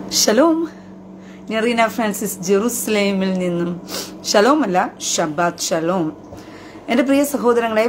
Shalom ഞാൻ Reena Francis ജെറുസലേമിൽ നിന്നും ഷലോം അല്ല ഷബാത്ത് ഷലോം എൻ്റെ പ്രിയ സഹോദരങ്ങളെ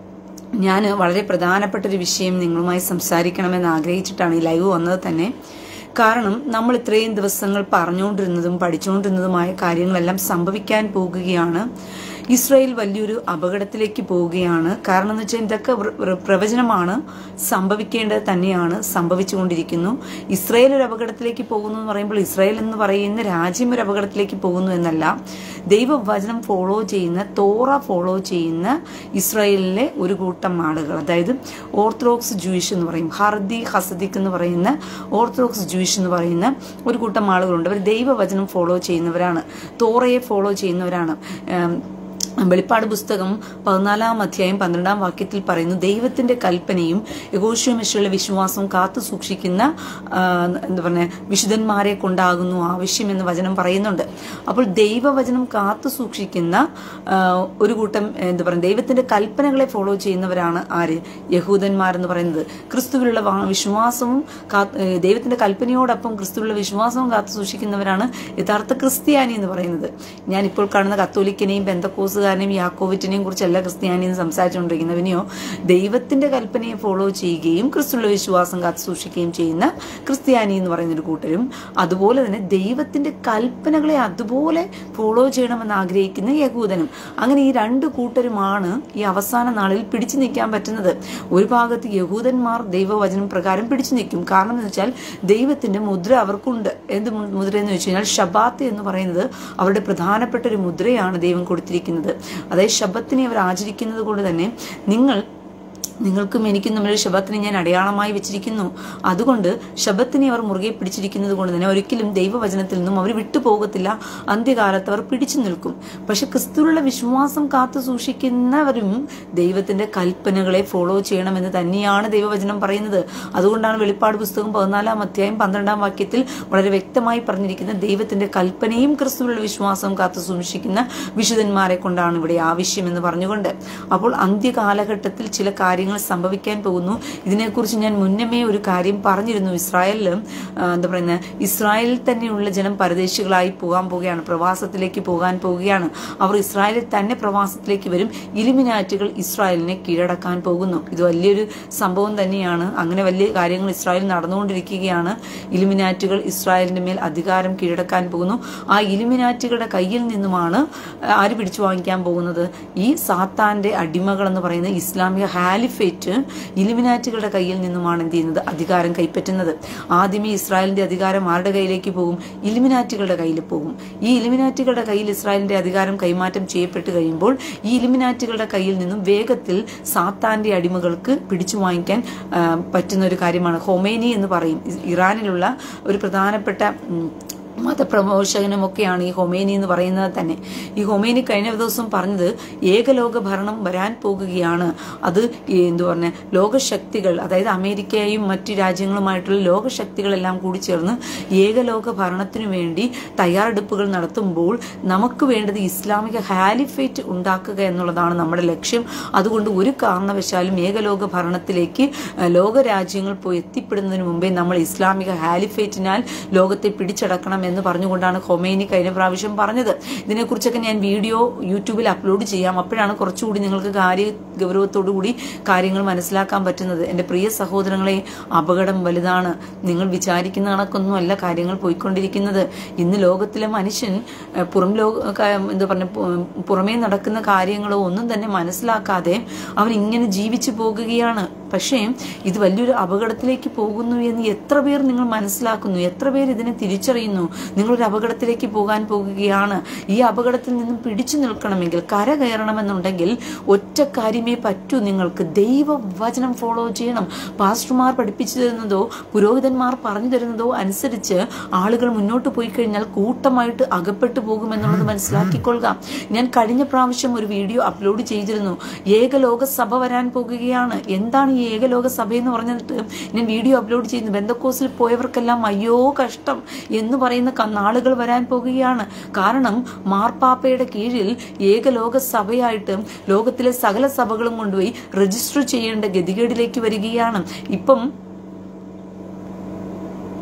ഞാൻ വളരെ പ്രധാനപ്പെട്ട ഒരു വിഷയം നിങ്ങളുമായി സംസാരിക്കണമെന്ന് ആഗ്രഹിച്ചിട്ടാണ് ഈ ലൈവ് വന്നത് തന്നെ കാരണം നമ്മൾ ഇത്രയും ദിവസങ്ങൾ പറഞ്ഞുകൊണ്ടിരുന്നതും പഠിച്ചുകൊണ്ടിരുന്നതുമായ കാര്യങ്ങളെല്ലാം സംഭവിക്കാൻ പോകുകയാണ് ഇസ്രായേൽ വലിയൊരു അപകടത്തിലേക്ക് പോവുകയാണ് കാരണം എന്ന് വെച്ചാൽ ഇതൊക്കെ പ്ര- പ്രവചനമാണ് സംഭവിക്കേണ്ടത് തന്നെയാണ് സംഭവിച്ചുകൊണ്ടിരിക്കുന്നു ഇസ്രായേൽ ഒരു അപകടത്തിലേക്ക് പോകുന്നു എന്ന് പറയുമ്പോൾ ഇസ്രായേൽ എന്ന് പറയുന്ന രാജ്യം ഒരു അപകടത്തിലേക്ക് പോകുന്നു എന്നല്ല ദൈവവചനം ഫോളോ ചെയ്യുന്ന തോറ ഫോളോ ചെയ്യുന്ന ഇസ്രായേലിലെ ഒരു കൂട്ടം ആളുകൾ അതായത് ഓർത്തഡോക്സ് ജൂയിഷ് എന്ന് പറയും ഹർദി ഹസദിക് എന്ന് പറയുന്ന ഓർത്തഡോക്സ് ജൂയിഷ് എന്ന് പറയുന്ന ഒരു കൂട്ടം ആളുകളുണ്ട് അവർ ദൈവവചനം ഫോളോ ചെയ്യുന്നവരാണ് തോറയെ ഫോളോ ചെയ്യുന്നവരാണ് ഉം, വെളിപ്പാട് പുസ്തകം പതിനാലാം അധ്യായം പന്ത്രണ്ടാം വാക്യത്തിൽ പറയുന്നു ദൈവത്തിന്റെ കൽപ്പനയും യഗോഷ്യമശുള്ള വിശ്വാസവും കാത്തു സൂക്ഷിക്കുന്ന ആ, എന്താ പറയുക വിശുദ്ധന്മാരെ കൊണ്ടാകുന്നു ആവശ്യം എന്ന് വചനം പറയുന്നുണ്ട് അപ്പോൾ ദൈവവചനം കാത്തു സൂക്ഷിക്കുന്ന ആ, ഒരു കൂട്ടം എന്താ പറയുക ദൈവത്തിന്റെ കൽപ്പനകളെ ഫോളോ ചെയ്യുന്നവരാണ് ആര് യഹൂദന്മാരെന്ന് പറയുന്നത് ക്രിസ്തുവിലുള്ള വാ- വിശ്വാസവും കാത്ത്- ഏ, ദൈവത്തിന്റെ കൽപ്പനയോടൊപ്പം ക്രിസ്തുവിലുള്ള വിശ്വാസവും കാത്തു സൂക്ഷിക്കുന്നവരാണ് യഥാർത്ഥ ക്രിസ്ത്യാനി എന്ന് പറയുന്നത് ഞാൻ ഇപ്പോൾ കാണുന്ന കത്തോലിക്കനെയും ബന്ധക്കോസുകാരനെയും യാക്കോവിറ്റിനെയും കുറിച്ചല്ല ക്രിസ്ത്യാനി എന്ന് സംസാരിച്ചുകൊണ്ടിരിക്കുന്നത് പിന്നെയോ ദൈവത്തിന്റെ കൽപ്പനയെ ഫോളോ ചെയ്യുകയും ക്രിസ്തുവിലുള്ള വിശ്വാസം കാത്തു സൂക്ഷിക്കുകയും ചെയ്യുന്ന ക്രിസ്ത്യാനി എന്ന് പറയുന്ന ഒരു കൂട്ടരും അതുപോലെ തന്നെ ദൈവത്തിന്റെ കൽപ്പനകളെ അതുപോലെ ഫോളോ ചെയ്യണമെന്ന് ആഗ്രഹിക്കുന്ന യഹൂദനും അങ്ങനെ ഈ രണ്ട് കൂട്ടരുമാണ് ഈ അവസാന നാളിൽ പിടിച്ചു നിൽക്കാൻ പറ്റുന്നത് ഒരു ഭാഗത്ത് യഹൂദന്മാർ ദൈവവചനം പ്രകാരം പിടിച്ചു നിൽക്കും കാരണം എന്ന് വെച്ചാൽ ദൈവത്തിന്റെ മുദ്ര അവർക്കുണ്ട് എന്ത് മു- മുദ്ര എന്ന് വെച്ച് കഴിഞ്ഞാൽ ഷബാത്ത് എന്ന് പറയുന്നത് അവരുടെ പ്രധാനപ്പെട്ട ഒരു മുദ്രയാണ് ദൈവം കൊടുത്തിരിക്കുന്നത് അതായത് ശബത്തിനെ അവർ ആചരിക്കുന്നത് കൊണ്ട് തന്നെ നിങ്ങൾ നിങ്ങൾക്കും എനിക്കും തമ്മിൽ ശബത്തിനെ ഞാൻ അടയാളമായി വെച്ചിരിക്കുന്നു അതുകൊണ്ട് ശബത്തിനെ അവർ മുറുകെ പിടിച്ചിരിക്കുന്നത് കൊണ്ട് തന്നെ ഒരിക്കലും ദൈവവചനത്തിൽ നിന്നും അവർ വിട്ടുപോകത്തില്ല അന്ത്യകാലത്ത് അവർ പിടിച്ചു നിൽക്കും പക്ഷെ ക്രിസ്തുവിലുള്ള വിശ്വാസം കാത്തു സൂക്ഷിക്കുന്നവരും ദൈവത്തിന്റെ കൽപ്പനകളെ ഫോളോ ചെയ്യണമെന്ന് തന്നെയാണ് ദൈവവചനം പറയുന്നത് അതുകൊണ്ടാണ് വെളിപ്പാട് പുസ്തകം പതിനാലാം അധ്യായം പന്ത്രണ്ടാം വാക്യത്തിൽ വളരെ വ്യക്തമായി പറഞ്ഞിരിക്കുന്നത് ദൈവത്തിന്റെ കൽപ്പനയും ക്രിസ്തുവിലുള്ള വിശ്വാസവും കാത്തു സൂക്ഷിക്കുന്ന വിശുദ്ധന്മാരെ കൊണ്ടാണ് ഇവിടെ ആവശ്യം എന്ന് പറഞ്ഞുകൊണ്ട് അപ്പോൾ അന്ത്യകാലഘട്ടത്തിൽ ചില കാര്യങ്ങൾ സംഭവിക്കാൻ പോകുന്നു ഇതിനെക്കുറിച്ച് ഞാൻ മുന്നമേ ഒരു കാര്യം പറഞ്ഞിരുന്നു ഇസ്രായേലിലും ആ, എന്താ പറയുന്നത് ഇസ്രായേലിൽ തന്നെയുള്ള ജനം പരദേശികളായി പോകാൻ പോവുകയാണ് പ്രവാസത്തിലേക്ക് പോകാൻ പോവുകയാണ് അവർ ഇസ്രായേലിൽ തന്നെ പ്രവാസത്തിലേക്ക് വരും ഇലിമിനാറ്റുകൾ ഇസ്രായേലിനെ കീഴടക്കാൻ പോകുന്നു ഇത് വലിയൊരു സംഭവം തന്നെയാണ് അങ്ങനെ വലിയ കാര്യങ്ങൾ ഇസ്രായേൽ നടന്നുകൊണ്ടിരിക്കുകയാണ് ഇലിമിനാറ്റുകൾ ഇസ്രായേലിന്റെ മേൽ അധികാരം കീഴടക്കാൻ പോകുന്നു ആ ഇലിമിനാറ്റുകളുടെ കയ്യിൽ നിന്നുമാണ് ആര് പിടിച്ചു വാങ്ങിക്കാൻ പോകുന്നത് ഈ സാത്താന്റെ അടിമകൾ എന്ന് പറയുന്ന ഇസ്ലാമിക ഹാലിഫേറ്റ് ഇലിമിനാറ്റുകളുടെ കയ്യിൽ നിന്നുമാണ് എന്ത് ചെയ്യുന്നത് അധികാരം കൈപ്പറ്റുന്നത് ആദ്യമേ ഇസ്രായേലിന്റെ അധികാരം ആരുടെ കയ്യിലേക്ക് പോകും ഇലിമിനാറ്റുകളുടെ കയ്യിൽ പോകും ഈ ഇലിമിനാറ്റുകളുടെ കയ്യിൽ ഇസ്രായേലിന്റെ അധികാരം കൈമാറ്റം ചെയ്യപ്പെട്ട് കഴിയുമ്പോൾ ഈ ഇലിമിനാറ്റുകളുടെ കയ്യിൽ നിന്നും വേഗത്തിൽ സാത്താന്റെ അടിമകൾക്ക് പിടിച്ചു വാങ്ങിക്കാൻ ആ, പറ്റുന്ന ഒരു കാര്യമാണ് ഹൊമേനി എന്ന് പറയും ഇ- ഇറാനിലുള്ള ഒരു പ്രധാനപ്പെട്ട ഉം, മതപ്രമോഷകനുമൊക്കെയാണ് ഈ ഹൊമേനി എന്ന് പറയുന്നത് തന്നെ ഈ ഹൊമേനി കഴിഞ്ഞ ദിവസം പറഞ്ഞത് ഏകലോക ഭരണം വരാൻ പോകുകയാണ് അത് ഈ എന്തു പറഞ്ഞ ലോകശക്തികൾ അതായത് അമേരിക്കയും മറ്റു രാജ്യങ്ങളുമായിട്ടുള്ള ലോകശക്തികളെല്ലാം കൂടി ചേർന്ന് ഏകലോക ഭരണത്തിനു വേണ്ടി തയ്യാറെടുപ്പുകൾ നടത്തുമ്പോൾ നമുക്ക് വേണ്ടത് ഇസ്ലാമിക ഹാലിഫേറ്റ് ഉണ്ടാക്കുക എന്നുള്ളതാണ് നമ്മുടെ ലക്ഷ്യം അതുകൊണ്ട് ഒരു കാരണവശാലും ഏകലോക ഭരണത്തിലേക്ക് അഹ്, ലോകരാജ്യങ്ങൾ പോയി എത്തിപ്പെടുന്നതിന് മുമ്പേ നമ്മൾ ഇസ്ലാമിക ഹാലിഫേറ്റിനാൽ ലോകത്തെ പിടിച്ചടക്കണം എന്ന് പറഞ്ഞുകൊണ്ടാണ് ഹൊമേനി കഴിഞ്ഞ പ്രാവശ്യം പറഞ്ഞത് ഇതിനെക്കുറിച്ചൊക്കെ ഞാൻ വീഡിയോ യൂട്യൂബിൽ അപ്ലോഡ് ചെയ്യാം അപ്പോഴാണ് കുറച്ചുകൂടി നിങ്ങൾക്ക് കാര്യ ഗൗരവത്തോടു കൂടി കാര്യങ്ങൾ മനസ്സിലാക്കാൻ പറ്റുന്നത് എൻ്റെ പ്രിയ സഹോദരങ്ങളെ അപകടം വലുതാണ് നിങ്ങൾ വിചാരിക്കുന്ന കണക്കൊന്നും അല്ല കാര്യങ്ങൾ പോയിക്കൊണ്ടിരിക്കുന്നത് ഇന്ന് ലോകത്തിലെ മനുഷ്യൻ ഏഹ്, പുറം ലോക ക- എന്താ പറഞ്ഞ പുറമേ നടക്കുന്ന കാര്യങ്ങളോ ഒന്നും തന്നെ മനസ്സിലാക്കാതെ അവൻ ഇങ്ങനെ ജീവിച്ചു പോകുകയാണ് പക്ഷേ ഇത് വലിയൊരു അപകടത്തിലേക്ക് പോകുന്നു എന്ന് എത്ര പേർ നിങ്ങൾ മനസ്സിലാക്കുന്നു എത്ര പേർ ഇതിനെ തിരിച്ചറിയുന്നു നിങ്ങളൊരു അപകടത്തിലേക്ക് പോകാൻ പോകുകയാണ് ഈ അപകടത്തിൽ നിന്നും പിടിച്ചു നിൽക്കണമെങ്കിൽ കര കയറണമെന്നുണ്ടെങ്കിൽ ഒറ്റ കാര്യമേ പറ്റൂ നിങ്ങൾക്ക് ദൈവവചനം ഫോളോ ചെയ്യണം പാസ്റ്റർമാർ പഠിപ്പിച്ചു തരുന്നതോ പുരോഹിതന്മാർ പറഞ്ഞു തരുന്നതോ അനുസരിച്ച് ആളുകൾ മുന്നോട്ട് പോയി കഴിഞ്ഞാൽ കൂട്ടമായിട്ട് അകപ്പെട്ടു പോകുമെന്നുള്ളത് മനസ്സിലാക്കിക്കൊള്ളുക ഞാൻ കഴിഞ്ഞ പ്രാവശ്യം ഒരു വീഡിയോ അപ്ലോഡ് ചെയ്തിരുന്നു ഏകലോക സഭ വരാൻ പോകുകയാണ് എന്താണ് ഈ ഏകലോക സഭ എന്ന് പറഞ്ഞിട്ട് ഞാൻ വീഡിയോ അപ്ലോഡ് ചെയ്യുന്നു ബന്ധക്കോസിൽ പോയവർക്കെല്ലാം അയ്യോ കഷ്ടം എന്ന് പറയുന്ന ക- നാളുകൾ വരാൻ പോകുകയാണ് കാരണം മാർപ്പാപ്പയുടെ കീഴിൽ ഏകലോക സഭയായിട്ട് ലോകത്തിലെ സകല സഭകളും കൊണ്ടുപോയി രജിസ്റ്റർ ചെയ്യേണ്ട ഗതികേടിലേക്ക് വരികയാണ് ഇപ്പം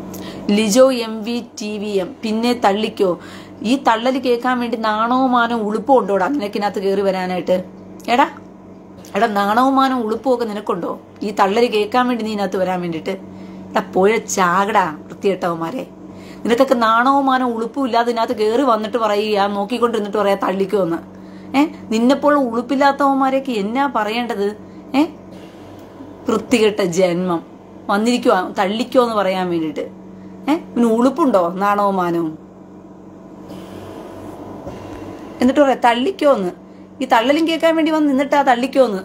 Lijo M V T V M പിന്നെ തള്ളിക്കോ ഈ തള്ളല് കേൾക്കാൻ വേണ്ടി നാണവും മാനവും ഉളുപ്പും ഉണ്ടോടാ നിനക്കിനകത്ത് കയറി വരാനായിട്ട് എടാ എടാ നാണവും മാനവും ഉളുപ്പും ഒക്കെ നിനക്കുണ്ടോ ഈ തള്ളല് കേൾക്കാൻ വേണ്ടി നീ ഇതിനകത്ത് വരാൻ വേണ്ടിയിട്ട് എടാ പോയ ചാകടാ വൃത്തികെട്ടവന്മാരെ നിനക്കൊക്കെ നാണവും മാനവും ഉളുപ്പും ഇല്ലാതെ ഇതിനകത്ത് കയറി വന്നിട്ട് പറയുക നോക്കിക്കൊണ്ടിരുന്നിട്ട് പറയാ തള്ളിക്കോ എന്ന് ഏ നിന്നെപ്പോൾ ഉളുപ്പില്ലാത്തവന്മാരെയൊക്കെ എന്നാ പറയേണ്ടത് ഏ വൃത്തികെട്ട ജന്മം വന്നിരിക്കുവാ തള്ളിക്കോ എന്ന് പറയാൻ വേണ്ടിയിട്ട് ഏ പിന്നെ ഉളുപ്പുണ്ടോ നാണവും മാനവും എന്നിട്ട് പറയാം തള്ളിക്കോന്ന് ഈ തള്ളലും കേൾക്കാൻ വേണ്ടി വന്ന് നിന്നിട്ടാ തള്ളിക്കോന്ന്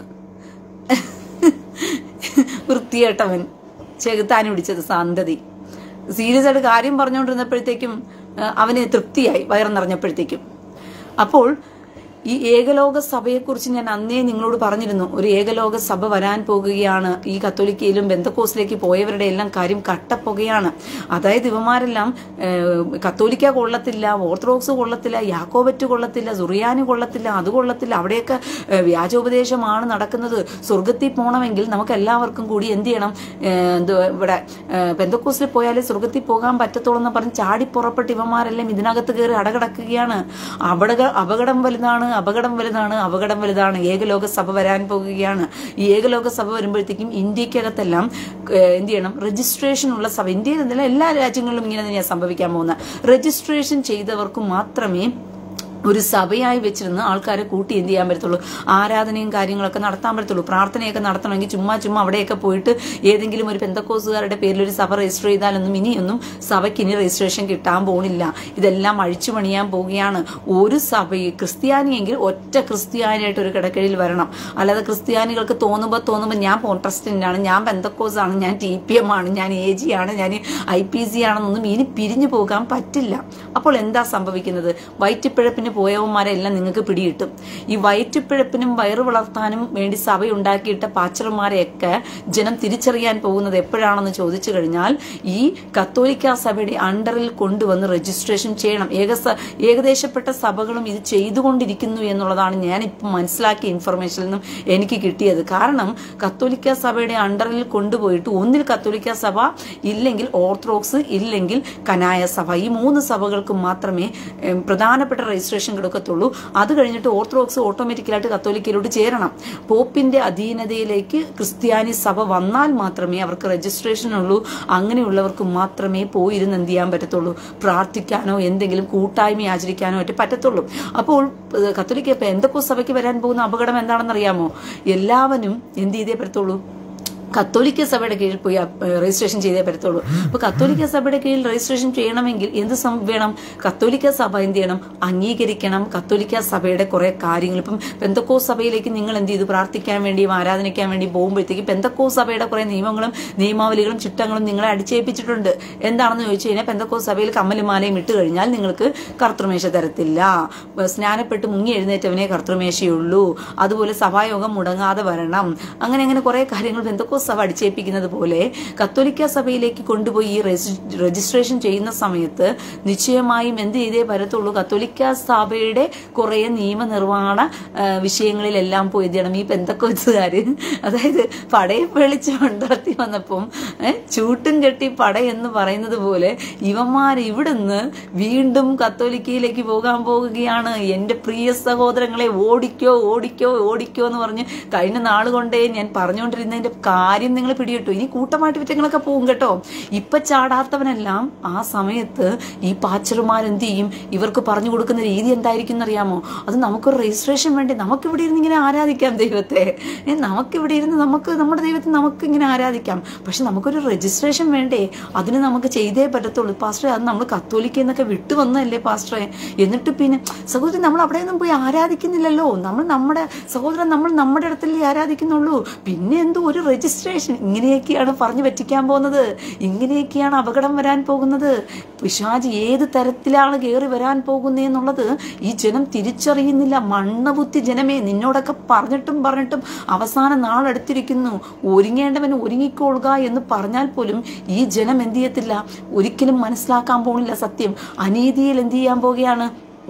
വൃത്തിയേട്ടവൻ ചെകുത്താൻ പിടിച്ചത് സാന്തതി സീരിയസ് ആയിട്ട് കാര്യം പറഞ്ഞുകൊണ്ടിരുന്നപ്പോഴത്തേക്കും ആ, അവന് തൃപ്തിയായി വയറ് നിറഞ്ഞപ്പോഴത്തേക്കും അപ്പോൾ ഈ ഏകലോക സഭയെക്കുറിച്ച് ഞാൻ അന്നേ നിങ്ങളോട് പറഞ്ഞിരുന്നു ഒരു ഏകലോക സഭ വരാൻ പോകുകയാണ് ഈ കത്തോലിക്കയിലും ബന്ധക്കോസിലേക്ക് പോയവരുടെ എല്ലാം കാര്യം കട്ടപ്പുകയാണ് അതായത് ഇവന്മാരെല്ലാം ഏഹ്, കത്തോലിക്ക കൊള്ളത്തില്ല ഓർത്തഡോക്സ് കൊള്ളത്തില്ല യാക്കോബറ്റ് കൊള്ളത്തില്ല സുറിയാനി കൊള്ളത്തില്ല അത് കൊള്ളത്തില്ല അവിടെയൊക്കെ ഏഹ്, വ്യാജോപദേശമാണ് നടക്കുന്നത് സ്വർഗത്തിൽ പോകണമെങ്കിൽ നമുക്ക് എല്ലാവർക്കും കൂടി എന്ത് ചെയ്യണം ഏഹ്, എന്ത് ഇവിടെ പെന്തക്കോസിൽ പോയാലേ സ്വർഗത്തിൽ പോകാൻ പറ്റത്തുള്ളൂ എന്ന് പറഞ്ഞ് ചാടി പുറപ്പെട്ട് ഇവന്മാരെല്ലാം ഇതിനകത്ത് കയറി അടകടക്കുകയാണ് അപകട അപകടം വലുതാണ് അപകടം വലുതാണ് അപകടം വലുതാണ് ഏകലോക സഭ വരാൻ പോകുകയാണ് ഈ ഏകലോക സഭ വരുമ്പോഴത്തേക്കും ഇന്ത്യക്കകത്തെല്ലാം ഏഹ്, എന്ത് ചെയ്യണം രജിസ്ട്രേഷൻ ഉള്ള സഭ ഇന്ത്യയിൽ എന്നല്ല എല്ലാ രാജ്യങ്ങളിലും ഇങ്ങനെ തന്നെയാണ് സംഭവിക്കാൻ പോകുന്നത് രജിസ്ട്രേഷൻ ചെയ്തവർക്ക് മാത്രമേ ഒരു സഭയായി വെച്ചിരുന്ന് ആൾക്കാരെ കൂട്ടി എന്ത് ചെയ്യാൻ പറ്റത്തുള്ളൂ ആരാധനയും കാര്യങ്ങളൊക്കെ നടത്താൻ പറ്റത്തുള്ളൂ പ്രാർത്ഥനയൊക്കെ നടത്തണമെങ്കിൽ ചുമ്മാ ചുമ്മാ അവിടെയൊക്കെ പോയിട്ട് ഏതെങ്കിലും ഒരു പെന്തക്കോസുകാരുടെ പേരിൽ ഒരു സഭ രജിസ്റ്റർ ചെയ്താലൊന്നും ഇനിയൊന്നും സഭയ്ക്ക് ഇനി രജിസ്ട്രേഷൻ കിട്ടാൻ പോകുന്നില്ല ഇതെല്ലാം അഴിച്ചു പണിയാൻ പോവുകയാണ് ഒരു സഭയിൽ ക്രിസ്ത്യാനിയെങ്കിൽ ഒറ്റ ക്രിസ്ത്യാനിയായിട്ട് ഒരു കിടക്കഴിയിൽ വരണം അല്ലാതെ ക്രിസ്ത്യാനികൾക്ക് തോന്നുമ്പോൾ തോന്നുമ്പോൾ ഞാൻ പോൺട്രസ്റ്റന്റ് ആണ് ഞാൻ പെന്തക്കോസ് ആണ് ഞാൻ ടി പി എം ആണ് ഞാൻ എ ജി ആണ് ഞാൻ ഐ പി സി ആണെന്നൊന്നും ഇനി പിരിഞ്ഞു പോകാൻ പറ്റില്ല അപ്പോൾ എന്താ സംഭവിക്കുന്നത് വയറ്റിപ്പിഴപ്പിന് പോയവന്മാരെല്ലാം നിങ്ങൾക്ക് പിടികിട്ടും ഈ വയറ്റിപ്പിഴപ്പിനും വയറ് വളർത്താനും വേണ്ടി സഭ ഉണ്ടാക്കിയിട്ട പാച്ചർമാരെയൊക്കെ ജനം തിരിച്ചറിയാൻ പോകുന്നത് എപ്പോഴാണെന്ന് ചോദിച്ചു കഴിഞ്ഞാൽ ഈ കത്തോലിക്ക സഭയുടെ അണ്ടറിൽ കൊണ്ടുവന്ന് രജിസ്ട്രേഷൻ ചെയ്യണം ഏക ഏകദേശപ്പെട്ട സഭകളും ഇത് ചെയ്തുകൊണ്ടിരിക്കുന്നു എന്നുള്ളതാണ് ഞാൻ ഇപ്പം മനസ്സിലാക്കിയ ഇൻഫർമേഷനിൽ നിന്നും എനിക്ക് കിട്ടിയത് കാരണം കത്തോലിക്ക സഭയുടെ അണ്ടറിൽ കൊണ്ടുപോയിട്ട് ഒന്നിൽ കത്തോലിക്ക സഭ ഇല്ലെങ്കിൽ ഓർത്തഡോക്സ് ഇല്ലെങ്കിൽ കനായ സഭ ഈ മൂന്ന് സഭകൾക്ക് മാത്രമേ ഏം, പ്രധാനപ്പെട്ട രജിസ്ട്രേഷൻ കൊടുക്കത്തുള്ളൂ അത് കഴിഞ്ഞിട്ട് ഓർത്തഡോക്സ് ഓട്ടോമാറ്റിക്കലായിട്ട് കത്തോലിക്കയിലോട്ട് ചേരണം പോപ്പിന്റെ അധീനതയിലേക്ക് ക്രിസ്ത്യാനി സഭ വന്നാൽ മാത്രമേ അവർക്ക് രജിസ്ട്രേഷൻ ഉള്ളൂ അങ്ങനെയുള്ളവർക്ക് മാത്രമേ പോയിരുന്ന് എന്ത് ചെയ്യാൻ പറ്റത്തുള്ളൂ പ്രാർത്ഥിക്കാനോ എന്തെങ്കിലും കൂട്ടായ്മ ആചരിക്കാനോ ഒക്കെ പറ്റത്തുള്ളൂ അപ്പോൾ ഏഹ്, കത്തോലിക്ക ഇപ്പൊ എന്തൊക്കെ സഭയ്ക്ക് വരാൻ പോകുന്ന അപകടം എന്താണെന്ന് അറിയാമോ എല്ലാവരും എന്ത് ചെയ്തേ പറ്റത്തുള്ളൂ കത്തോലിക്ക സഭയുടെ കീഴിൽ പോയി അപ്- ഏഹ് രജിസ്ട്രേഷൻ ചെയ്തേ പറ്റത്തുള്ളൂ അപ്പൊ കത്തോലിക്ക സഭയുടെ കീഴിൽ രജിസ്ട്രേഷൻ ചെയ്യണമെങ്കിൽ എന്ത് സം- വേണം കത്തോലിക്ക സഭ എന്ത് ചെയ്യണം അംഗീകരിക്കണം കത്തോലിക്ക സഭയുടെ കുറെ കാര്യങ്ങൾ ഇപ്പം പെന്തക്കോ സഭയിലേക്ക് നിങ്ങൾ എന്ത് ചെയ്തു പ്രാർത്ഥിക്കാൻ വേണ്ടിയും ആരാധനിക്കാൻ വേണ്ടി പോകുമ്പോഴത്തേക്ക് പെന്തക്കോ സഭയുടെ കുറെ നിയമങ്ങളും നിയമാവലികളും ചിട്ടങ്ങളും നിങ്ങളെ അടിച്ചേൽപ്പിച്ചിട്ടുണ്ട് എന്താണെന്ന് ചോദിച്ചു കഴിഞ്ഞാൽ പെന്തക്കോ സഭയിൽ കമ്മലുമാലയും ഇട്ട് കഴിഞ്ഞാൽ നിങ്ങൾക്ക് കർത്തൃമേശ തരത്തില്ല സ്നാനപ്പെട്ട് മുങ്ങി എഴുന്നേറ്റവനെ കർത്തൃമേശയുള്ളൂ അതുപോലെ സഭായോഗം മുടങ്ങാതെ വരണം അങ്ങനെ അങ്ങനെ കുറെ കാര്യങ്ങൾ ബന്ധക്കോ സഭ അടിച്ചേൽപ്പിക്കുന്നത് പോലെ കത്തോലിക്ക സഭയിലേക്ക് കൊണ്ടുപോയി ഈ രജി- രജിസ്ട്രേഷൻ ചെയ്യുന്ന സമയത്ത് നിശ്ചയമായും എന്ത് ചെയ്തേ വരത്തുള്ളൂ കത്തോലിക്ക സഭയുടെ കുറെ നിയമനിർവ്വഹണ ആ, വിഷയങ്ങളിലെല്ലാം പോയി എന്ത് ചെയ്യണം ഈ പെന്തക്കോസുകാര് അതായത് പടയെ വെളിച്ച് മണ്ടർത്തി വന്നപ്പം ഏ, ചൂട്ടും കെട്ടി പട എന്ന് പറയുന്നത് പോലെ ഇവന്മാർ ഇവിടുന്ന് വീണ്ടും കത്തോലിക്കയിലേക്ക് പോകാൻ പോകുകയാണ് എന്റെ പ്രിയ സഹോദരങ്ങളെ ഓടിക്കോ ഓടിക്കോ ഓടിക്കോ എന്ന് പറഞ്ഞ് കഴിഞ്ഞ നാളുകൊണ്ടേ ഞാൻ പറഞ്ഞുകൊണ്ടിരുന്നതിന്റെ കാര്യം നിങ്ങൾ പിടികിട്ടു ഇനി കൂട്ടമായിട്ട് വിറ്റങ്ങളൊക്കെ പോകും കേട്ടോ ഇപ്പൊ ചാടാത്തവനെല്ലാം ആ സമയത്ത് ഈ പാച്ചർമാർ എന്ത് ചെയ്യും ഇവർക്ക് പറഞ്ഞു കൊടുക്കുന്ന രീതി എന്തായിരിക്കും എന്നറിയാമോ അത് നമുക്കൊരു രജിസ്ട്രേഷൻ വേണ്ടി നമുക്കിവിടെ ഇരുന്ന് ഇങ്ങനെ ആരാധിക്കാം ദൈവത്തെ ഏ, നമുക്കിവിടെ ഇരുന്ന് നമുക്ക് നമ്മുടെ ദൈവത്തെ നമുക്ക് ഇങ്ങനെ ആരാധിക്കാം പക്ഷെ നമുക്കൊരു രജിസ്ട്രേഷൻ വേണ്ടേ അതിന് നമുക്ക് ചെയ്തേ പറ്റത്തുള്ളൂ പാസ്റ്ററെ അത് നമ്മൾ കത്തോലിക്ക എന്നൊക്കെ വിട്ടു വന്നതല്ലേ പാസ്റ്ററെ എന്നിട്ട് പിന്നെ സഹോദരൻ നമ്മൾ അവിടെയൊന്നും പോയി ആരാധിക്കുന്നില്ലല്ലോ നമ്മൾ നമ്മുടെ സഹോദരൻ നമ്മൾ നമ്മുടെ ഇടത്തല്ലേ ആരാധിക്കുന്നുള്ളൂ പിന്നെ എന്തോ ഒരു രജിസ്ട്രേഷൻ ഇങ്ങനെയൊക്കെയാണ് പറഞ്ഞു പറ്റിക്കാൻ പോകുന്നത് ഇങ്ങനെയൊക്കെയാണ് അപകടം വരാൻ പോകുന്നത് പിശാജ് ഏത് തരത്തിലാണ് കയറി വരാൻ പോകുന്നതെന്നുള്ളത് ഈ ജനം തിരിച്ചറിയുന്നില്ല മണ്ണബുദ്ധി ജനമേ നിന്നോടൊക്കെ പറഞ്ഞിട്ടും പറഞ്ഞിട്ടും അവസാന നാളെടുത്തിരിക്കുന്നു ഒരുങ്ങേണ്ടവൻ ഒരുങ്ങിക്കൊള്ളുക എന്ന് പറഞ്ഞാൽ പോലും ഈ ജനം എന്ത് ചെയ്യത്തില്ല ഒരിക്കലും മനസ്സിലാക്കാൻ പോകുന്നില്ല സത്യം അനീതിയിൽ എന്ത് ചെയ്യാൻ പോവുകയാണ്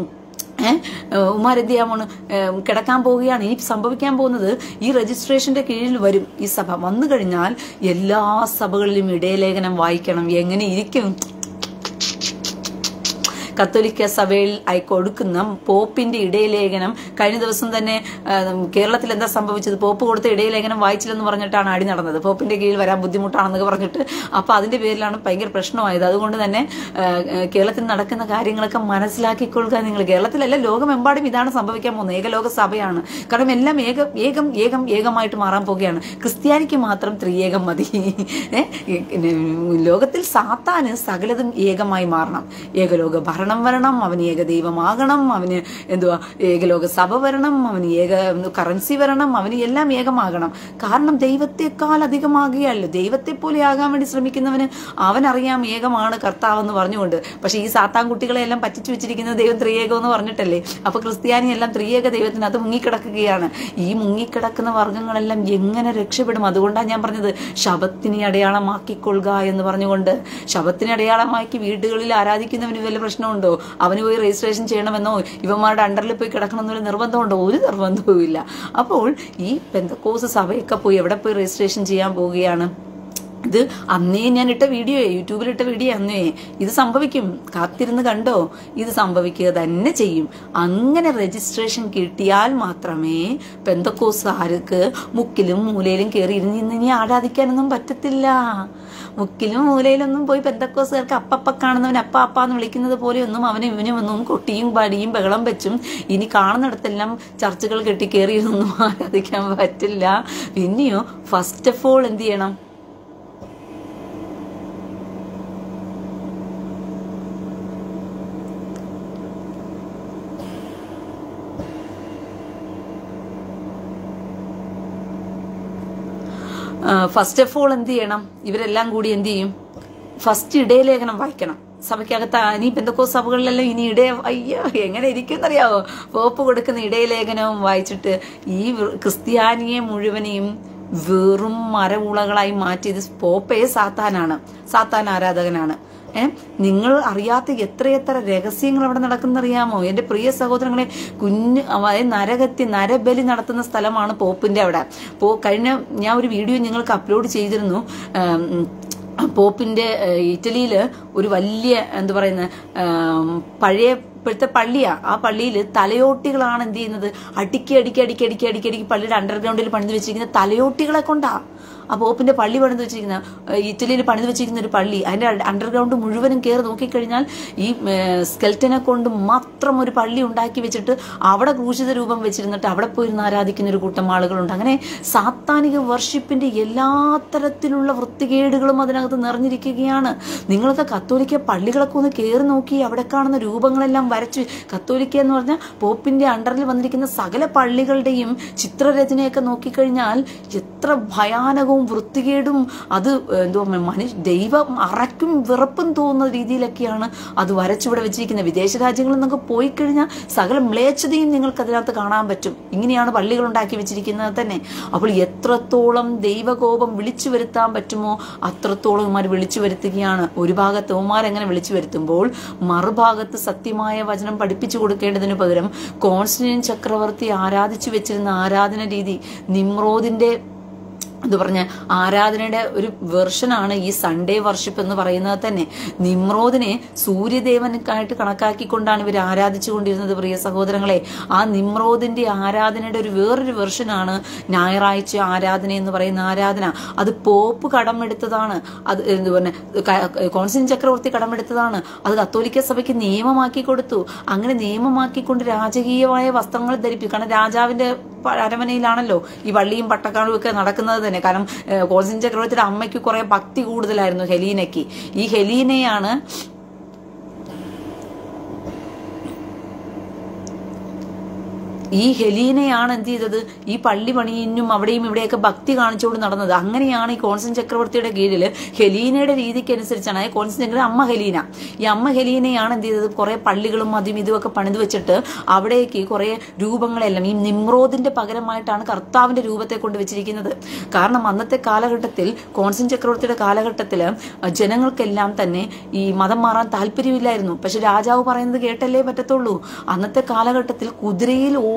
ഏഹ് ഉമാർ എന്ത് ചെയ്യാൻ പോണ് ഏഹ് കിടക്കാൻ പോവുകയാണ് ഇനി സംഭവിക്കാൻ പോകുന്നത് ഈ രജിസ്ട്രേഷന്റെ കീഴിൽ വരും ഈ സഭ വന്നു കഴിഞ്ഞാൽ എല്ലാ സഭകളിലും ഇടയലേഖനം വായിക്കണം എങ്ങനെ ഇരിക്കും കത്തോലിക്ക സഭയിൽ ആയി കൊടുക്കുന്ന പോപ്പിന്റെ ഇടയലേഖനം കഴിഞ്ഞ ദിവസം തന്നെ ആ, കേരളത്തിൽ എന്താ സംഭവിച്ചത് പോപ്പ് കൊടുത്ത ഇടയലേഖനം വായിച്ചില്ലെന്ന് പറഞ്ഞിട്ടാണ് അടി നടന്നത് പോപ്പിന്റെ കീഴിൽ വരാൻ ബുദ്ധിമുട്ടാണെന്നൊക്കെ പറഞ്ഞിട്ട് അപ്പൊ അതിന്റെ പേരിലാണ് ഭയങ്കര പ്രശ്നമായത് അതുകൊണ്ട് തന്നെ ആ, ആ, കേരളത്തിൽ നടക്കുന്ന കാര്യങ്ങളൊക്കെ മനസ്സിലാക്കിക്കൊള്ളുക നിങ്ങൾ കേരളത്തിലല്ല ലോകമെമ്പാടും ഇതാണ് സംഭവിക്കാൻ പോകുന്നത് ഏകലോക സഭയാണ് കാരണം എല്ലാം ഏക ഏകം ഏകം ഏകമായിട്ട് മാറാൻ പോവുകയാണ് ക്രിസ്ത്യാനിക്ക് മാത്രം ത്രിയേകം മതി ഏ? ലോകത്തിൽ സാത്താന് സകലതും ഏകമായി മാറണം ഏകലോക ഭരണം വരണം അവന് ഏകദൈവമാകണം അവന് എന്തുവാ ഏകലോക സഭ വരണം അവന് ഏക കറൻസി വരണം അവന് എല്ലാം ഏകമാകണം കാരണം ദൈവത്തെക്കാൾ അധികമാകുകയല്ലോ ദൈവത്തെ പോലെ ആകാൻ വേണ്ടി ശ്രമിക്കുന്നവന് അവനറിയാം ഏകമാണ് കർത്താവെന്ന് പറഞ്ഞുകൊണ്ട് പക്ഷെ ഈ സാത്താൻ കുട്ടികളെ എല്ലാം പറ്റിച്ചു വെച്ചിരിക്കുന്നത് ദൈവം ത്രിയേകം എന്ന് പറഞ്ഞിട്ടല്ലേ അപ്പൊ ക്രിസ്ത്യാനി എല്ലാം ത്രിയേക ദൈവത്തിനകത്ത് മുങ്ങിക്കിടക്കുകയാണ് ഈ മുങ്ങിക്കിടക്കുന്ന വർഗങ്ങളെല്ലാം എങ്ങനെ രക്ഷപ്പെടും അതുകൊണ്ടാണ് ഞാൻ പറഞ്ഞത് ശബത്തിനെ അടയാളമാക്കിക്കൊള്ളുക എന്ന് പറഞ്ഞുകൊണ്ട് ശബത്തിനെ അടയാളമാക്കി വീടുകളിൽ ആരാധിക്കുന്നവന് വല്ല പ്രശ്നമുണ്ടോ അവന് പോയി രജിസ്ട്രേഷൻ ചെയ്യണമെന്നോ ഇവന്മാരുടെ അണ്ടറിൽ പോയി കിടക്കണമെന്നൊരു നിർബന്ധമുണ്ടോ ഒരു നിർബന്ധവും ഇല്ല അപ്പോൾ ഈ പെന്തക്കോസ് സഭയൊക്കെ പോയി എവിടെ പോയി രജിസ്ട്രേഷൻ ചെയ്യാൻ പോവുകയാണ് ഇത് അന്നേ ഞാൻ ഇട്ട വീഡിയോ യൂട്യൂബിൽ ഇട്ട വീഡിയോ അന്നേ ഇത് സംഭവിക്കും കാത്തിരുന്ന് കണ്ടോ ഇത് സംഭവിക്കുക തന്നെ ചെയ്യും അങ്ങനെ രജിസ്ട്രേഷൻ കിട്ടിയാൽ മാത്രമേ പെന്തക്കോസാർക്ക് മുക്കിലും മൂലയിലും കയറി ഇരുന്ന് ഇന്ന് ഇനി ആരാധിക്കാനൊന്നും പറ്റത്തില്ല മുക്കിലും മൂലയിലൊന്നും പോയി പെന്തക്കോസുകാർക്ക് അപ്പപ്പ കാണുന്നവൻ അപ്പ അപ്പ എന്ന് വിളിക്കുന്നത് പോലെയൊന്നും അവനും ഇവനും ഒന്നും കൊട്ടിയും പടിയും ബഹളം വെച്ചും ഇനി കാണുന്നിടത്തെല്ലാം ചർച്ചകൾ കെട്ടി കയറിയിരുന്നൊന്നും ആരാധിക്കാൻ പറ്റില്ല പിന്നെയോ ഫസ്റ്റ് ഓഫ് ഓൾ എന്ത് ചെയ്യണം ഫസ്റ്റ് ഓഫ് ഓൾ എന്ത് ചെയ്യണം ഇവരെല്ലാം കൂടി എന്ത് ചെയ്യും ഫസ്റ്റ് ഇടയലേഖനം വായിക്കണം സഭയ്ക്കകത്ത് ഇനി പെന്തക്കോ സഭകളിലെല്ലാം ഇനി ഇടയ അയ്യോ എങ്ങനെ ഇരിക്കുന്നറിയാവോ പോപ്പ് കൊടുക്കുന്ന ഇടയലേഖനവും വായിച്ചിട്ട് ഈ വൃ- ക്രിസ്ത്യാനിയെ മുഴുവനെയും വെറും മരവുളകളായി മാറ്റിയത് പോപ്പയെ സാത്താനാണ് സാത്താൻ ആരാധകനാണ് ഏ നിങ്ങൾ അറിയാത്ത എത്രയെത്ര രഹസ്യങ്ങൾ അവിടെ നടക്കുന്നറിയാമോ എന്റെ പ്രിയ സഹോദരങ്ങളെ കുഞ്ഞ് അതായത് നരകത്തി നരബലി നടത്തുന്ന സ്ഥലമാണ് പോപ്പിന്റെ അവിടെ പോ കഴിഞ്ഞ ഞാൻ ഒരു വീഡിയോ നിങ്ങൾക്ക് അപ്ലോഡ് ചെയ്തിരുന്നു ആം, പോപ്പിന്റെ ഏഹ്, ഇറ്റലിയില് ഒരു വലിയ എന്താ പറയുന്ന ആം, പഴയ ഇപ്പോഴത്തെ പള്ളിയാ ആ പള്ളിയിൽ തലയോട്ടികളാണ് എന്ത് ചെയ്യുന്നത് അടുക്കി അടുക്കി അടുക്കി അടുക്കി അടുക്കി അടുക്കി പള്ളിയുടെ അണ്ടർഗ്രൗണ്ടിൽ പണിത് വെച്ചിരിക്കുന്ന തലയോട്ടികളെ കൊണ്ടാ ആ പോപ്പിന്റെ പള്ളി പണിത് വെച്ചിരിക്കുന്ന ഏഹ്, ഇറ്റലിയിൽ പണിത് വെച്ചിരിക്കുന്ന ഒരു പള്ളി അതിന്റെ അണ്ടർഗ്രൗണ്ട് മുഴുവനും കയറി നോക്കിക്കഴിഞ്ഞാൽ ഈ സ്കെൽറ്റനെ കൊണ്ട് മാത്രം ഒരു പള്ളി ഉണ്ടാക്കി വെച്ചിട്ട് അവിടെ ക്രൂശിത രൂപം വെച്ചിരുന്നിട്ട് അവിടെ പോയിരുന്ന് ആരാധിക്കുന്ന ഒരു കൂട്ടം ആളുകളുണ്ട് അങ്ങനെ സാത്താനിക വർഷിപ്പിന്റെ എല്ലാ തരത്തിലുള്ള വൃത്തികേടുകളും അതിനകത്ത് നിറഞ്ഞിരിക്കുകയാണ് നിങ്ങളൊക്കെ കത്തോലിക്ക പള്ളികളൊക്കെ ഒന്ന് കയറി നോക്കി അവിടെ കാണുന്ന രൂപങ്ങളെല്ലാം വരച്ച് കത്തോലിക്ക എന്ന് പറഞ്ഞാൽ പോപ്പിന്റെ അണ്ടറിൽ വന്നിരിക്കുന്ന സകല പള്ളികളുടെയും ചിത്രരചനയൊക്കെ നോക്കിക്കഴിഞ്ഞാൽ എത്ര ഭയാനകവും വൃത്തികേടും അത് എന്തോ മനുഷ്യ ദൈവം അറയ്ക്കും വിറപ്പും തോന്നുന്ന രീതിയിലൊക്കെയാണ് അത് വരച്ചിവിടെ വെച്ചിരിക്കുന്നത് വിദേശ രാജ്യങ്ങളിൽ നിന്നൊക്കെ പോയി കഴിഞ്ഞാൽ സകല മ്ലേച്ഛതയും നിങ്ങൾക്ക് അതിനകത്ത് കാണാൻ പറ്റും ഇങ്ങനെയാണ് പള്ളികൾ ഉണ്ടാക്കി വെച്ചിരിക്കുന്നത് തന്നെ അപ്പോൾ എത്രത്തോളം ദൈവകോപം വിളിച്ചു വരുത്താൻ പറ്റുമോ അത്രത്തോളം ഇവന്മാർ വിളിച്ചു വരുത്തുകയാണ് ഒരു ഭാഗത്ത് ഇവന്മാർ എങ്ങനെ വിളിച്ചു വരുത്തുമ്പോൾ മറുഭാഗത്ത് സത്യമായ വചനം പഠിപ്പിച്ചു കൊടുക്കേണ്ടതിന് പകരം കോൺസ്റ്റന്റൈൻ ചക്രവർത്തി ആരാധിച്ചു വെച്ചിരുന്ന ആരാധന രീതി നിമ്രോദിന്റെ എന്ന് പറഞ്ഞ ആരാധനയുടെ ഒരു വെർഷനാണ് ഈ സൺഡേ വർഷിപ്പ് എന്ന് പറയുന്നത് തന്നെ നിമ്രോദിനെ സൂര്യദേവനക്കായിട്ട് കണക്കാക്കിക്കൊണ്ടാണ് ഇവർ ആരാധിച്ചു കൊണ്ടിരുന്നത് പ്രിയ സഹോദരങ്ങളെ ആ നിമ്രോദിന്റെ ആരാധനയുടെ ഒരു വേറൊരു വെർഷനാണ് ഞായറാഴ്ച ആരാധന എന്ന് പറയുന്ന ആരാധന അത് പോപ്പ് കടമെടുത്തതാണ് അത് എന്ത് പറഞ്ഞ കോൺസ്റ്റൻ ചക്രവർത്തി കടമെടുത്തതാണ് അത് കത്തോലിക്ക സഭയ്ക്ക് നിയമമാക്കി കൊടുത്തു അങ്ങനെ നിയമമാക്കിക്കൊണ്ട് രാജകീയമായ വസ്ത്രങ്ങൾ ധരിപ്പിക്കും കാരണം രാജാവിന്റെ പ- അരമനയിലാണല്ലോ ഈ വള്ളിയും പട്ടക്കാടും ഒക്കെ നടക്കുന്നത് തന്നെ കാരണം ഏഹ്, കോൺസ്റ്റൻ ചക്രവർത്തിയുടെ അമ്മയ്ക്ക് കുറെ ഭക്തി കൂടുതലായിരുന്നു ഹെലീനയ്ക്ക് ഈ ഹെലീനയാണ് ഈ ഹെലീനയാണ് എന്ത് ചെയ്തത് ഈ പള്ളി പണിയിനും അവിടെയും ഇവിടെയൊക്കെ ഭക്തി കാണിച്ചുകൊണ്ട് നടന്നത് അങ്ങനെയാണ് ഈ കോൺസ്റ്റൻ ചക്രവർത്തിയുടെ കീഴിൽ ഹെലീനയുടെ രീതിക്ക് അനുസരിച്ചാണ് അതായത് കോൺസ്റ്റൻ ചക്രവർത്തി അമ്മ ഹെലീന ഈ അമ്മ ഹെലീനയാണ് എന്ത് ചെയ്തത് കുറെ പള്ളികളും അതും ഇതുമൊക്കെ പണിത് വെച്ചിട്ട് അവിടേക്ക് കുറെ രൂപങ്ങളെല്ലാം ഈ നിമ്രോദിന്റെ പകരമായിട്ടാണ് കർത്താവിന്റെ രൂപത്തെ കൊണ്ട് വെച്ചിരിക്കുന്നത് കാരണം അന്നത്തെ കാലഘട്ടത്തിൽ കോൺസ്റ്റൻ ചക്രവർത്തിയുടെ കാലഘട്ടത്തിൽ ജനങ്ങൾക്കെല്ലാം തന്നെ ഈ മതം മാറാൻ താല്പര്യമില്ലായിരുന്നു പക്ഷെ രാജാവ് പറയുന്നത് കേട്ടല്ലേ പറ്റത്തുള്ളൂ അന്നത്തെ കാലഘട്ടത്തിൽ കുതിരയിൽ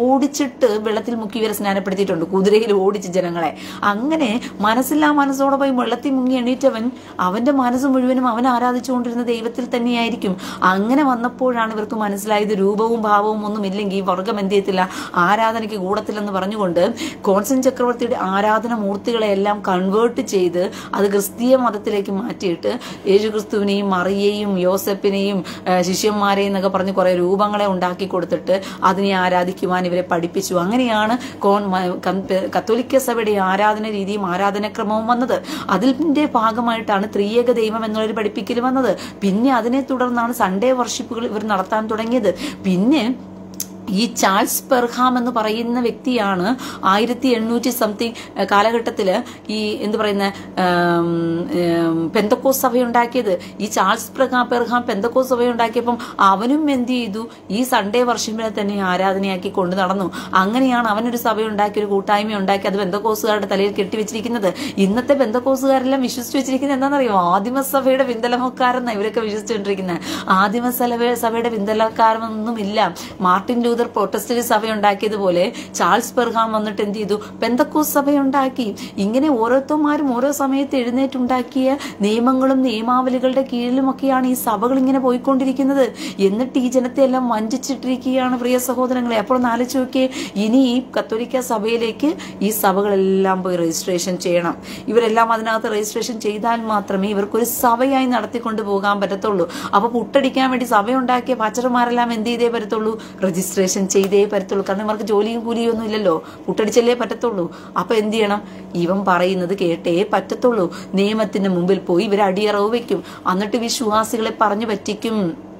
ഓടിച്ചിട്ട് വെള്ളത്തിൽ മുക്കി ഇവരെ സ്നാനപ്പെടുത്തിയിട്ടുണ്ട് കുതിരയിൽ ഓടിച്ച് ജനങ്ങളെ അങ്ങനെ മനസ്സില്ലാ മനസ്സോടെ പോയി വെള്ളത്തിൽ മുങ്ങി എണീറ്റവൻ അവന്റെ മനസ്സ് മുഴുവനും അവൻ ആരാധിച്ചുകൊണ്ടിരുന്ന ദൈവത്തിൽ തന്നെയായിരിക്കും അങ്ങനെ വന്നപ്പോഴാണ് ഇവർക്ക് മനസ്സിലായത് രൂപവും ഭാവവും ഒന്നും ഇല്ലെങ്കിൽ ഈ വർഗം എന്ത് ചെയ്യത്തില്ല ആരാധനയ്ക്ക് കൂടത്തില്ലെന്ന് പറഞ്ഞുകൊണ്ട് കോൺസ്റ്റൻ ചക്രവർത്തിയുടെ ആരാധന മൂർത്തികളെ എല്ലാം കൺവേർട്ട് ചെയ്ത് അത് ക്രിസ്തീയ മതത്തിലേക്ക് മാറ്റിയിട്ട് യേശുക്രിസ്തുവിനെയും മറിയെയും യോസഫിനെയും ആ, ശിഷ്യന്മാരെയും എന്നൊക്കെ പറഞ്ഞ് കുറെ രൂപങ്ങളെ ഉണ്ടാക്കി കൊടുത്തിട്ട് അതിനെ ആരാധിക്കുവാൻ ഇവരെ പഠിപ്പിച്ചു അങ്ങനെയാണ് കോൺ മ- കം- കത്തോലിക്ക സഭയുടെ ആരാധന രീതിയും ആരാധനക്രമവും വന്നത് അതിന്റെ ഭാഗമായിട്ടാണ് ത്രിയേക ദൈവം എന്നുള്ളൊരു പഠിപ്പിക്കൽ വന്നത് പിന്നെ അതിനെ തുടർന്നാണ് സൺഡേ വർഷിപ്പുകൾ ഇവർ നടത്താൻ തുടങ്ങിയത് പിന്നെ ഈ ചാൾസ് പെർഹാം എന്ന് പറയുന്ന വ്യക്തിയാണ് ആയിരത്തി എണ്ണൂറ്റി സംതിങ് കാലഘട്ടത്തില് ഈ എന്ത് പറയുന്ന പെന്തക്കോസ് സഭ ഉണ്ടാക്കിയത് ഈ ചാൾസ് പെർഹാം പെർഹാം പെന്തക്കോസ് സഭ ഉണ്ടാക്കിയപ്പം അവനും എന്ത് ചെയ്തു ഈ സൺഡേ വർഷിപ്പിനെ തന്നെ ആരാധനയാക്കി കൊണ്ട് നടന്നു അങ്ങനെയാണ് അവനൊരു സഭ ഉണ്ടാക്കി ഒരു കൂട്ടായ്മ ഉണ്ടാക്കി അത് ബന്ധക്കോസുകാരുടെ തലയിൽ കെട്ടിവെച്ചിരിക്കുന്നത് ഇന്നത്തെ ബന്ധക്കോസുകാരെല്ലാം വിശ്വസിച്ച് വെച്ചിരിക്കുന്നത് എന്താണെന്നറിയോ ആദിമസഭയുടെ പിന്തലമക്കാരെന്നാണ് ഇവരൊക്കെ വിശ്വസിച്ചുകൊണ്ടിരിക്കുന്നത് ആദിമസഭ സഭയുടെ പിന്തലക്കാരൊന്നുമില്ല മാർട്ടിൻ ലൂതർ പ്രൊട്ടസ്റ്റന്റ് സഭ ഉണ്ടാക്കിയതുപോലെ ചാൾസ് പെർഹാം വന്നിട്ട് എന്ത് ചെയ്തു പെന്തക്കോസ് സഭ ഉണ്ടാക്കി ഇങ്ങനെ ഓരോരുത്തന്മാരും ഓരോ സമയത്ത് എഴുന്നേറ്റുണ്ടാക്കിയ നിയമങ്ങളും നിയമാവലികളുടെ കീഴിലുമൊക്കെയാണ് ഈ സഭകൾ ഇങ്ങനെ പോയിക്കൊണ്ടിരിക്കുന്നത് എന്നിട്ട് ഈ ജനത്തെ എല്ലാം വഞ്ചിച്ചിട്ടിരിക്കുകയാണ് പ്രിയ സഹോദരങ്ങളെ അപ്പോൾ ഒന്ന് ആലോചിച്ച് നോക്കിയേ ഇനി ഈ കത്തോലിക്ക സഭയിലേക്ക് ഈ സഭകളെല്ലാം പോയി രജിസ്ട്രേഷൻ ചെയ്യണം ഇവരെല്ലാം അതിനകത്ത് രജിസ്ട്രേഷൻ ചെയ്താൽ മാത്രമേ ഇവർക്കൊരു സഭയായി നടത്തിക്കൊണ്ട് പോകാൻ പറ്റത്തുള്ളൂ അപ്പൊ പുട്ടടിക്കാൻ വേണ്ടി സഭ ഉണ്ടാക്കിയ പാച്ചർമാരെല്ലാം എന്ത് ചെയ്തേ പറ്റത്തുള്ളൂ രജിസ്ട്രേഷൻ ചെയ്തേ പറ്റത്തുള്ളൂ കാരണം ഇവർക്ക് ജോലിയും കൂലിയും ഒന്നും ഇല്ലല്ലോ പുട്ടടിച്ചല്ലേ പറ്റത്തുള്ളൂ അപ്പൊ എന്ത് ചെയ്യണം ഇവൻ പറയുന്നത് കേട്ടേ പറ്റത്തുള്ളൂ നിയമത്തിന്റെ മുമ്പിൽ പോയി ഇവർ അടിയറവ് വെക്കും എന്നിട്ട് വിശ്വാസികളെ പറഞ്ഞു പറ്റിക്കും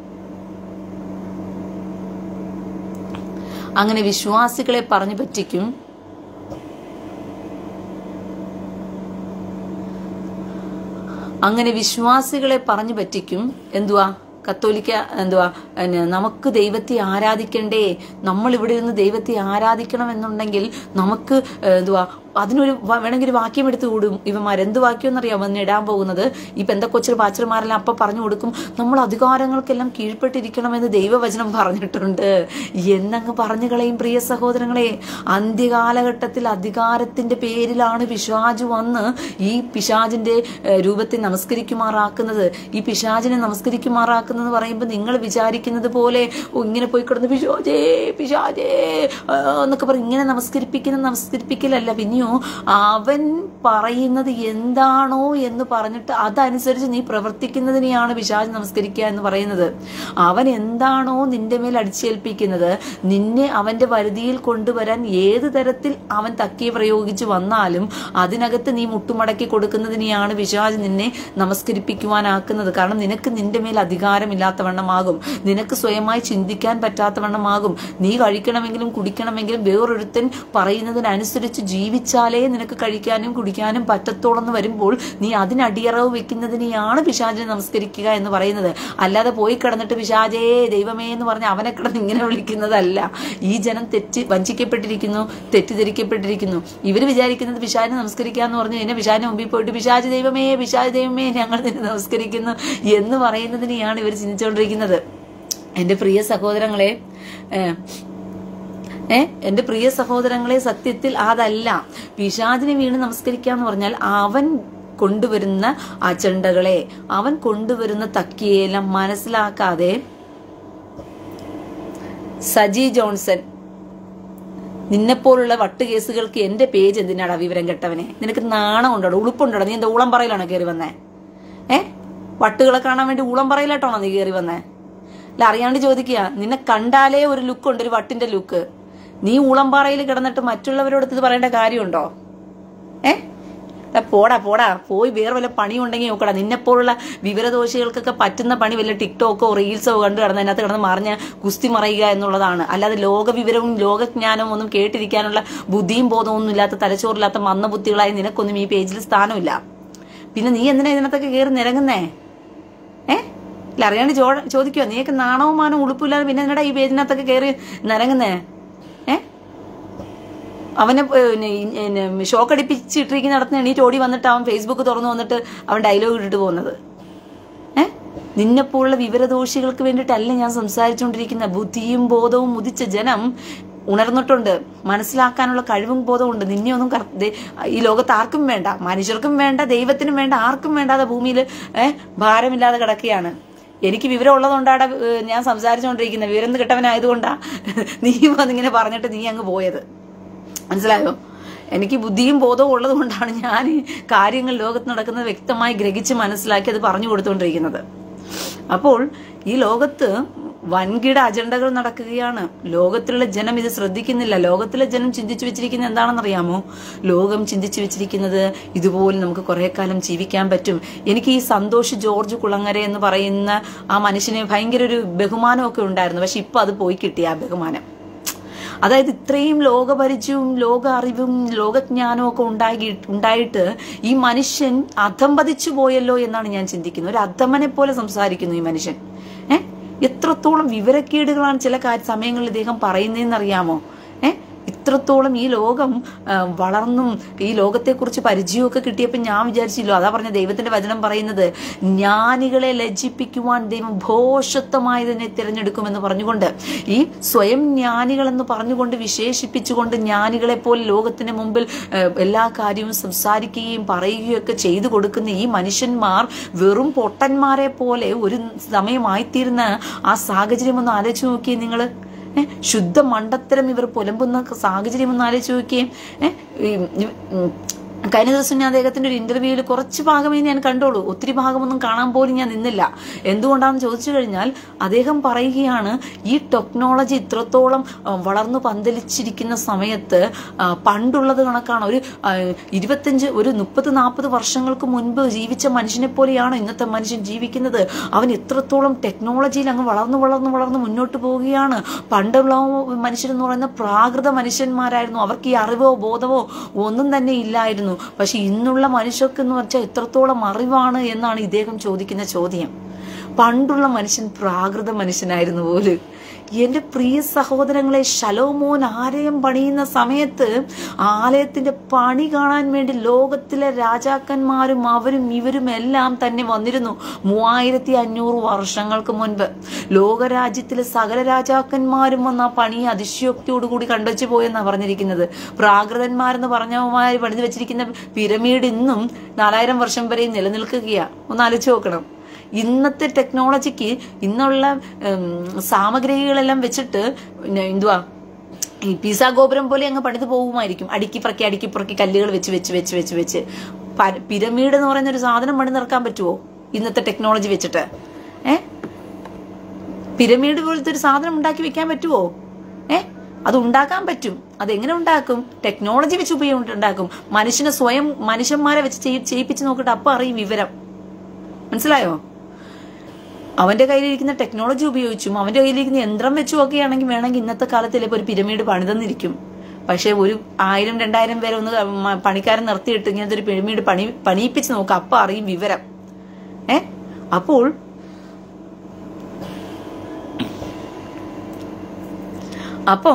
അങ്ങനെ വിശ്വാസികളെ പറഞ്ഞു പറ്റിക്കും അങ്ങനെ വിശ്വാസികളെ പറഞ്ഞു പറ്റിക്കും എന്തുവാ കത്തോലിക്ക എന്തുവാ പിന്നെ നമുക്ക് ദൈവത്തെ ആരാധിക്കണ്ടേ നമ്മൾ ഇവിടെ ഇരുന്ന് ദൈവത്തെ ആരാധിക്കണം എന്നുണ്ടെങ്കിൽ നമുക്ക് ഏഹ്, എന്തുവാ അതിനൊരു വ- വേണമെങ്കിൽ ഒരു വാക്യം എടുത്തു കൂടും ഇവന്മാർ എന്ത് വാക്യം എന്നറിയാം വന്ന് ഇടാൻ പോകുന്നത് ഈ പെന്തക്കൊച്ചിൽ പാച്ചർമാരെല്ലാം അപ്പൊ പറഞ്ഞു കൊടുക്കും നമ്മൾ അധികാരങ്ങൾക്കെല്ലാം കീഴ്പ്പെട്ടിരിക്കണമെന്ന് ദൈവവചനം പറഞ്ഞിട്ടുണ്ട് എന്നങ്ങ് പറഞ്ഞു കളയും പ്രിയ സഹോദരങ്ങളെ അന്ത്യകാലഘട്ടത്തിൽ അധികാരത്തിന്റെ പേരിലാണ് പിശാജ് വന്ന് ഈ പിശാജിന്റെ ഏഹ്, രൂപത്തെ നമസ്കരിക്കുമാറാക്കുന്നത് ഈ പിശാജിനെ നമസ്കരിക്കുമാറാക്കുന്നത് പറയുമ്പോൾ നിങ്ങൾ വിചാരിക്കുന്നത് പോലെ "ഓ, ഇങ്ങനെ പോയി കിടന്ന് പിശാജേ പിശാജേ ആ, എന്നൊക്കെ പറയും ഇങ്ങനെ നമസ്കരിപ്പിക്കുന്ന നമസ്കരിപ്പിക്കലല്ല പിന്നെയോ അവൻ പറയുന്നത് എന്താണോ എന്ന് പറഞ്ഞിട്ട് അതനുസരിച്ച് നീ പ്രവർത്തിക്കുന്നതിനെയാണ് പിശാജ് നമസ്കരിക്കുക എന്ന് പറയുന്നത് അവൻ എന്താണോ നിന്റെ മേൽ അടിച്ചേൽപ്പിക്കുന്നത് നിന്നെ അവന്റെ വരുതിയിൽ കൊണ്ടുവരാൻ ഏത് തരത്തിൽ അവൻ തക്കിയ പ്രയോഗിച്ച് വന്നാലും അതിനകത്ത് നീ മുട്ടുമടക്കി കൊടുക്കുന്നതിനെയാണ് പിശാജ് നിന്നെ നമസ്കരിപ്പിക്കുവാനാക്കുന്നത് കാരണം നിനക്ക് നിന്റെ മേൽ അധികാരമില്ലാത്തവണ്ണമാകും നിനക്ക് സ്വയമായി ചിന്തിക്കാൻ പറ്റാത്തവണ്ണമാകും നീ കഴിക്കണമെങ്കിലും കുടിക്കണമെങ്കിലും വേറൊരുത്തൻ പറയുന്നതിനനുസരിച്ച് ജീവിച്ചാലേ നിനക്ക് കഴിക്കാനും കുടിക്കാനും പറ്റത്തോളെന്ന് വരുമ്പോൾ നീ അതിനടിയറവ് വെക്കുന്നതിനെയാണ് പിശാചിനെ നമസ്കരിക്കുക എന്ന് പറയുന്നത് അല്ലാതെ പോയി കിടന്നിട്ട് പിശാചേ ദൈവമേ എന്ന് പറഞ്ഞ് അവനെ കിടന്ന് ഇങ്ങനെ വിളിക്കുന്നതല്ല ഈ ജനം തെറ്റ് വഞ്ചിക്കപ്പെട്ടിരിക്കുന്നു തെറ്റിദ്ധരിക്കപ്പെട്ടിരിക്കുന്നു ഇവർ വിചാരിക്കുന്നത് പിശാചിനെ നമസ്കരിക്കുക എന്ന് പറഞ്ഞു കഴിഞ്ഞാൽ പിശാചിന് മുമ്പിൽ പോയിട്ട് പിശാച് ദൈവമേ പിശാച് ദൈവമേ ഞങ്ങൾ നിന്നെ നമസ്കരിക്കുന്നു എന്ന് പറയുന്നതിനെയാണ് ഇവർ ചിന്തിച്ചുകൊണ്ടിരിക്കുന്നത് എന്റെ പ്രിയ സഹോദരങ്ങളെ ഏഹ്, ഏ എന്റെ പ്രിയ സഹോദരങ്ങളെ സത്യത്തിൽ അതല്ല പിശാചിനെ വീണ് നമസ്കരിക്കുക എന്ന് പറഞ്ഞാൽ അവൻ കൊണ്ടുവരുന്ന അജണ്ടകളെ അവൻ കൊണ്ടുവരുന്ന തക്കിയെല്ലാം മനസ്സിലാക്കാതെ സജി ജോൺസൺ നിന്നെപ്പോലുള്ള വട്ട് കേസുകൾക്ക് എന്റെ പേജ് എന്തിനാടാ വിവരം കെട്ടവനെ നിനക്ക് നാണം ഉണ്ടോ ഉളുപ്പുണ്ടോ നീ എന്താ ഊളം പറയിലാണോ കയറി വന്നേ ഏ വട്ടുകളെ കാണാൻ വേണ്ടി ഊളം പറയിലായിട്ടാണോ നീ കയറി വന്നേ അല്ല അറിയാണ്ട് ചോദിക്കുക നിന്നെ കണ്ടാലേ ഒരു ലുക്ക് ഉണ്ട് ഒരു വട്ടിന്റെ ലുക്ക് നീ ഊളംപാറയിൽ കിടന്നിട്ട് മറ്റുള്ളവരോട് ഇത് പറയേണ്ട കാര്യമുണ്ടോ ഏ എടാ പോടാ പോടാ പോയി വേറെ വല്ല പണിയുണ്ടെങ്കിൽ നോക്കടാ നിന്നെപ്പോലുള്ള വിവരദോഷികൾക്കൊക്കെ പറ്റുന്ന പണി വല്ല ടിക്ടോക്കോ റീൽസോ കണ്ടു കിടന്ന് അതിനകത്ത് കിടന്ന് മറിഞ്ഞ് കുസ്തി മറയുക എന്നുള്ളതാണ് അല്ലാതെ ലോകവിവരവും ലോകജ്ഞാനവും ഒന്നും കേട്ടിരിക്കാനുള്ള ബുദ്ധിയും ബോധവും ഒന്നും ഇല്ലാത്ത തലച്ചോറില്ലാത്ത മന്ദബുദ്ധികളായി നിനക്കൊന്നും ഈ പേജിൽ സ്ഥാനമില്ല പിന്നെ നീ എന്തിനാ ഇതിനകത്തൊക്കെ കയറി നിരങ്ങുന്നേ ഏ ഇല്ല അറിയാണ്ട് ചോ ചോദിക്കുവോ നീയൊക്കെ നാണവും മാനവും ഉളുപ്പില്ലാതെ പിന്നെ എന്നടാ ഈ പേജിനകത്തൊക്കെ കയറി നിരങ്ങുന്നേ ഏ അവനെ ഷോക്ക് അടിപ്പിച്ചിട്ടിരിക്കുന്നിടത്ത് എണീറ്റ് ഓടി വന്നിട്ട് അവൻ ഫേസ്ബുക്ക് തുറന്നു വന്നിട്ട് അവൻ ഡയലോഗ് ഇട്ടിട്ട് പോകുന്നത് ഏ നിന്നെപ്പോലുള്ള വിവരദോഷികൾക്ക് വേണ്ടിയിട്ടല്ല ഞാൻ സംസാരിച്ചുകൊണ്ടിരിക്കുന്ന ബുദ്ധിയും ബോധവും ഉദിച്ച ജനം ഉണർന്നിട്ടുണ്ട് മനസ്സിലാക്കാനുള്ള കഴിവും ബോധമുണ്ട് നിന്നെ ഒന്നും കർ- ദേ- ഈ ലോകത്ത് ആർക്കും വേണ്ട മനുഷ്യർക്കും വേണ്ട ദൈവത്തിനും വേണ്ട ആർക്കും വേണ്ടാതെ ഭൂമിയിൽ ഏഹ് ഭാരമില്ലാതെ കിടക്കുകയാണ് എനിക്ക് വിവരം ഉള്ളതുകൊണ്ടാണ് ഏഹ്, ഞാൻ സംസാരിച്ചുകൊണ്ടിരിക്കുന്നത് വിവരം കിട്ടവനായതുകൊണ്ടാ നീ വന്നിങ്ങനെ പറഞ്ഞിട്ട് നീ അങ്ങ് പോയത് മനസ്സിലായോ എനിക്ക് ബുദ്ധിയും ബോധവും ഉള്ളത് കൊണ്ടാണ് ഞാൻ ഈ കാര്യങ്ങൾ ലോകത്ത് നടക്കുന്നത് വ്യക്തമായി ഗ്രഹിച്ച് മനസ്സിലാക്കി അത് പറഞ്ഞു കൊടുത്തുകൊണ്ടിരിക്കുന്നത് അപ്പോൾ ഈ ലോകത്ത് വൻകിട അജണ്ടകൾ നടക്കുകയാണ് ലോകത്തിലുള്ള ജനം ഇത് ശ്രദ്ധിക്കുന്നില്ല ലോകത്തിലെ ജനം ചിന്തിച്ചു വെച്ചിരിക്കുന്നത് എന്താണെന്നറിയാമോ ലോകം ചിന്തിച്ചു വെച്ചിരിക്കുന്നത് ഇതുപോലെ നമുക്ക് കുറെ കാലം ജീവിക്കാൻ പറ്റും എനിക്ക് ഈ സന്തോഷ് ജോർജ് കുളങ്ങര എന്ന് പറയുന്ന ആ മനുഷ്യന് ഭയങ്കര ഒരു ബഹുമാനമൊക്കെ ഉണ്ടായിരുന്നു പക്ഷെ ഇപ്പൊ അത് പോയി കിട്ടി ആ ബഹുമാനം അതായത് ഇത്രയും ലോകപരിചയവും ലോക അറിവും ലോകജ്ഞാനവും ഒക്കെ ഉണ്ടായി ഉണ്ടായിട്ട് ഈ മനുഷ്യൻ അധംപതിച്ചു പോയല്ലോ എന്നാണ് ഞാൻ ചിന്തിക്കുന്നത് ഒരു അധമനെ പോലെ സംസാരിക്കുന്നു ഈ മനുഷ്യൻ ഏ എത്രത്തോളം വിവരക്കേടുകളാണ് ചില കാര്യ സമയങ്ങളിൽ ഇദ്ദേഹം പറയുന്നതെന്നറിയാമോ ഏ ഇത്രത്തോളം ഈ ലോകം ആ, വളർന്നും ഈ ലോകത്തെക്കുറിച്ച് പരിചയമൊക്കെ കിട്ടിയപ്പോൾ ഞാൻ വിചാരിച്ചില്ലോ അതാ പറഞ്ഞ ദൈവത്തിന്റെ വചനം പറയുന്നത് ജ്ഞാനികളെ ലജ്ജിപ്പിക്കുവാൻ ദൈവം ഭോഷത്വമായതിനെ തിരഞ്ഞെടുക്കുമെന്ന് പറഞ്ഞുകൊണ്ട് ഈ സ്വയം ജ്ഞാനികൾ എന്ന് പറഞ്ഞുകൊണ്ട് വിശേഷിപ്പിച്ചുകൊണ്ട് ജ്ഞാനികളെ പോലെ ലോകത്തിന് മുമ്പിൽ ആ, എല്ലാ കാര്യവും സംസാരിക്കുകയും പറയുകയും ഒക്കെ ചെയ്തു കൊടുക്കുന്ന ഈ മനുഷ്യന്മാർ വെറും പൊട്ടന്മാരെ പോലെ ഒരു സമയമായിത്തീരുന്ന ആ സാഹചര്യം ഒന്ന് ആലോചിച്ച് നോക്കിയേ നിങ്ങള് ഏ, ശുദ്ധ മണ്ടത്തരം ഇവർ പുലമ്പുന്ന സാഹചര്യം ഒന്ന് ആലോചിച്ച് നോക്കിയേ ഏ, ഈ, ഉം, കഴിഞ്ഞ ദിവസം ഞാൻ അദ്ദേഹത്തിന്റെ ഒരു ഇന്റർവ്യൂവിൽ കുറച്ച് ഭാഗമേ ഞാൻ കണ്ടോളൂ ഒത്തിരി ഭാഗമൊന്നും കാണാൻ പോലും ഞാൻ നിന്നില്ല എന്തുകൊണ്ടാണെന്ന് ചോദിച്ചു കഴിഞ്ഞാൽ അദ്ദേഹം പറയുകയാണ് ഈ ടെക്നോളജി ഇത്രത്തോളം ആ, വളർന്നു പന്തലിച്ചിരിക്കുന്ന സമയത്ത് ആ, പണ്ടുള്ളത് കണക്കാണ് ഒരു ആ, ഇരുപത്തഞ്ച് ഒരു മുപ്പത് നാൽപ്പത് വർഷങ്ങൾക്ക് മുൻപ് ജീവിച്ച മനുഷ്യനെ പോലെയാണ് ഇന്നത്തെ മനുഷ്യൻ ജീവിക്കുന്നത് അവൻ എത്രത്തോളം ടെക്നോളജിയിൽ അങ്ങ് വളർന്നു വളർന്നു വളർന്നു മുന്നോട്ട് പോവുകയാണ് പണ്ടുള്ള മനുഷ്യരെന്ന് പറയുന്ന പ്രാകൃത മനുഷ്യന്മാരായിരുന്നു അവർക്ക് ഈ അറിവോ ബോധമോ ഒന്നും തന്നെ ഇല്ലായിരുന്നു പക്ഷെ ഇന്നുള്ള മനുഷ്യർക്ക് എന്ന് വെച്ചാൽ എത്രത്തോളം അറിവാണ് എന്നാണ് ഇദ്ദേഹം ചോദിക്കുന്ന ചോദ്യം പണ്ടുള്ള മനുഷ്യൻ പ്രാകൃത മനുഷ്യനായിരുന്നു പോലും എന്റെ പ്രിയ സഹോദരങ്ങളെ ശലോമോൻ ആലയം പണിയുന്ന സമയത്ത് ആലയത്തിന്റെ പണി കാണാൻ വേണ്ടി ലോകത്തിലെ രാജാക്കന്മാരും അവരും ഇവരും എല്ലാം തന്നെ വന്നിരുന്നു മൂവായിരത്തി അഞ്ഞൂറ് വർഷങ്ങൾക്ക് മുൻപ് ലോകരാജ്യത്തിലെ സകല രാജാക്കന്മാരും വന്ന് ആ പണിയെ അതിശയോക്തിയോടുകൂടി കണ്ടുവച്ചു പോയെന്നാണ് പറഞ്ഞിരിക്കുന്നത് പ്രാകൃതന്മാരെന്ന് പറഞ്ഞവന്മാർ പണിത് വെച്ചിരിക്കുന്ന പിരമീഡ് ഇന്നും നാലായിരം വർഷം വരെ നിലനിൽക്കുകയാ ഒന്ന് ആലോചിച്ച് നോക്കണം ഇന്നത്തെ ടെക്നോളജിക്ക് ഇന്നുള്ള ഉം, സാമഗ്രികളെല്ലാം വെച്ചിട്ട് പിന്നെ എന്തുവാ ഈ പിസ ഗോപുരം പോലെ അങ്ങ് പണിത് പോകുമായിരിക്കും അടുക്കി പറക്കി അടുക്കി പറക്കി കല്ലുകൾ വെച്ച് വെച്ച് വെച്ച് വെച്ച് വെച്ച് പ- പിരമീഡ് എന്ന് പറയുന്ന ഒരു സാധനം പണി നിറക്കാൻ പറ്റുമോ ഇന്നത്തെ ടെക്നോളജി വെച്ചിട്ട് ഏ പിരമീഡ് പോലത്തെ ഒരു സാധനം ഉണ്ടാക്കി വെക്കാൻ പറ്റുമോ ഏ അത് ഉണ്ടാക്കാൻ പറ്റും അതെങ്ങനെ ഉണ്ടാക്കും ടെക്നോളജി വെച്ച് ഉപയോഗം ഉണ്ടാക്കും മനുഷ്യനെ സ്വയം മനുഷ്യന്മാരെ വെച്ച് ചെയ്യി- ചെയ്യിപ്പിച്ച് നോക്കിയിട്ട് അപ്പൊ അറിയും വിവരം മനസ്സിലായോ അവന്റെ കയ്യിലിരിക്കുന്ന ടെക്നോളജി ഉപയോഗിച്ചും അവന്റെ കയ്യിലിരിക്കുന്ന യന്ത്രം വെച്ചും ഒക്കെ ആണെങ്കിൽ വേണമെങ്കിൽ ഇന്നത്തെ കാലത്ത് ചിലപ്പോൾ ഒരു പിരമീഡ് പണിതെന്നിരിക്കും പക്ഷെ ഒരു ആയിരം രണ്ടായിരം പേരെ ഒന്ന് മ- പണിക്കാരൻ നിർത്തിയിട്ട് ഇങ്ങനത്തെ ഒരു പിരമീഡ് പണി പണിയിപ്പിച്ച് നോക്കുക അപ്പൊ അറിയും വിവരം ഏ അപ്പോൾ അപ്പം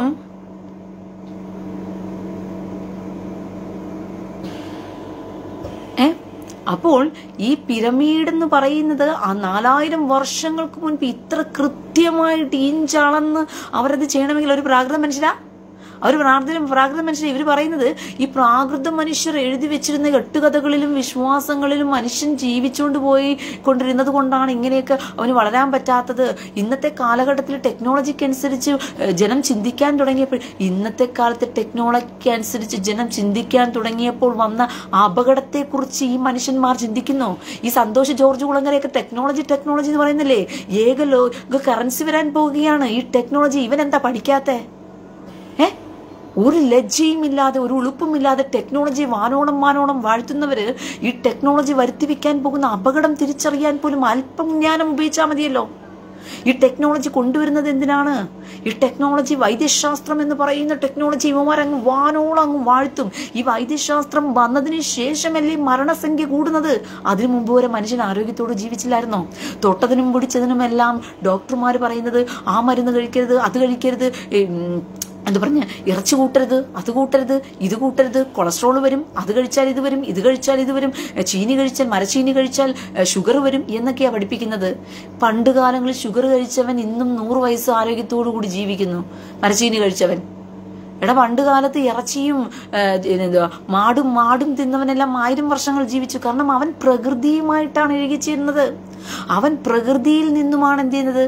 ഏ അപ്പോൾ ഈ പിരമീഡ് എന്ന് പറയുന്നത് ആ നാലായിരം വർഷങ്ങൾക്ക് മുൻപ് ഇത്ര കൃത്യമായിട്ട് ഇഞ്ചളന്ന് അവരത് ചെയ്യണമെങ്കിൽ ഒരു പ്രാകൃത മനുഷ്യരാ അവർ പ്രാകൃത പ്രാകൃത മനുഷ്യർ ഇവർ പറയുന്നത് ഈ പ്രാകൃത മനുഷ്യർ എഴുതി വെച്ചിരുന്ന കെട്ടുകഥകളിലും വിശ്വാസങ്ങളിലും മനുഷ്യൻ ജീവിച്ചുകൊണ്ട് പോയി കൊണ്ടിരുന്നത് കൊണ്ടാണ് ഇങ്ങനെയൊക്കെ അവന് വളരാൻ പറ്റാത്തത് ഇന്നത്തെ കാലഘട്ടത്തിൽ ടെക്നോളജിക്ക് അനുസരിച്ച് ഏഹ്, ജനം ചിന്തിക്കാൻ തുടങ്ങിയപ്പോൾ ഇന്നത്തെ കാലത്തെ ടെക്നോളജിക്ക് അനുസരിച്ച് ജനം ചിന്തിക്കാൻ തുടങ്ങിയപ്പോൾ വന്ന ആ അപകടത്തെക്കുറിച്ച് ഈ മനുഷ്യന്മാർ ചിന്തിക്കുന്നു ഈ സന്തോഷ് ജോർജ് കുളങ്ങരയൊക്കെ ടെക്നോളജി ടെക്നോളജി എന്ന് പറയുന്നില്ലേ ഏക ലോക കറൻസി വരാൻ പോവുകയാണ് ഈ ടെക്നോളജി ഇവൻ എന്താ പഠിക്കാത്തേ ഏ ഒരു ലജ്ജയും ഇല്ലാതെ ഒരു ഉളുപ്പുമില്ലാതെ ടെക്നോളജി വാനോളം വാനോളം വാഴ്ത്തുന്നവര് ഈ ടെക്നോളജി വരുത്തി വെക്കാൻ പോകുന്ന അപകടം തിരിച്ചറിയാൻ പോലും അല്പം ജ്ഞാനം ഉപയോഗിച്ചാൽ മതിയല്ലോ ഈ ടെക്നോളജി കൊണ്ടുവരുന്നത് എന്തിനാണ് ഈ ടെക്നോളജി വൈദ്യശാസ്ത്രം എന്ന് പറയുന്ന ടെക്നോളജി ഇവന്മാരങ്ങ് വാനോളം അങ്ങ് വാഴ്ത്തും ഈ വൈദ്യശാസ്ത്രം വന്നതിന് ശേഷമല്ലേ മരണസംഖ്യ കൂടുന്നത് അതിനു മുമ്പ് വരെ മനുഷ്യൻ ആരോഗ്യത്തോട് ജീവിച്ചില്ലായിരുന്നോ തൊട്ടതിനും പിടിച്ചതിനുമെല്ലാം ഡോക്ടർമാർ പറയുന്നത് ആ മരുന്ന് കഴിക്കരുത് അത് കഴിക്കരുത് ഉം, എന്താ പറഞ്ഞ ഇറച്ചി കൂട്ടരുത് അത് കൂട്ടരുത് ഇത് കൂട്ടരുത് കൊളസ്ട്രോൾ വരും അത് കഴിച്ചാൽ ഇത് വരും ഇത് കഴിച്ചാൽ ഇത് വരും എ, ചീനി കഴിച്ചാൽ മരച്ചീനി കഴിച്ചാൽ ഷുഗർ വരും എന്നൊക്കെയാ പഠിപ്പിക്കുന്നത് പണ്ട് കാലങ്ങളിൽ ഷുഗർ കഴിച്ചവൻ ഇന്നും നൂറ് വയസ്സ് ആരോഗ്യത്തോടു കൂടി ജീവിക്കുന്നു മരച്ചീനി കഴിച്ചവൻ എടാ പണ്ട് കാലത്ത് ഇറച്ചിയും ആ, എന്തുവാ മാടും മാടും തിന്നവനെല്ലാം ആയിരം വർഷങ്ങൾ ജീവിച്ചു കാരണം അവൻ പ്രകൃതിയുമായിട്ടാണ് ഇഴുകിച്ചേരുന്നത് അവൻ പ്രകൃതിയിൽ നിന്നുമാണ് എന്ത് ചെയ്യുന്നത്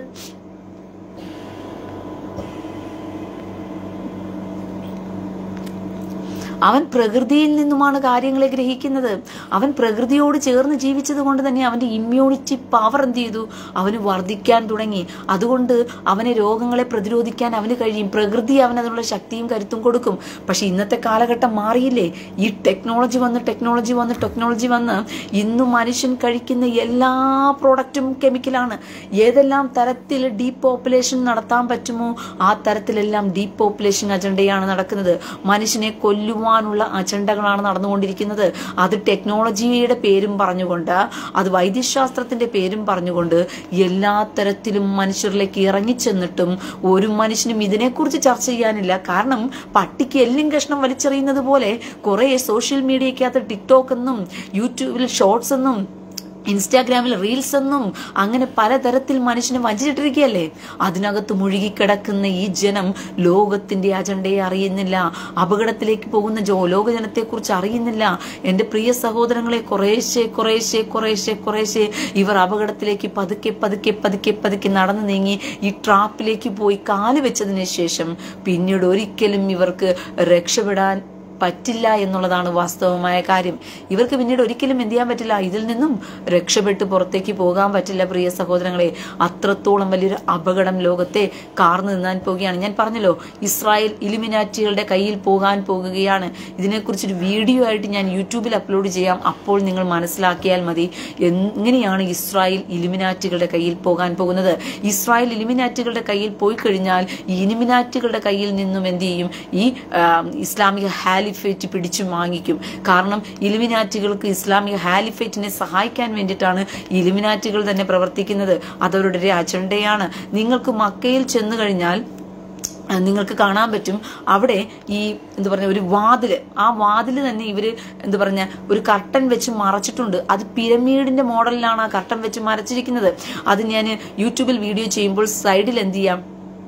അവൻ പ്രകൃതിയിൽ നിന്നുമാണ് കാര്യങ്ങളെ ഗ്രഹിക്കുന്നത് അവൻ പ്രകൃതിയോട് ചേർന്ന് ജീവിച്ചത് കൊണ്ട് തന്നെ അവന്റെ ഇമ്മ്യൂണിറ്റി പവർ എന്ത് ചെയ്തു അവന് വർദ്ധിക്കാൻ തുടങ്ങി അതുകൊണ്ട് അവനെ രോഗങ്ങളെ പ്രതിരോധിക്കാൻ അവന് കഴിയും പ്രകൃതി അവന് അതിനുള്ള ശക്തിയും കരുത്തും കൊടുക്കും പക്ഷെ ഇന്നത്തെ കാലഘട്ടം മാറിയില്ലേ ഈ ടെക്നോളജി വന്ന് ടെക്നോളജി വന്ന് ടെക്നോളജി വന്ന് ഇന്ന് മനുഷ്യൻ കഴിക്കുന്ന എല്ലാ പ്രോഡക്റ്റും കെമിക്കലാണ് ഏതെല്ലാം തരത്തിൽ ഡീപോപ്പുലേഷൻ നടത്താൻ പറ്റുമോ ആ തരത്തിലെല്ലാം ഡീപോപ്പുലേഷൻ അജണ്ടയാണ് നടക്കുന്നത് മനുഷ്യനെ കൊല്ലുവാനുള്ള അജണ്ടകളാണ് നടന്നുകൊണ്ടിരിക്കുന്നത് അത് ടെക്നോളജിയുടെ പേരും പറഞ്ഞുകൊണ്ട് അത് വൈദ്യശാസ്ത്രത്തിന്റെ പേരും പറഞ്ഞുകൊണ്ട് എല്ലാ തരത്തിലും മനുഷ്യരിലേക്ക് ഇറങ്ങിച്ചെന്നിട്ടും ഒരു മനുഷ്യനും ഇതിനെക്കുറിച്ച് ചർച്ച ചെയ്യാനില്ല കാരണം പട്ടിക്ക് എല്ലും കഷ്ണം വലിച്ചെറിയുന്നത് പോലെ കുറെ സോഷ്യൽ മീഡിയക്കകത്ത് ടിക്ടോക്ക് എന്നും യൂട്യൂബിൽ ഷോർട്സ് എന്നും ഇൻസ്റ്റാഗ്രാമിൽ റീൽസ് എന്നും അങ്ങനെ പലതരത്തിൽ മനുഷ്യനെ വഞ്ചിച്ചിട്ടിരിക്കുകയല്ലേ അതിനകത്ത് മുഴുകിക്കിടക്കുന്ന ഈ ജനം ലോകത്തിന്റെ അജണ്ടയെ അറിയുന്നില്ല അപകടത്തിലേക്ക് പോകുന്ന ജോ ലോകജനത്തെക്കുറിച്ച് അറിയുന്നില്ല എൻ്റെ പ്രിയ സഹോദരങ്ങളെ കുറേശ്ശെ കുറേശ്ശെ കുറേശ്ശെ കുറേശ്ശെ ഇവർ അപകടത്തിലേക്ക് പതുക്കെ പതുക്കെ പതുക്കെ പതുക്കെ നടന്നു നീങ്ങി ഈ ട്രാപ്പിലേക്ക് പോയി കാല് വെച്ചതിന് ശേഷം പിന്നീട് ഒരിക്കലും ഇവർക്ക് രക്ഷപ്പെടാൻ പറ്റില്ല എന്നുള്ളതാണ് വാസ്തവമായ കാര്യം ഇവർക്ക് പിന്നീട് ഒരിക്കലും എന്ത് ചെയ്യാൻ പറ്റില്ല ഇതിൽ നിന്നും രക്ഷപ്പെട്ട് പുറത്തേക്ക് പോകാൻ പറ്റില്ല പ്രിയ സഹോദരങ്ങളെ അത്രത്തോളം വലിയൊരു അപകടം ലോകത്തെ കാർന്നു നിന്നാൻ പോവുകയാണ് ഞാൻ പറഞ്ഞല്ലോ ഇസ്രായേൽ ഇലിമിനാറ്റികളുടെ കയ്യിൽ പോകാൻ പോകുകയാണ് ഇതിനെക്കുറിച്ചൊരു വീഡിയോ ആയിട്ട് ഞാൻ യൂട്യൂബിൽ അപ്ലോഡ് ചെയ്യാം അപ്പോൾ നിങ്ങൾ മനസ്സിലാക്കിയാൽ മതി എങ്ങനെയാണ് ഇസ്രായേൽ ഇലിമിനാറ്റുകളുടെ കയ്യിൽ പോകാൻ പോകുന്നത് ഇസ്രായേൽ ഇലിമിനാറ്റുകളുടെ കയ്യിൽ പോയി കഴിഞ്ഞാൽ ഈ ഇലിമിനാറ്റുകളുടെ കയ്യിൽ നിന്നും എന്ത് ചെയ്യും ഈ ആ, ഇസ്ലാമിക ഹാലിഫേറ്റ് പിടിച്ചു വാങ്ങിക്കും കാരണം ഇലിമിനാറ്റുകൾക്ക് ഇസ്ലാമിക ഹാലിഫേറ്റിനെ സഹായിക്കാൻ വേണ്ടിയിട്ടാണ് ഈ ഇലിമിനാറ്റുകൾ തന്നെ പ്രവർത്തിക്കുന്നത് അതവരുടെ ഒരു അജണ്ടയാണ് നിങ്ങൾക്ക് മക്കയിൽ ചെന്നു കഴിഞ്ഞാൽ ആ, നിങ്ങൾക്ക് കാണാൻ പറ്റും അവിടെ ഈ എന്താ പറഞ്ഞ ഒരു വാതില് ആ വാതില് തന്നെ ഇവര് എന്താ പറഞ്ഞ ഒരു കർട്ടൻ വെച്ച് മറച്ചിട്ടുണ്ട് അത് പിരമീഡിന്റെ മോഡലിലാണ് ആ കർട്ടൻ വെച്ച് മറച്ചിരിക്കുന്നത് അത് ഞാൻ യൂട്യൂബിൽ വീഡിയോ ചെയ്യുമ്പോൾ സൈഡിൽ എന്ത് ചെയ്യാം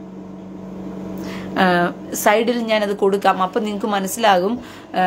ആ, സൈഡിൽ ഞാനത് കൊടുക്കാം അപ്പൊ നിങ്ങൾക്ക് മനസ്സിലാകും ആ,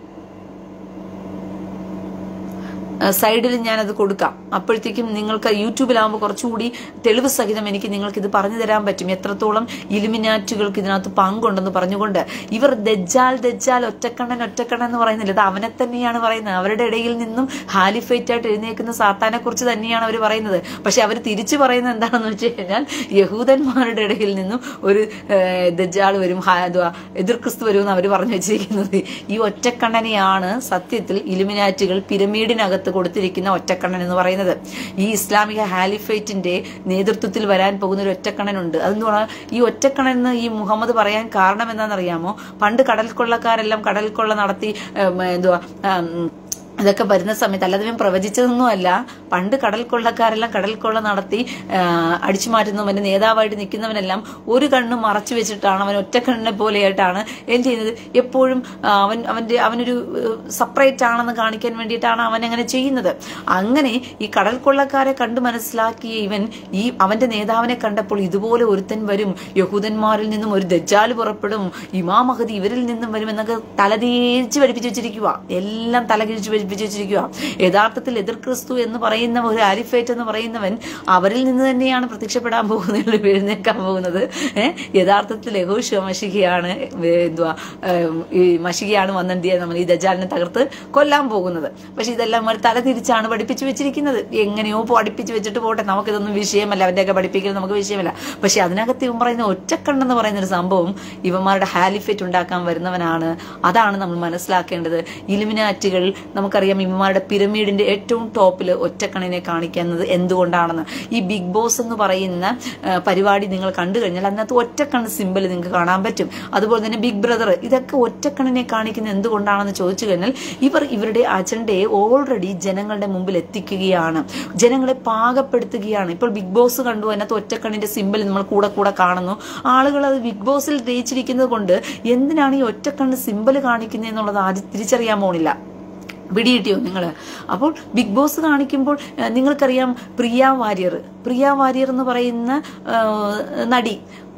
സൈഡിൽ ഞാനത് കൊടുക്കാം അപ്പോഴത്തേക്കും നിങ്ങൾക്ക് യൂട്യൂബിലാകുമ്പോൾ കുറച്ചുകൂടി തെളിവ് സഹിതം എനിക്ക് നിങ്ങൾക്ക് ഇത് പറഞ്ഞു തരാൻ പറ്റും എത്രത്തോളം ഇലുമിനാറ്റുകൾക്ക് ഇതിനകത്ത് പങ്കുണ്ടെന്ന് പറഞ്ഞുകൊണ്ട് ഇവർ ദജ്ജാൽ ദജ്ജാൽ ഒറ്റക്കണ്ണൻ ഒറ്റക്കണ്ണൻ എന്ന് പറയുന്നില്ല ഇത് അവനെ തന്നെയാണ് പറയുന്നത് അവരുടെ ഇടയിൽ നിന്നും ഹാലിഫൈറ്റ് ആയിട്ട് എഴുന്നേൽക്കുന്ന സാത്താനെ കുറിച്ച് തന്നെയാണ് അവർ പറയുന്നത് പക്ഷെ അവർ തിരിച്ചു പറയുന്നത് എന്താണെന്ന് വെച്ച് കഴിഞ്ഞാൽ യഹൂദന്മാരുടെ ഇടയിൽ നിന്നും ഒരു ഏഹ്, ദജ്ജാൾ വരും ഹാ- എന്തുവാ എതിർ ക്രിസ്തു വരും എന്ന് അവർ പറഞ്ഞു വെച്ചിരിക്കുന്നത് ഈ ഒറ്റക്കണ്ണനെയാണ് സത്യത്തിൽ ഇലുമിനാറ്റുകൾ പിരമീഡിനകത്ത് കൊടുത്തിരിക്കുന്ന ഒറ്റക്കണ്ണൻ എന്ന് പറയുന്നത് ഈ ഇസ്ലാമിക ഹാലിഫൈറ്റിന്റെ നേതൃത്വത്തിൽ വരാൻ പോകുന്ന ഒരു ഒറ്റക്കണ്ണനുണ്ട് അതെന്ന് പറഞ്ഞാൽ ഈ ഒറ്റക്കണ്ണൻ എന്ന് ഈ മുഹമ്മദ് പറയാൻ കാരണം എന്താണെന്നറിയാമോ പണ്ട് കടൽ കൊള്ളക്കാരെല്ലാം കടൽ കൊള്ള നടത്തി ഏം, എന്തുവാ ആം, ഇതൊക്കെ വരുന്ന സമയത്ത് അല്ലാതെ ഇവൻ പ്രവചിച്ചതൊന്നുമല്ല പണ്ട് കടൽ കൊള്ളക്കാരെല്ലാം കടൽ കൊള്ള നടത്തി ആ, അടിച്ചു മാറ്റുന്നവൻ അവന്റെ നേതാവായിട്ട് നിൽക്കുന്നവനെല്ലാം ഒരു കണ്ണ് മറച്ചു വെച്ചിട്ടാണ് അവൻ ഒറ്റ കണ്ണിനെ പോലെയായിട്ടാണ് എന്ത് ചെയ്യുന്നത് എപ്പോഴും ആ, അവൻ അവന്റെ അവനൊരു സെപ്പറേറ്റ് ആണെന്ന് കാണിക്കാൻ വേണ്ടിയിട്ടാണ് അവൻ അങ്ങനെ ചെയ്യുന്നത് അങ്ങനെ ഈ കടൽ കൊള്ളക്കാരെ കണ്ട് മനസ്സിലാക്കിയ ഇവൻ ഈ അവന്റെ നേതാവിനെ കണ്ടപ്പോൾ ഇതുപോലെ ഒരുത്തൻ വരും യഹൂദന്മാരിൽ നിന്നും ഒരു ദജ്ജാൽ പുറപ്പെടും ഇമാ മഹദി ഇവരിൽ നിന്നും വരും എന്നൊക്കെ തലതേച്ച് പഠിപ്പിച്ചു വെച്ചിരിക്കുക എല്ലാം തലകിഴിച്ച് പഠിപ്പിച്ചു വെച്ചിരിക്കുക യഥാർത്ഥത്തിൽ എതിർ ക്രിസ്തു എന്ന് പറയുന്ന ഒരു ആലിഫേറ്റ് എന്ന് പറയുന്നവൻ അവരിൽ നിന്ന് തന്നെയാണ് പ്രത്യക്ഷപ്പെടാൻ പോകുന്നത് എഴുന്നേക്കാൻ പോകുന്നത് ഏഹ് യഥാർത്ഥത്തിൽ യഹോശ മഷികയാണ് എന്തുവാ ഏഹ് ഈ മഷികയാണ് വന്നെന്ത് ചെയ്യാൻ നമ്മൾ ഈ ദജാലിനെ തകർത്ത് കൊല്ലാൻ പോകുന്നത് പക്ഷെ ഇതെല്ലാം അവർ തല തിരിച്ചാണ് പഠിപ്പിച്ചു വെച്ചിരിക്കുന്നത് എങ്ങനെയോ പഠിപ്പിച്ചു വെച്ചിട്ട് പോട്ടെ നമുക്കിതൊന്നും വിഷയമല്ല അവന്റെയൊക്കെ പഠിപ്പിക്കൽ നമുക്ക് വിഷയമല്ല പക്ഷെ അതിനകത്ത് ഇവൻ പറയുന്ന ഒറ്റക്കണ്ണെന്ന് പറയുന്ന ഒരു സംഭവം ഇവന്മാരുടെ ഹാലിഫേറ്റ് ഉണ്ടാക്കാൻ വരുന്നവനാണ് അതാണ് നമ്മൾ മനസ്സിലാക്കേണ്ടത് ഇലുമിനാറ്റുകൾ നമുക്കറിയാം ഇവന്മാരുടെ പിരമീഡിന്റെ ഏറ്റവും ടോപ്പിൽ ഒറ്റക്കണ്ണിനെ കാണിക്കുന്നത് എന്തുകൊണ്ടാണെന്ന് ഈ ബിഗ് ബോസ് എന്ന് പറയുന്ന ആ, പരിപാടി നിങ്ങൾ കണ്ടു കഴിഞ്ഞാൽ അതിനകത്ത് ഒറ്റക്കണ്ണ് സിമ്പിൾ നിങ്ങൾക്ക് കാണാൻ പറ്റും അതുപോലെ തന്നെ ബിഗ് ബ്രദർ ഇതൊക്കെ ഒറ്റക്കണ്ണിനെ കാണിക്കുന്നത് എന്തുകൊണ്ടാണെന്ന് ചോദിച്ചു കഴിഞ്ഞാൽ ഇവർ ഇവരുടെ അജണ്ടയെ ഓൾറെഡി ജനങ്ങളുടെ മുമ്പിൽ എത്തിക്കുകയാണ് ജനങ്ങളെ പാകപ്പെടുത്തുകയാണ് ഇപ്പോൾ ബിഗ് ബോസ് കണ്ടു അതിനകത്ത് ഒറ്റക്കണ്ണിന്റെ സിമ്പിൾ നമ്മൾ കൂടെ കൂടെ കാണുന്നു ആളുകൾ അത് ബിഗ് ബോസിൽ ജയിച്ചിരിക്കുന്നത് കൊണ്ട് എന്തിനാണ് ഈ ഒറ്റക്കണ്ണ് സിമ്പിൾ കാണിക്കുന്നത് എന്നുള്ളത് ആദ്യം തിരിച്ചറിയാൻ പോണില്ല പിടികിട്ടിയോ നിങ്ങൾ അപ്പോൾ ബിഗ് ബോസ് കാണിക്കുമ്പോൾ ഏഹ്, നിങ്ങൾക്കറിയാം പ്രിയ വാര്യർ പ്രിയ വാര്യർ എന്ന് പറയുന്ന ഏഹ്, നടി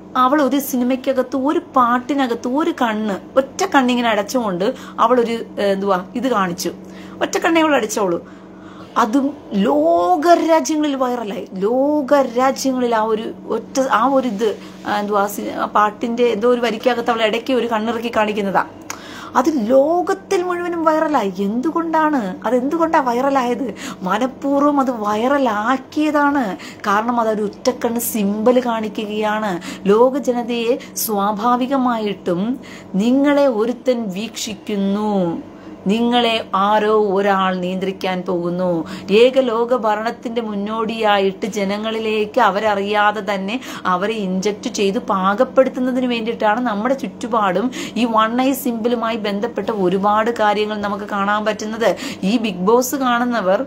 അവൾ ഒരു സിനിമയ്ക്കകത്ത് ഒരു പാട്ടിനകത്ത് ഒരു കണ്ണ് ഒറ്റ കണ്ണിങ്ങനെ അടച്ചുകൊണ്ട് അവൾ ഒരു ഏഹ്, എന്തുവാ ഇത് കാണിച്ചു ഒറ്റ കണ്ണേ അവൾ അടിച്ചോളൂ അതും ലോക രാജ്യങ്ങളിൽ വൈറലായി ലോക രാജ്യങ്ങളിൽ ആ ഒരു ഒറ്റ ആ ഒരു ഇത് ആ, എന്തുവാ സി- ആ പാട്ടിന്റെ എന്തോ ഒരു വരിക്കകത്ത് അവൾ ഇടയ്ക്ക് ഒരു കണ്ണിറക്കി കാണിക്കുന്നതാ അത് ലോകത്തിൽ മുഴുവനും വൈറലായി എന്തുകൊണ്ടാണ് അത് എന്തുകൊണ്ടാണ് വൈറലായത് മനഃപൂർവ്വം അത് വൈറലാക്കിയതാണ് കാരണം അതൊരു ഒറ്റക്കണ്ണ് സിമ്പൽ കാണിക്കുകയാണ് ലോക ജനതയെ സ്വാഭാവികമായിട്ടും നിങ്ങളെ ഒരുത്തൻ വീക്ഷിക്കുന്നു നിങ്ങളെ ആരോ ഒരാൾ നിയന്ത്രിക്കാൻ പോകുന്നു ഏകലോക ഭരണത്തിന്റെ മുന്നോടിയായിട്ട് ജനങ്ങളിലേക്ക് അവരറിയാതെ തന്നെ അവരെ ഇഞ്ചക്ട് ചെയ്ത് പാകപ്പെടുത്തുന്നതിന് വേണ്ടിയിട്ടാണ് നമ്മുടെ ചുറ്റുപാടും ഈ വൺ ഐ സിമ്പിളുമായി ബന്ധപ്പെട്ട ഒരുപാട് കാര്യങ്ങൾ നമുക്ക് കാണാൻ പറ്റുന്നത് ഈ ബിഗ് ബോസ് കാണുന്നവർ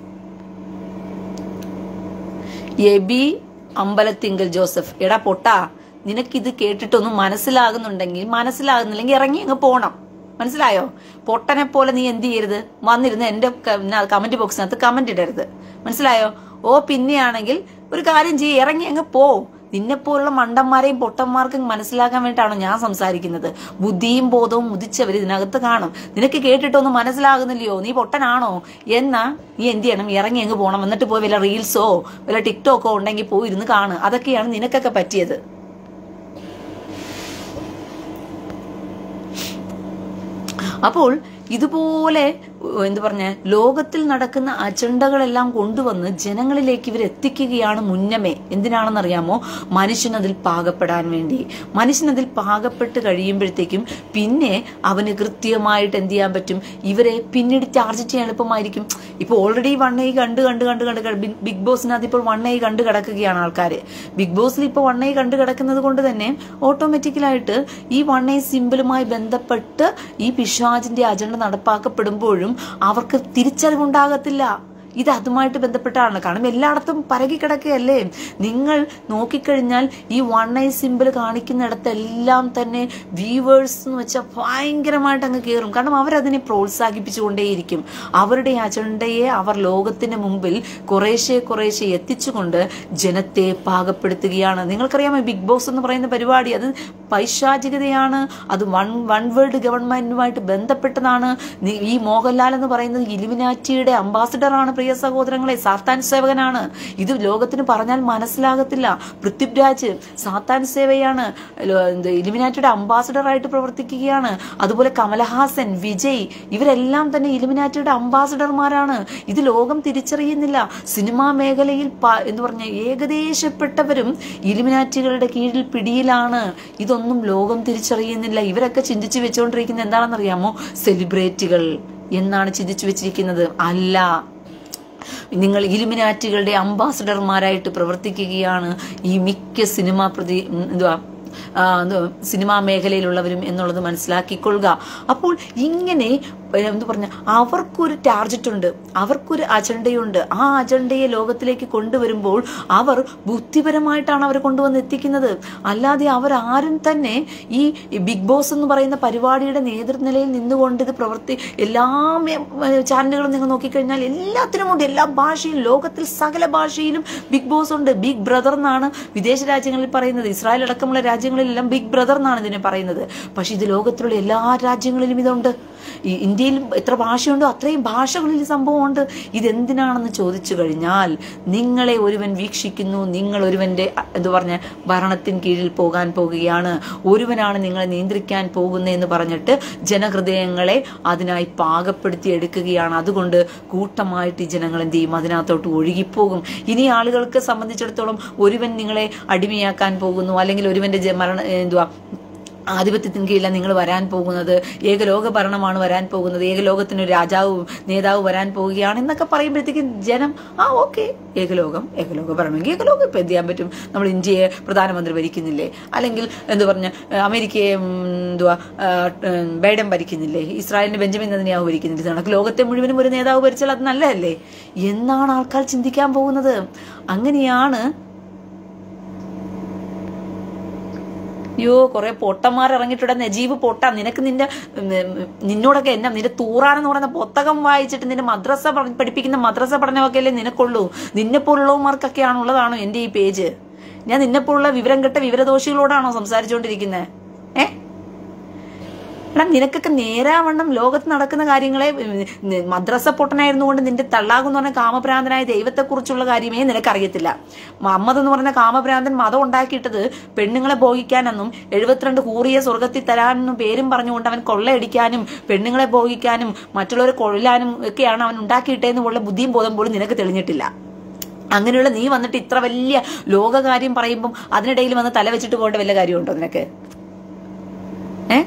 എബി അമ്പലത്തിങ്കൽ ജോസഫ് എടാ പൊട്ടാ നിനക്കിത് കേട്ടിട്ടൊന്നും മനസ്സിലാകുന്നുണ്ടെങ്കിൽ മനസ്സിലാകുന്നില്ലെങ്കിൽ ഇറങ്ങി അങ്ങ് പോണം മനസ്സിലായോ പൊട്ടനെ പോലെ നീ എന്ത് ചെയ്യരുത് വന്നിരുന്ന് എന്റെ കമന്റ് ബോക്സിനകത്ത് കമന്റ് ഇടരുത് മനസ്സിലായോ ഓ പിന്നെയാണെങ്കിൽ ഒരു കാര്യം ചെയ്യ് ഇറങ്ങി അങ്ങ് പോ നിന്നെപ്പോലുള്ള മണ്ടന്മാരെയും പൊട്ടന്മാർക്കും മനസ്സിലാക്കാൻ വേണ്ടിയിട്ടാണോ ഞാൻ സംസാരിക്കുന്നത് ബുദ്ധിയും ബോധവും ഉദിച്ചവർ ഇതിനകത്ത് കാണും നിനക്ക് കേട്ടിട്ടൊന്നും മനസ്സിലാകുന്നില്ലയോ നീ പൊട്ടനാണോ എന്നാ നീ എന്ത് ചെയ്യണം ഇറങ്ങി അങ്ങ് പോകണം എന്നിട്ട് പോയി വല്ല റീൽസോ വല്ല ടിക്ടോക്കോ ഉണ്ടെങ്കിൽ പോയി ഇരുന്ന് കാണുക അതൊക്കെയാണ് നിനക്കൊക്കെ പറ്റിയത് അപ്പോൾ ഇതുപോലെ ഏഹ്, എന്ത് പറഞ്ഞ ലോകത്തിൽ നടക്കുന്ന അജണ്ടകളെല്ലാം കൊണ്ടുവന്ന് ജനങ്ങളിലേക്ക് ഇവർ എത്തിക്കുകയാണ് മുന്നമേ എന്തിനാണെന്നറിയാമോ മനുഷ്യനതിൽ പാകപ്പെടാൻ വേണ്ടി മനുഷ്യനതിൽ പാകപ്പെട്ട് കഴിയുമ്പോഴത്തേക്കും പിന്നെ അവന് കൃത്യമായിട്ട് എന്ത് ചെയ്യാൻ പറ്റും ഇവരെ പിന്നീട് ടാർജറ്റ് ചെയ്യാൻ എളുപ്പമായിരിക്കും ഇപ്പോൾ ഓൾറെഡി വൺ ഐ കണ്ട് കണ്ട് കണ്ട് കണ്ട് കണ്ട് ബിഗ്- ബിഗ് ബോസിനകത്ത് ഇപ്പോൾ വൺ ഐ കണ്ട് കിടക്കുകയാണ് ആൾക്കാർ ബിഗ് ബോസിൽ ഇപ്പോൾ വൺ ഐ കണ്ട് കിടക്കുന്നത് കൊണ്ട് തന്നെ ഓട്ടോമാറ്റിക്കലായിട്ട് ഈ വൺ ഐ സിമ്പിളുമായി ബന്ധപ്പെട്ട് ഈ പിശാജിന്റെ അജണ്ട നടപ്പാക്കപ്പെടുമ്പോഴും അവർക്ക് തിരിച്ചറിവുണ്ടാകത്തില്ല ഇത് അതുമായിട്ട് ബന്ധപ്പെട്ടാണ് കാരണം എല്ലായിടത്തും പരകി കിടക്കുകയല്ലേ നിങ്ങൾ നോക്കിക്കഴിഞ്ഞാൽ ഈ വൺ ഐ സിമ്പിൾ കാണിക്കുന്നിടത്തെല്ലാം തന്നെ വ്യൂവേഴ്സ് എന്ന് വെച്ചാൽ ഭയങ്കരമായിട്ട് അങ്ങ് കയറും കാരണം അവരതിനെ പ്രോത്സാഹിപ്പിച്ചുകൊണ്ടേയിരിക്കും അവരുടെ അജണ്ടയെ അവർ ലോകത്തിന് മുമ്പിൽ കുറേശ്ശെ കുറേശ്ശെ എത്തിച്ചുകൊണ്ട് ജനത്തെ പാകപ്പെടുത്തുകയാണ് നിങ്ങൾക്കറിയാമോ ബിഗ് ബോസ് എന്ന് പറയുന്ന പരിപാടി അത് പൈശാചികതയാണ് അത് വൺ വൺ വേൾഡ് ഗവൺമെന്റുമായിട്ട് ബന്ധപ്പെട്ടതാണ് നി- ഈ മോഹൻലാൽ എന്ന് പറയുന്നത് ഇലുമിനാറ്റിയുടെ അംബാസിഡറാണ് പ്രിയ സഹോദരങ്ങളെ സാത്താൻ സേവകനാണ് ഇത് ലോകത്തിന് പറഞ്ഞാൽ മനസ്സിലാകത്തില്ല പൃഥ്വിരാജ് സാത്താൻ സേവയാണ് ലോ- എന്ത് ഇലുമിനാറ്റിയുടെ അംബാസിഡറായിട്ട് പ്രവർത്തിക്കുകയാണ് അതുപോലെ കമലഹാസൻ വിജയ് ഇവരെല്ലാം തന്നെ ഇലുമിനാറ്റിയുടെ അംബാസിഡർമാരാണ് ഇത് ലോകം തിരിച്ചറിയുന്നില്ല സിനിമാ മേഖലയിൽ പ- എന്ന് പറഞ്ഞ ഏകദേശപ്പെട്ടവരും ഇലുമിനാറ്റികളുടെ കീഴിൽ പിടിയിലാണ് ഇതൊന്നും ലോകം തിരിച്ചറിയുന്നില്ല ഇവരൊക്കെ ചിന്തിച്ചു വെച്ചുകൊണ്ടിരിക്കുന്നത് എന്താണെന്നറിയാമോ സെലിബ്രിറ്റികൾ എന്നാണ് ചിന്തിച്ചു വെച്ചിരിക്കുന്നത് അല്ല നിങ്ങൾ ഇലുമിനാറ്റികളുടെ അംബാസഡർമാരായിട്ട് പ്രവർത്തിക്കുകയാണ് ഈ മിക്ക സിനിമാ പ്രതി ഉം, എന്തുവാ ആ, എന്തുവാ, സിനിമാ മേഖലയിലുള്ളവരും എന്നുള്ളത് മനസ്സിലാക്കിക്കൊള്ളുക അപ്പോൾ ഇങ്ങനെ ഏ, എന്ത് പറഞ്ഞ അവർക്കൊരു ടാർജറ്റ് ഉണ്ട് അവർക്കൊരു അജണ്ടയുണ്ട് ആ അജണ്ടയെ ലോകത്തിലേക്ക് കൊണ്ടുവരുമ്പോൾ അവർ ബുദ്ധിപരമായിട്ടാണ് അവർ കൊണ്ടുവന്ന് എത്തിക്കുന്നത് അല്ലാതെ അവർ ആരും തന്നെ ഈ ബിഗ് ബോസ് എന്ന് പറയുന്ന പരിപാടിയുടെ നേതൃനിലയിൽ നിന്നുകൊണ്ട് ഇത് പ്രവർത്തി എല്ലാ മേ- ഏ, ചാനലുകളും നിങ്ങൾ നോക്കിക്കഴിഞ്ഞാൽ എല്ലാത്തിനും ഉണ്ട് എല്ലാ ഭാഷയിലും ലോകത്തിൽ സകല ഭാഷയിലും ബിഗ് ബോസ് ഉണ്ട് ബിഗ് ബ്രദർ എന്നാണ് വിദേശ രാജ്യങ്ങളിൽ പറയുന്നത് ഇസ്രായേൽ അടക്കമുള്ള രാജ്യങ്ങളിലെല്ലാം ബിഗ് ബ്രദർ എന്നാണ് ഇതിനെ പറയുന്നത് പക്ഷെ ഇത് ലോകത്തിലുള്ള എല്ലാ രാജ്യങ്ങളിലും ഇതുണ്ട് ഈ ഇന്ത്യയിൽ എത്ര ഭാഷയുണ്ടോ അത്രയും ഭാഷകളിൽ ഈ സംഭവമുണ്ട് ഇതെന്തിനാണെന്ന് ചോദിച്ചു കഴിഞ്ഞാൽ നിങ്ങളെ ഒരുവൻ വീക്ഷിക്കുന്നു നിങ്ങൾ ഒരുവന്റെ അ, എന്ത് പറഞ്ഞ ഭരണത്തിന് കീഴിൽ പോകാൻ പോകുകയാണ് ഒരുവനാണ് നിങ്ങളെ നിയന്ത്രിക്കാൻ പോകുന്നതെന്ന് പറഞ്ഞിട്ട് ജനഹൃദയങ്ങളെ അതിനായി പാകപ്പെടുത്തി എടുക്കുകയാണ് അതുകൊണ്ട് കൂട്ടമായിട്ട് ഈ ജനങ്ങൾ എന്ത് ചെയ്യും അതിനകത്തോട്ട് ഒഴുകിപ്പോകും ഇനി ആളുകൾക്ക് സംബന്ധിച്ചിടത്തോളം ഒരുവൻ നിങ്ങളെ അടിമയാക്കാൻ പോകുന്നു അല്ലെങ്കിൽ ഒരുവന്റെ ജ- മരണ എന്തുവാ ആധിപത്യത്തിന് കീഴിലാണ് നിങ്ങൾ വരാൻ പോകുന്നത് ഏകലോക ഭരണമാണ് വരാൻ പോകുന്നത് ഏകലോകത്തിന് ഒരു രാജാവ് നേതാവ് വരാൻ പോവുകയാണ് എന്നൊക്കെ പറയുമ്പോഴത്തേക്കും ജനം ആ ഓക്കെ ഏകലോകം ഏകലോക ഭരണമെങ്കിൽ ഏകലോകം ഇപ്പം എന്ത് ചെയ്യാൻ പറ്റും നമ്മൾ ഇന്ത്യയെ പ്രധാനമന്ത്രി ഭരിക്കുന്നില്ലേ അല്ലെങ്കിൽ എന്ത് പറഞ്ഞ അമേരിക്കയെ ഉം, എന്തുവാ ആ, ഉം, ബൈഡൻ ഭരിക്കുന്നില്ലേ ഇസ്രായേലിന്റെ ബെഞ്ചമിൻ നെതന്യാഹു ഭരിക്കുന്നില്ല ഇത് കണക്ക് ലോകത്തെ മുഴുവനും ഒരു നേതാവ് ഭരിച്ചാൽ അത് നല്ലതല്ലേ എന്നാണ് ആൾക്കാർ ചിന്തിക്കാൻ പോകുന്നത് അങ്ങനെയാണ് അയ്യോ കുറെ പൊട്ടന്മാർ ഇറങ്ങിയിട്ടുണ്ട് നജീബ് പൊട്ട നിനക്ക് നിന്റെ ഉം, ഉം, നിന്നോടൊക്കെ എന്നാ നിന്റെ തൂറാനെന്ന് പറയുന്ന പുസ്തകം വായിച്ചിട്ട് നിന്റെ മദ്രസ പഠി- പഠിപ്പിക്കുന്ന മദ്രസ പഠനമൊക്കെ അല്ലേ നിനക്കുള്ളൂ നിന്നെ പോലുള്ളവന്മാർക്കൊക്കെയാണ് ഉള്ളതാണോ എന്റെ ഈ പേജ് ഞാൻ നിന്നെപ്പോലുള്ള വിവരം കെട്ട വിവരദോഷികളോടാണോ സംസാരിച്ചുകൊണ്ടിരിക്കുന്നത് ഏ എടാ നിനക്കൊക്കെ നേരാവണ്ണം ലോകത്ത് നടക്കുന്ന കാര്യങ്ങളെ ഉം, നി- മദ്രസ പൊട്ടനായിരുന്നുകൊണ്ട് നിന്റെ തള്ളാകുന്ന് പറഞ്ഞ കാമഭ്രാന്തനായ ദൈവത്തെക്കുറിച്ചുള്ള കാര്യമേ നിനക്കറിയത്തില്ല മുഹമ്മദ് എന്ന് പറഞ്ഞ കാമഭ്രാന്തൻ മതം ഉണ്ടാക്കിയിട്ടത് പെണ്ണുങ്ങളെ ഭോഗിക്കാനെന്നും എഴുപത്തിരണ്ട് കൂറിയ സ്വർഗത്തിൽ തരാനെന്നും പേരും പറഞ്ഞുകൊണ്ട് അവൻ കൊള്ളയടിക്കാനും പെണ്ണുങ്ങളെ ഭോഗിക്കാനും മറ്റുള്ളവരെ കൊല്ലാനും ഒക്കെയാണ് അവൻ ഉണ്ടാക്കിയിട്ടേന്നുള്ള ബുദ്ധിയും ബോധം പോലും നിനക്ക് തെളിഞ്ഞിട്ടില്ല അങ്ങനെയുള്ള നീ വന്നിട്ട് ഇത്ര വലിയ ലോകകാര്യം പറയുമ്പം അതിനിടയിൽ വന്ന് തല വെച്ചിട്ട് പോകേണ്ട വല്ല കാര്യമുണ്ടോ നിനക്ക് ഏ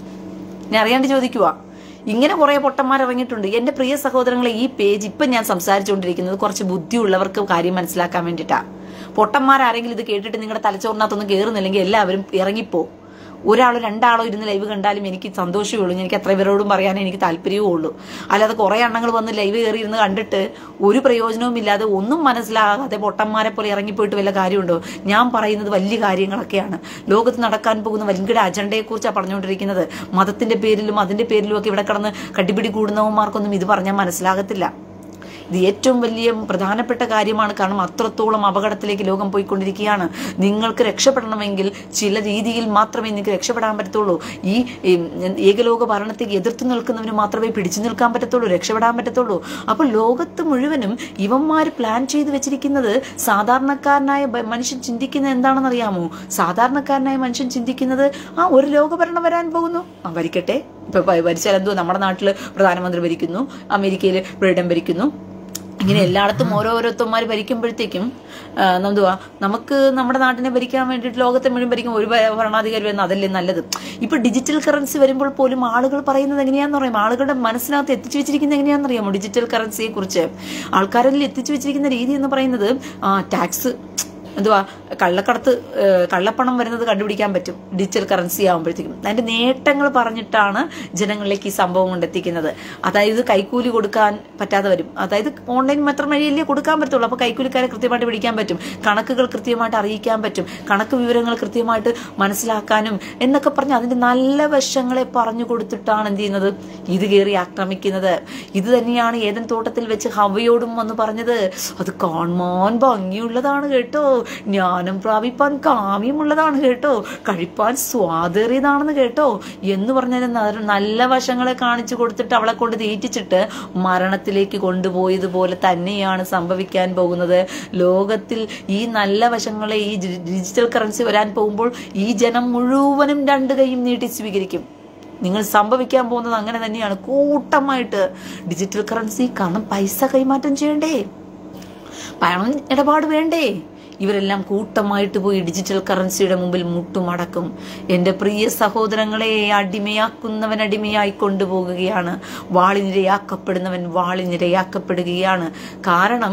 ഞാൻ അറിയാണ്ട് ചോദിക്കുക ഇങ്ങനെ കുറെ പൊട്ടന്മാർ ഇറങ്ങിയിട്ടുണ്ട് എന്റെ പ്രിയ സഹോദരങ്ങളെ ഈ പേജ് ഇപ്പം ഞാൻ സംസാരിച്ചുകൊണ്ടിരിക്കുന്നത് കുറച്ച് ബുദ്ധിയുള്ളവർക്ക് കാര്യം മനസ്സിലാക്കാൻ വേണ്ടിയിട്ടാ പൊട്ടന്മാരാരെങ്കിലും ഇത് കേട്ടിട്ട് നിങ്ങളുടെ തലച്ചോറിനകത്തൊന്നും കയറുന്നില്ലെങ്കിൽ എല്ലാവരും ഇറങ്ങിപ്പോ ഒരാളോ രണ്ടാളോ ഇരുന്ന് ലൈവ് കണ്ടാലും എനിക്ക് സന്തോഷമേ ഉള്ളൂ എനിക്ക് അത്ര പേരോടും പറയാനേ എനിക്ക് താല്പര്യവും ഉള്ളൂ അല്ലാതെ കുറെ എണ്ണങ്ങൾ വന്ന് ലൈവ് കയറി ഇരുന്ന് കണ്ടിട്ട് ഒരു പ്രയോജനവും ഇല്ലാതെ ഒന്നും മനസ്സിലാകാതെ പൊട്ടന്മാരെ പോലെ ഇറങ്ങിപ്പോയിട്ട് വല്ല കാര്യമുണ്ടോ ഞാൻ പറയുന്നത് വലിയ കാര്യങ്ങളൊക്കെയാണ് ലോകത്ത് നടക്കാൻ പോകുന്ന വൻകിട അജണ്ടയെക്കുറിച്ചാണ് പറഞ്ഞുകൊണ്ടിരിക്കുന്നത് മതത്തിന്റെ പേരിലും അതിന്റെ പേരിലും ഒക്കെ ഇവിടെ കിടന്ന് കട്ടിപ്പിടി കൂടുന്നവന്മാർക്കൊന്നും ഇത് പറഞ്ഞാൽ മനസ്സിലാകത്തില്ല ഇത് ഏറ്റവും വലിയ പ്രധാനപ്പെട്ട കാര്യമാണ് കാരണം അത്രത്തോളം അപകടത്തിലേക്ക് ലോകം പോയിക്കൊണ്ടിരിക്കുകയാണ് നിങ്ങൾക്ക് രക്ഷപ്പെടണമെങ്കിൽ ചില രീതിയിൽ മാത്രമേ നിങ്ങൾക്ക് രക്ഷപ്പെടാൻ പറ്റത്തുള്ളൂ ഈ ഉം, ഏകലോക ഭരണത്തെ എതിർത്ത് നിൽക്കുന്നവന് മാത്രമേ പിടിച്ചു നിൽക്കാൻ പറ്റത്തുള്ളൂ രക്ഷപ്പെടാൻ പറ്റത്തുള്ളൂ അപ്പോൾ ലോകത്ത് മുഴുവനും ഇവന്മാർ പ്ലാൻ ചെയ്ത് വെച്ചിരിക്കുന്നത് സാധാരണക്കാരനായ ബ- മനുഷ്യൻ ചിന്തിക്കുന്നത് എന്താണെന്ന് അറിയാമോ സാധാരണക്കാരനായ മനുഷ്യൻ ചിന്തിക്കുന്നത് ആ ഒരു ലോകഭരണം വരാൻ പോകുന്നു ആ ഭരിക്കട്ടെ ഇപ്പൊ ഭ- ഭരിച്ചാൽ എന്തോ നമ്മുടെ നാട്ടിൽ പ്രധാനമന്ത്രി ഭരിക്കുന്നു അമേരിക്കയിൽ പ്രസിഡന്റ് ഭരിക്കുന്നു ഇങ്ങനെ എല്ലായിടത്തും ഓരോരോരുത്തന്മാർ ഭരിക്കുമ്പോഴത്തേക്കും ആ, എന്തുവാ നമുക്ക് നമ്മുടെ നാട്ടിനെ ഭരിക്കാൻ വേണ്ടിയിട്ട് ലോകത്തെ മുഴുവൻ ഭരിക്കും ഒരു ഭ- ഭരണാധികാരി വരുന്ന അതല്ലേ നല്ലത് ഇപ്പൊ ഡിജിറ്റൽ കറൻസി വരുമ്പോൾ പോലും ആളുകൾ പറയുന്നത് എങ്ങനെയാണെന്ന് പറയാം ആളുകളുടെ മനസ്സിനകത്ത് എത്തിച്ചു വെച്ചിരിക്കുന്നത് എങ്ങനെയാണെന്ന് അറിയാമോ ഡിജിറ്റൽ കറൻസിയെ കുറിച്ച് ആൾക്കാരിൽ എത്തിച്ചു വെച്ചിരിക്കുന്ന രീതി എന്ന് പറയുന്നത് ടാക്സ് എന്തുവാ കള്ളക്കടത്ത് ഏഹ്, കള്ളപ്പണം വരുന്നത് കണ്ടുപിടിക്കാൻ പറ്റും ഡിജിറ്റൽ കറൻസി ആകുമ്പോഴത്തേക്കും അതിന്റെ നേട്ടങ്ങൾ പറഞ്ഞിട്ടാണ് ജനങ്ങളിലേക്ക് ഈ സംഭവം കൊണ്ടെത്തിക്കുന്നത് അതായത് കൈക്കൂലി കൊടുക്കാൻ പറ്റാതെ വരും അതായത് ഓൺലൈൻ മാത്രം വഴിയല്ലേ കൊടുക്കാൻ പറ്റുള്ളൂ അപ്പൊ കൈക്കൂലിക്കാരെ കൃത്യമായിട്ട് പിടിക്കാൻ പറ്റും കണക്കുകൾ കൃത്യമായിട്ട് അറിയിക്കാൻ പറ്റും കണക്ക് വിവരങ്ങൾ കൃത്യമായിട്ട് മനസ്സിലാക്കാനും എന്നൊക്കെ പറഞ്ഞ് അതിന്റെ നല്ല വശങ്ങളെ പറഞ്ഞു കൊടുത്തിട്ടാണ് എന്ത് ചെയ്യുന്നത് ഇത് കയറി ആക്രമിക്കുന്നത് ഇത് തന്നെയാണ് ഏതൻ തോട്ടത്തിൽ വെച്ച് ഹവയോടും വന്ന് പറഞ്ഞത് അത് കാണാൻ ഭംഗിയുള്ളതാണ് കേട്ടോ ജ്ഞാനം പ്രാപിപ്പാൻ കാമ്യമുള്ളതാണ് കേട്ടോ കഴിപ്പാൻ സ്വാതേറിയതാണെന്ന് കേട്ടോ എന്ന് പറഞ്ഞാൽ ന- നല്ല വശങ്ങളെ കാണിച്ചു കൊടുത്തിട്ട് അവളെ കൊണ്ട് തീറ്റിച്ചിട്ട് മരണത്തിലേക്ക് കൊണ്ടുപോയതുപോലെ തന്നെയാണ് സംഭവിക്കാൻ പോകുന്നത് ലോകത്തിൽ ഈ നല്ല വശങ്ങളെ ഈ ഡി- ഡിജിറ്റൽ കറൻസി വരാൻ പോകുമ്പോൾ ഈ ജനം മുഴുവനും രണ്ട് കൈയും നീട്ടി സ്വീകരിക്കും നിങ്ങൾ സംഭവിക്കാൻ പോകുന്നത് അങ്ങനെ തന്നെയാണ് കൂട്ടമായിട്ട് ഡിജിറ്റൽ കറൻസി കാരണം പൈസ കൈമാറ്റം ചെയ്യണ്ടേ പണം ഇടപാട് വേണ്ടേ ഇവരെല്ലാം കൂട്ടമായിട്ട് പോയി ഡിജിറ്റൽ കറൻസിയുടെ മുമ്പിൽ മുട്ടുമടക്കും എൻ്റെ പ്രിയ സഹോദരങ്ങളെ അടിമയാക്കുന്നവൻ അടിമയായി കൊണ്ടുപോകുകയാണ് വാളിനിരയാക്കപ്പെടുന്നവൻ വാളിനിരയാക്കപ്പെടുകയാണ് കാരണം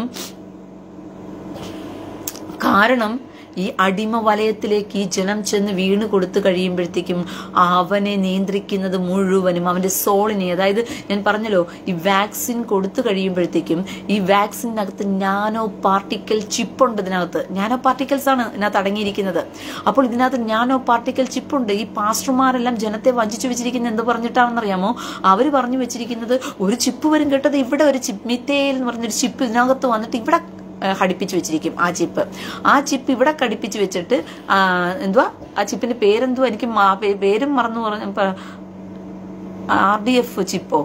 കാരണം ഈ അടിമ വലയത്തിലേക്ക് ഈ ജനം ചെന്ന് വീണ് കൊടുത്തു കഴിയുമ്പോഴത്തേക്കും അവനെ നിയന്ത്രിക്കുന്നത് മുഴുവനും അവന്റെ സോളിനെ അതായത് ഞാൻ പറഞ്ഞല്ലോ ഈ വാക്സിൻ കൊടുത്തു കഴിയുമ്പോഴത്തേക്കും ഈ വാക്സിനകത്ത് നാനോ പാർട്ടിക്കൽ ചിപ്പ് ഉണ്ട് ഇതിനകത്ത് നാനോ പാർട്ടിക്കൽസ് ആണ് ഇതിനകത്ത് അടങ്ങിയിരിക്കുന്നത് അപ്പോൾ ഇതിനകത്ത് നാനോ പാർട്ടിക്കൽ ചിപ്പ് ഉണ്ട് ഈ പാസ്റ്റർമാരെല്ലാം ജനത്തെ വഞ്ചിച്ചു വെച്ചിരിക്കുന്നത് എന്ത് പറഞ്ഞിട്ടാണെന്നറിയാമോ അവർ പറഞ്ഞു വെച്ചിരിക്കുന്നത് ഒരു ചിപ്പ് വരും കേട്ടത് ഇവിടെ ഒരു ചിപ്പ് മിത്തേൽ എന്ന് പറഞ്ഞൊരു ചിപ്പ് ഇതിനകത്ത് വന്നിട്ട് ഇവിടെ ആ, ഘടിപ്പിച്ച് വെച്ചിരിക്കും ആ ചിപ്പ് ആ ചിപ്പ് ഇവിടെ ഘടിപ്പിച്ച് വെച്ചിട്ട് ആ, എന്തുവാ ആ ചിപ്പിന്റെ പേരെന്തുവാ എനിക്ക് മാ- പേ- പേരും മറന്നു പറഞ്ഞു ആർ ഡി എഫ് ചിപ്പോ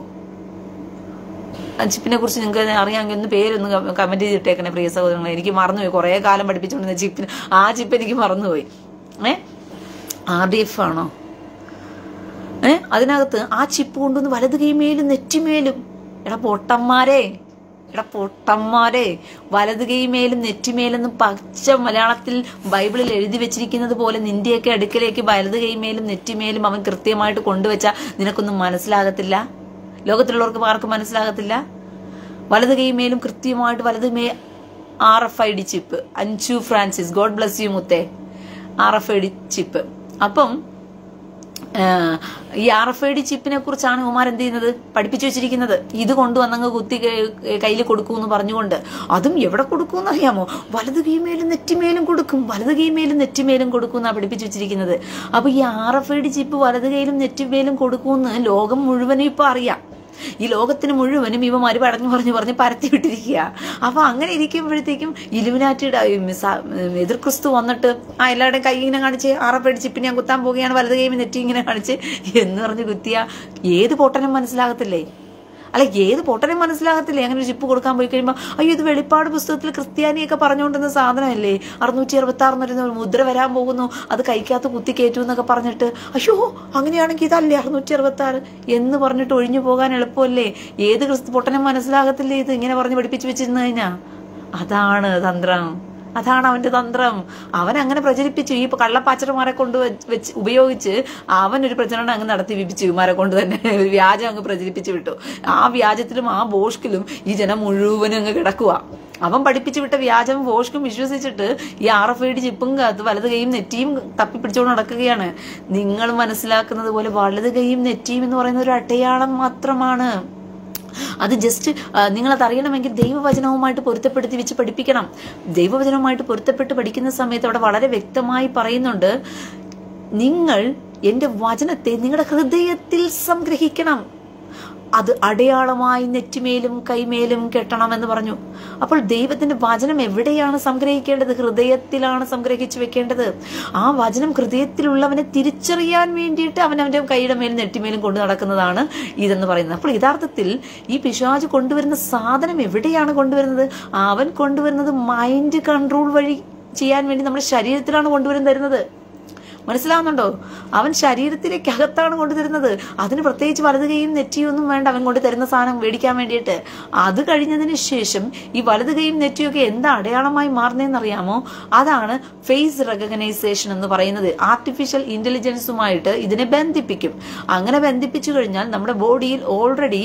ആ ചിപ്പിനെ കുറിച്ച് നിങ്ങൾക്ക് അറിയാമെങ്കിൽ ഒന്ന് പേരൊന്ന് കമന്റ് ചെയ്തിട്ടേക്കണേ പ്രിയ സഹോദരങ്ങളെ എനിക്ക് മറന്നുപോയി കുറേ കാലം പഠിപ്പിച്ചുകൊണ്ടിരുന്ന ചിപ്പിന് ആ ചിപ്പ് എനിക്ക് മറന്നുപോയി ഏ ആർ ഡി എഫ് ആണോ ഏ അതിനകത്ത് ആ ചിപ്പ് കൊണ്ടുവന്ന് വലത് കൈമേലും നെറ്റിമേലും എടാ പൊട്ടന്മാരെ എടാ പൊട്ടന്മാരെ വലത് കൈമേലും നെറ്റിമേലെന്നും പച്ച മലയാളത്തിൽ ബൈബിളിൽ എഴുതി വെച്ചിരിക്കുന്നത് പോലെ നിന്റെയൊക്കെ അടുക്കലേക്ക് വലത് കൈമേലും നെറ്റിമേലും അവൻ കൃത്യമായിട്ട് കൊണ്ടുവച്ച നിനക്കൊന്നും മനസ്സിലാകത്തില്ല ലോകത്തിലുള്ളവർക്ക് ആർക്കും മനസ്സിലാകത്തില്ല വലത് കൈമേലും കൃത്യമായിട്ട് വലത് മേ R F I D chip അഞ്ചു ഫ്രാൻസിസ് ഗോഡ് ബ്ലസ് യു മുത്തേ R F I D chip അപ്പം ആ, ഈ ആർ എഫ് ഐ ഡി ചിപ്പിനെ കുറിച്ചാണ് ഉമാർ എന്ത് ചെയ്യുന്നത് പഠിപ്പിച്ചു വെച്ചിരിക്കുന്നത് ഇത് കൊണ്ടുവന്നങ്ങ് കുത്തി കയ്യിൽ കൊടുക്കൂ എന്ന് പറഞ്ഞുകൊണ്ട് അതും എവിടെ കൊടുക്കൂന്ന് അറിയാമോ വലത് കീമേലും നെറ്റിമേലും കൊടുക്കും വലത് കീമേലും നെറ്റിമേലും കൊടുക്കും എന്നാണ് പഠിപ്പിച്ചു വെച്ചിരിക്കുന്നത് അപ്പൊ ഈ R F I D chip വലത് കൈയിലും നെറ്റിമേലും കൊടുക്കുമെന്ന് ലോകം മുഴുവനും ഇപ്പൊ അറിയാം ഈ ലോകത്തിന് മുഴുവനും ഇവമാര് പറഞ്ഞു പറഞ്ഞു പറഞ്ഞ് പരത്തി വിട്ടിരിക്കുക അപ്പൊ അങ്ങനെ ഇരിക്കുമ്പോഴത്തേക്കും ഇലുമിനാറ്റിയുടെ എതിർ ക്രിസ്തു വന്നിട്ട് ആ എല്ലാവരുടെയും കൈ ഇങ്ങനെ കാണിച്ച് ആറപ്പടിച്ച് ഇപ്പം ഞാൻ കുത്താൻ പോവുകയാണ് വലത് കൈ നെറ്റി ഇങ്ങനെ കാണിച്ച് എന്ന് പറഞ്ഞ് കുത്തിയ ഏത് പൊട്ടനും മനസ്സിലാകത്തില്ലേ അല്ല ഏത് പൊട്ടനും മനസ്സിലാകത്തില്ലേ അങ്ങനെ ഒരു ചിപ്പ് കൊടുക്കാൻ പോയി കഴിയുമ്പോൾ അയ്യോ ഇത് വെളിപ്പാട് പുസ്തകത്തിൽ ക്രിസ്ത്യാനിയൊക്കെ പറഞ്ഞുകൊണ്ടിരുന്ന സാധനമല്ലേ അറുന്നൂറ്റി അറുപത്തി ആറ് ഒരു മുദ്ര വരാൻ പോകുന്നു അത് കൈക്കകത്ത് കുത്തി കയറ്റു എന്നൊക്കെ പറഞ്ഞിട്ട് അയ്യോ അങ്ങനെയാണെങ്കിൽ ഇതല്ലേ അറുന്നൂറ്റി അറുപത്തി ആറ് എന്ന് പറഞ്ഞിട്ട് ഒഴിഞ്ഞു പോകാൻ എളുപ്പമല്ലേ ഏത് ക്രിസ്തു പൊട്ടനും മനസ്സിലാകത്തില്ലേ ഇത് ഇങ്ങനെ പറഞ്ഞ് പഠിപ്പിച്ച് വെച്ചിരുന്നു കഴിഞ്ഞാ അതാണ് തന്ത്രം അതാണ് അവന്റെ തന്ത്രം അവൻ അങ്ങനെ പ്രചരിപ്പിച്ചു ഈ കള്ളപ്പാച്ചർമാരെ കൊണ്ട് വെച്ച് ഉപയോഗിച്ച് അവൻ ഒരു പ്രചരണം അങ്ങ് നടത്തി വിപ്പിച്ചു ഇവന്മാരെ കൊണ്ട് തന്നെ ഒരു വ്യാജം അങ്ങ് പ്രചരിപ്പിച്ചു വിട്ടു ആ വ്യാജത്തിലും ആ ബോഷ്കിലും ഈ ജനം മുഴുവനും അങ്ങ് കിടക്കുക അവൻ പഠിപ്പിച്ചു വിട്ട വ്യാജം വോഷ്കും വിശ്വസിച്ചിട്ട് ഈ ആർ എഫ് ഐ ഡി ചിപ്പും കാത്ത് വലത് കൈയും നെറ്റിയും തപ്പിപ്പിടിച്ചുകൊണ്ട് നടക്കുകയാണ് നിങ്ങൾ മനസ്സിലാക്കുന്നത് പോലെ വലത് കൈയും നെറ്റിയും എന്ന് പറയുന്ന ഒരു അടയാളം മാത്രമാണ് അത് ജസ്റ്റ് നിങ്ങളത് അറിയണമെങ്കിൽ ദൈവവചനവുമായിട്ട് പൊരുത്തപ്പെടുത്തി വെച്ച് പഠിപ്പിക്കണം ദൈവവചനവുമായിട്ട് പൊരുത്തപ്പെട്ട് പഠിക്കുന്ന സമയത്ത് അവിടെ വളരെ വ്യക്തമായി പറയുന്നുണ്ട് നിങ്ങൾ എന്റെ വചനത്തെ നിങ്ങളുടെ ഹൃദയത്തിൽ സംഗ്രഹിക്കണം അത് അടയാളമായി നെറ്റിമേലും കൈമേലും കെട്ടണമെന്ന് പറഞ്ഞു അപ്പോൾ ദൈവത്തിന്റെ വചനം എവിടെയാണ് സംഗ്രഹിക്കേണ്ടത് ഹൃദയത്തിലാണ് സംഗ്രഹിച്ചു വെക്കേണ്ടത് ആ വചനം ഹൃദയത്തിലുള്ളവനെ തിരിച്ചറിയാൻ വേണ്ടിയിട്ട് അവൻ അവന്റെ കൈയുടെ മേലും നെറ്റിമേലും കൊണ്ടു നടക്കുന്നതാണ് ഇതെന്ന് പറയുന്നത് അപ്പോൾ യഥാർത്ഥത്തിൽ ഈ പിശാജ് കൊണ്ടുവരുന്ന സാധനം എവിടെയാണ് കൊണ്ടുവരുന്നത് അവൻ കൊണ്ടുവരുന്നത് മൈൻഡ് കൺട്രോൾ വഴി ചെയ്യാൻ വേണ്ടി നമ്മുടെ ശരീരത്തിലാണ് കൊണ്ടുവരുന്ന തരുന്നത് മനസ്സിലാവുന്നുണ്ടോ അവൻ ശരീരത്തിലേക്ക് അകത്താണ് കൊണ്ടുതരുന്നത് അതിന് പ്രത്യേകിച്ച് വലത് കൈയും നെറ്റിയൊന്നും വേണ്ട അവൻ കൊണ്ട് തരുന്ന സാധനം മേടിക്കാൻ വേണ്ടിയിട്ട് അത് കഴിഞ്ഞതിന് ശേഷം ഈ വലത് കൈയും നെറ്റിയൊക്കെ എന്താ അടയാളമായി മാറുന്നതെന്ന് അറിയാമോ അതാണ് ഫേസ് റെക്കഗ്നൈസേഷൻ എന്ന് പറയുന്നത് ആർട്ടിഫിഷ്യൽ ഇന്റലിജൻസുമായിട്ട് ഇതിനെ ബന്ധിപ്പിക്കും അങ്ങനെ ബന്ധിപ്പിച്ചു കഴിഞ്ഞാൽ നമ്മുടെ ബോഡിയിൽ ഓൾറെഡി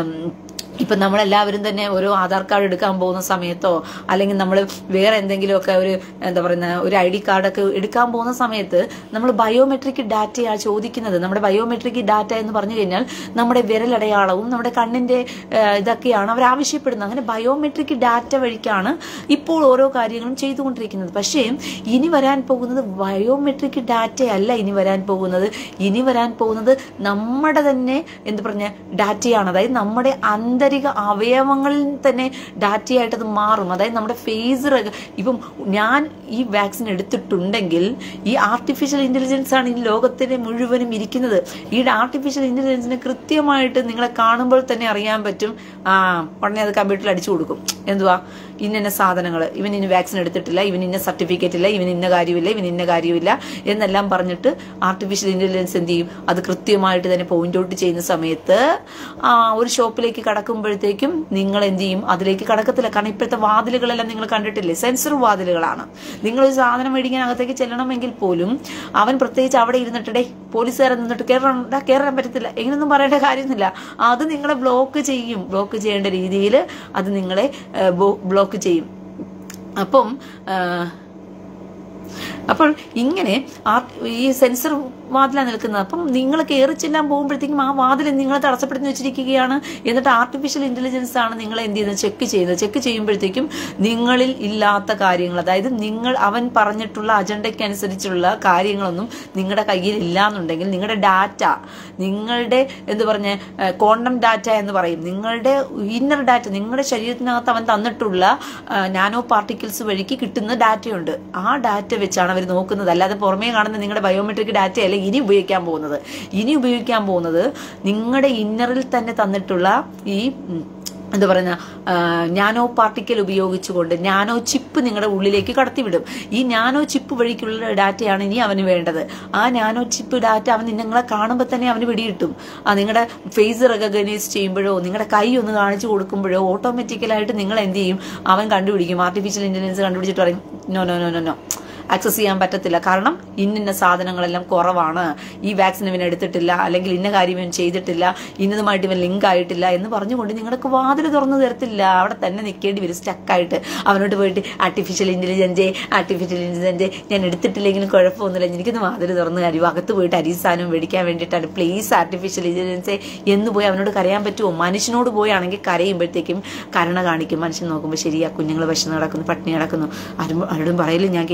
ഇപ്പൊ നമ്മളെല്ലാവരും തന്നെ ഓരോ ആധാർ കാർഡ് എടുക്കാൻ പോകുന്ന സമയത്തോ അല്ലെങ്കിൽ നമ്മൾ വേറെ എന്തെങ്കിലുമൊക്കെ ഒരു എന്താ പറയുന്ന ഒരു ഐ ഡി കാർഡൊക്കെ എടുക്കാൻ പോകുന്ന സമയത്ത് നമ്മൾ ബയോമെട്രിക് ഡാറ്റയാണ് ചോദിക്കുന്നത് നമ്മുടെ ബയോമെട്രിക് ഡാറ്റ എന്ന് പറഞ്ഞു കഴിഞ്ഞാൽ നമ്മുടെ വിരലടയാളവും നമ്മുടെ കണ്ണിന്റെ ഇതൊക്കെയാണ് അവർ ആവശ്യപ്പെടുന്നത് അങ്ങനെ ബയോമെട്രിക് ഡാറ്റ വഴിക്കാണ് ഇപ്പോൾ ഓരോ കാര്യങ്ങളും ചെയ്തുകൊണ്ടിരിക്കുന്നത് പക്ഷേ ഇനി വരാൻ പോകുന്നത് ബയോമെട്രിക് ഡാറ്റ അല്ല ഇനി വരാൻ പോകുന്നത് ഇനി വരാൻ പോകുന്നത് നമ്മുടെ തന്നെ എന്ത് പറഞ്ഞ ഡാറ്റയാണ് അതായത് നമ്മുടെ അന്തര ആന്തരിക അവയവങ്ങളിൽ തന്നെ ഡാറ്റയായിട്ട് അത് മാറും അതായത് നമ്മുടെ ഫേസ് ഇപ്പം ഞാൻ ഈ വാക്സിൻ എടുത്തിട്ടുണ്ടെങ്കിൽ ഈ ആർട്ടിഫിഷ്യൽ ഇന്റലിജൻസ് ആണ് ഈ ലോകത്തിനെ മുഴുവനും ഇരിക്കുന്നത് ഈ ആർട്ടിഫിഷ്യൽ ഇന്റലിജൻസിന് കൃത്യമായിട്ട് നിങ്ങളെ കാണുമ്പോൾ തന്നെ അറിയാൻ പറ്റും ആ ഉടനെ അത് കമ്പ്യൂട്ടറിൽ അടിച്ചു കൊടുക്കും എന്തുവാ ഇന്ന സാധനങ്ങൾ ഇവൻ ഇന്ന വാക്സിൻ എടുത്തിട്ടില്ല ഇവൻ ഇന്ന സർട്ടിഫിക്കറ്റ് ഇല്ല ഇവൻ ഇന്ന കാര്യമില്ല ഇവൻ ഇന്ന കാര്യമില്ല എന്നെല്ലാം പറഞ്ഞിട്ട് ആർട്ടിഫിഷ്യൽ ഇന്റലിജൻസ് എന്ത് ചെയ്യും അത് കൃത്യമായിട്ട് തന്നെ പോയിന്റ് ഔട്ട് ചെയ്യുന്ന സമയത്ത് ആ ഒരു ഷോപ്പിലേക്ക് കടക്കുമ്പോഴത്തേക്കും നിങ്ങൾ എന്ത് ചെയ്യും അതിലേക്ക് കടക്കത്തില്ല കാരണം ഇപ്പോഴത്തെ വാതിലുകളെല്ലാം നിങ്ങൾ കണ്ടിട്ടില്ലേ സെൻസർ വാതിലുകളാണ് നിങ്ങൾ ഒരു സാധനം മേടിക്കാൻ അകത്തേക്ക് ചെല്ലണമെങ്കിൽ പോലും അവൻ പ്രത്യേകിച്ച് അവിടെ ഇരുന്നിട്ടേ പോലീസുകാരൻ നിന്നിട്ട് കയറാൻ കയറാൻ പറ്റത്തില്ല എങ്ങനെയൊന്നും പറയേണ്ട കാര്യമൊന്നുമില്ല അത് നിങ്ങളെ ബ്ലോക്ക് ചെയ്യും ബ്ലോക്ക് ചെയ്യേണ്ട രീതിയിൽ അത് നിങ്ങളെ ബ്ലോക്ക് ചെയ്യും അപ്പം അപ്പോൾ ഇങ്ങനെ ആ ഈ സെൻസർ വാതിലാണ് നിൽക്കുന്നത് അപ്പം നിങ്ങൾ കയറി ചെല്ലാൻ പോകുമ്പോഴത്തേക്കും ആ വാതിൽ നിങ്ങളെ തടസ്സപ്പെടുത്തി വെച്ചിരിക്കുകയാണ് എന്നിട്ട് ആർട്ടിഫിഷ്യൽ ഇന്റലിജൻസ് ആണ് നിങ്ങൾ എന്ത് ചെയ്യുന്നത് ചെക്ക് ചെയ്യുന്നത് ചെക്ക് ചെയ്യുമ്പോഴത്തേക്കും നിങ്ങളിൽ ഇല്ലാത്ത കാര്യങ്ങൾ അതായത് നിങ്ങൾ അവൻ പറഞ്ഞിട്ടുള്ള അജണ്ടയ്ക്ക് അനുസരിച്ചുള്ള കാര്യങ്ങളൊന്നും നിങ്ങളുടെ കയ്യിൽ ഇല്ലാന്നുണ്ടെങ്കിൽ നിങ്ങളുടെ ഡാറ്റ നിങ്ങളുടെ എന്ത് പറഞ്ഞ ക്വാണ്ടം ഡാറ്റ എന്ന് പറയും നിങ്ങളുടെ ഇന്നർ ഡാറ്റ നിങ്ങളുടെ ശരീരത്തിനകത്ത് അവൻ തന്നിട്ടുള്ള നാനോ പാർട്ടിക്കിൾസ് വഴിക്ക് കിട്ടുന്ന ഡാറ്റയുണ്ട് ആ ഡാറ്റ വെച്ചാണ് അവർ നോക്കുന്നത് അല്ലാതെ പുറമേ കാണുന്ന നിങ്ങളുടെ ബയോമെട്രിക് ഡാറ്റ അല്ല ഇനി ഉപയോഗിക്കാൻ പോകുന്നത് ഇനി ഉപയോഗിക്കാൻ പോകുന്നത് നിങ്ങളുടെ ഇന്നറിൽ തന്നെ തന്നിട്ടുള്ള ഈ എന്താ പറയുന്ന നാനോ പാർട്ടിക്കൽ ഉപയോഗിച്ചുകൊണ്ട് നാനോ ചിപ്പ് നിങ്ങളുടെ ഉള്ളിലേക്ക് കടത്തിവിടും ഈ നാനോ ചിപ്പ് വഴിക്കുള്ള ഡാറ്റയാണ് ഇനി അവന് വേണ്ടത് ആ നാനോ ചിപ്പ് ഡാറ്റ അവൻ നിങ്ങളെ കാണുമ്പോൾ തന്നെ അവന് പിടികിട്ടും ആ നിങ്ങളുടെ ഫേസ് റെക്കഗ്നൈസ് ചെയ്യുമ്പോഴോ നിങ്ങളുടെ കൈ ഒന്ന് കാണിച്ചു കൊടുക്കുമ്പോഴോ ഓട്ടോമാറ്റിക്കലായിട്ട് നിങ്ങൾ എന്ത് ചെയ്യും അവൻ കണ്ടുപിടിക്കും ആർട്ടിഫിഷ്യൽ ഇന്റലിജൻസ് കണ്ടുപിടിച്ചിട്ട് പറയും no no no no no access ചെയ്യാൻ പറ്റത്തില്ല കാരണം ഇന്നിന്ന സാധനങ്ങളെല്ലാം കുറവാണ് ഈ വാക്സിൻ ഇവൻ എടുത്തിട്ടില്ല അല്ലെങ്കിൽ ഇന്ന കാര്യം ഇവൻ ചെയ്തിട്ടില്ല ഇന്നതുമായിട്ട് ഇവൻ ലിങ്ക് ആയിട്ടില്ല എന്ന് പറഞ്ഞുകൊണ്ട് നിങ്ങൾക്ക് വാതിൽ തുറന്നു തരത്തില്ല അവിടെ തന്നെ നിൽക്കേണ്ടി വരും സ്റ്റക്കായിട്ട് അവനോട്ട് പോയിട്ട് ആർട്ടിഫിഷ്യൽ ഇന്റലിജൻസ് ആർട്ടിഫിഷ്യൽ ഇന്റലിജൻസ് ഞാൻ എടുത്തിട്ടില്ലെങ്കിലും കുഴപ്പമൊന്നുമില്ല എനിക്കൊന്ന് വാതിൽ തുറന്നു തരൂ അകത്ത് പോയിട്ട് അരിസാധനം മേടിക്കാൻ വേണ്ടിയിട്ടാണ് പ്ലീസ് ആർട്ടിഫിഷ്യൽ ഇന്റലിജൻസ് എന്ന് പോയി അവനോട് കരയാൻ പറ്റുമോ മനുഷ്യനോട് പോയാണെങ്കിൽ കരയുമ്പോഴത്തേക്കും കരുണ കാണിക്കും മനുഷ്യൻ നോക്കുമ്പോൾ ശരിയാ കുഞ്ഞുങ്ങൾ വിശന്ന് നടക്കുന്നു പട്ടിണി നടക്കുന്നു ആരും ആരോടും പറയില്ല ഞാൻ കയറ്റി വിട്ടാണെന്ന്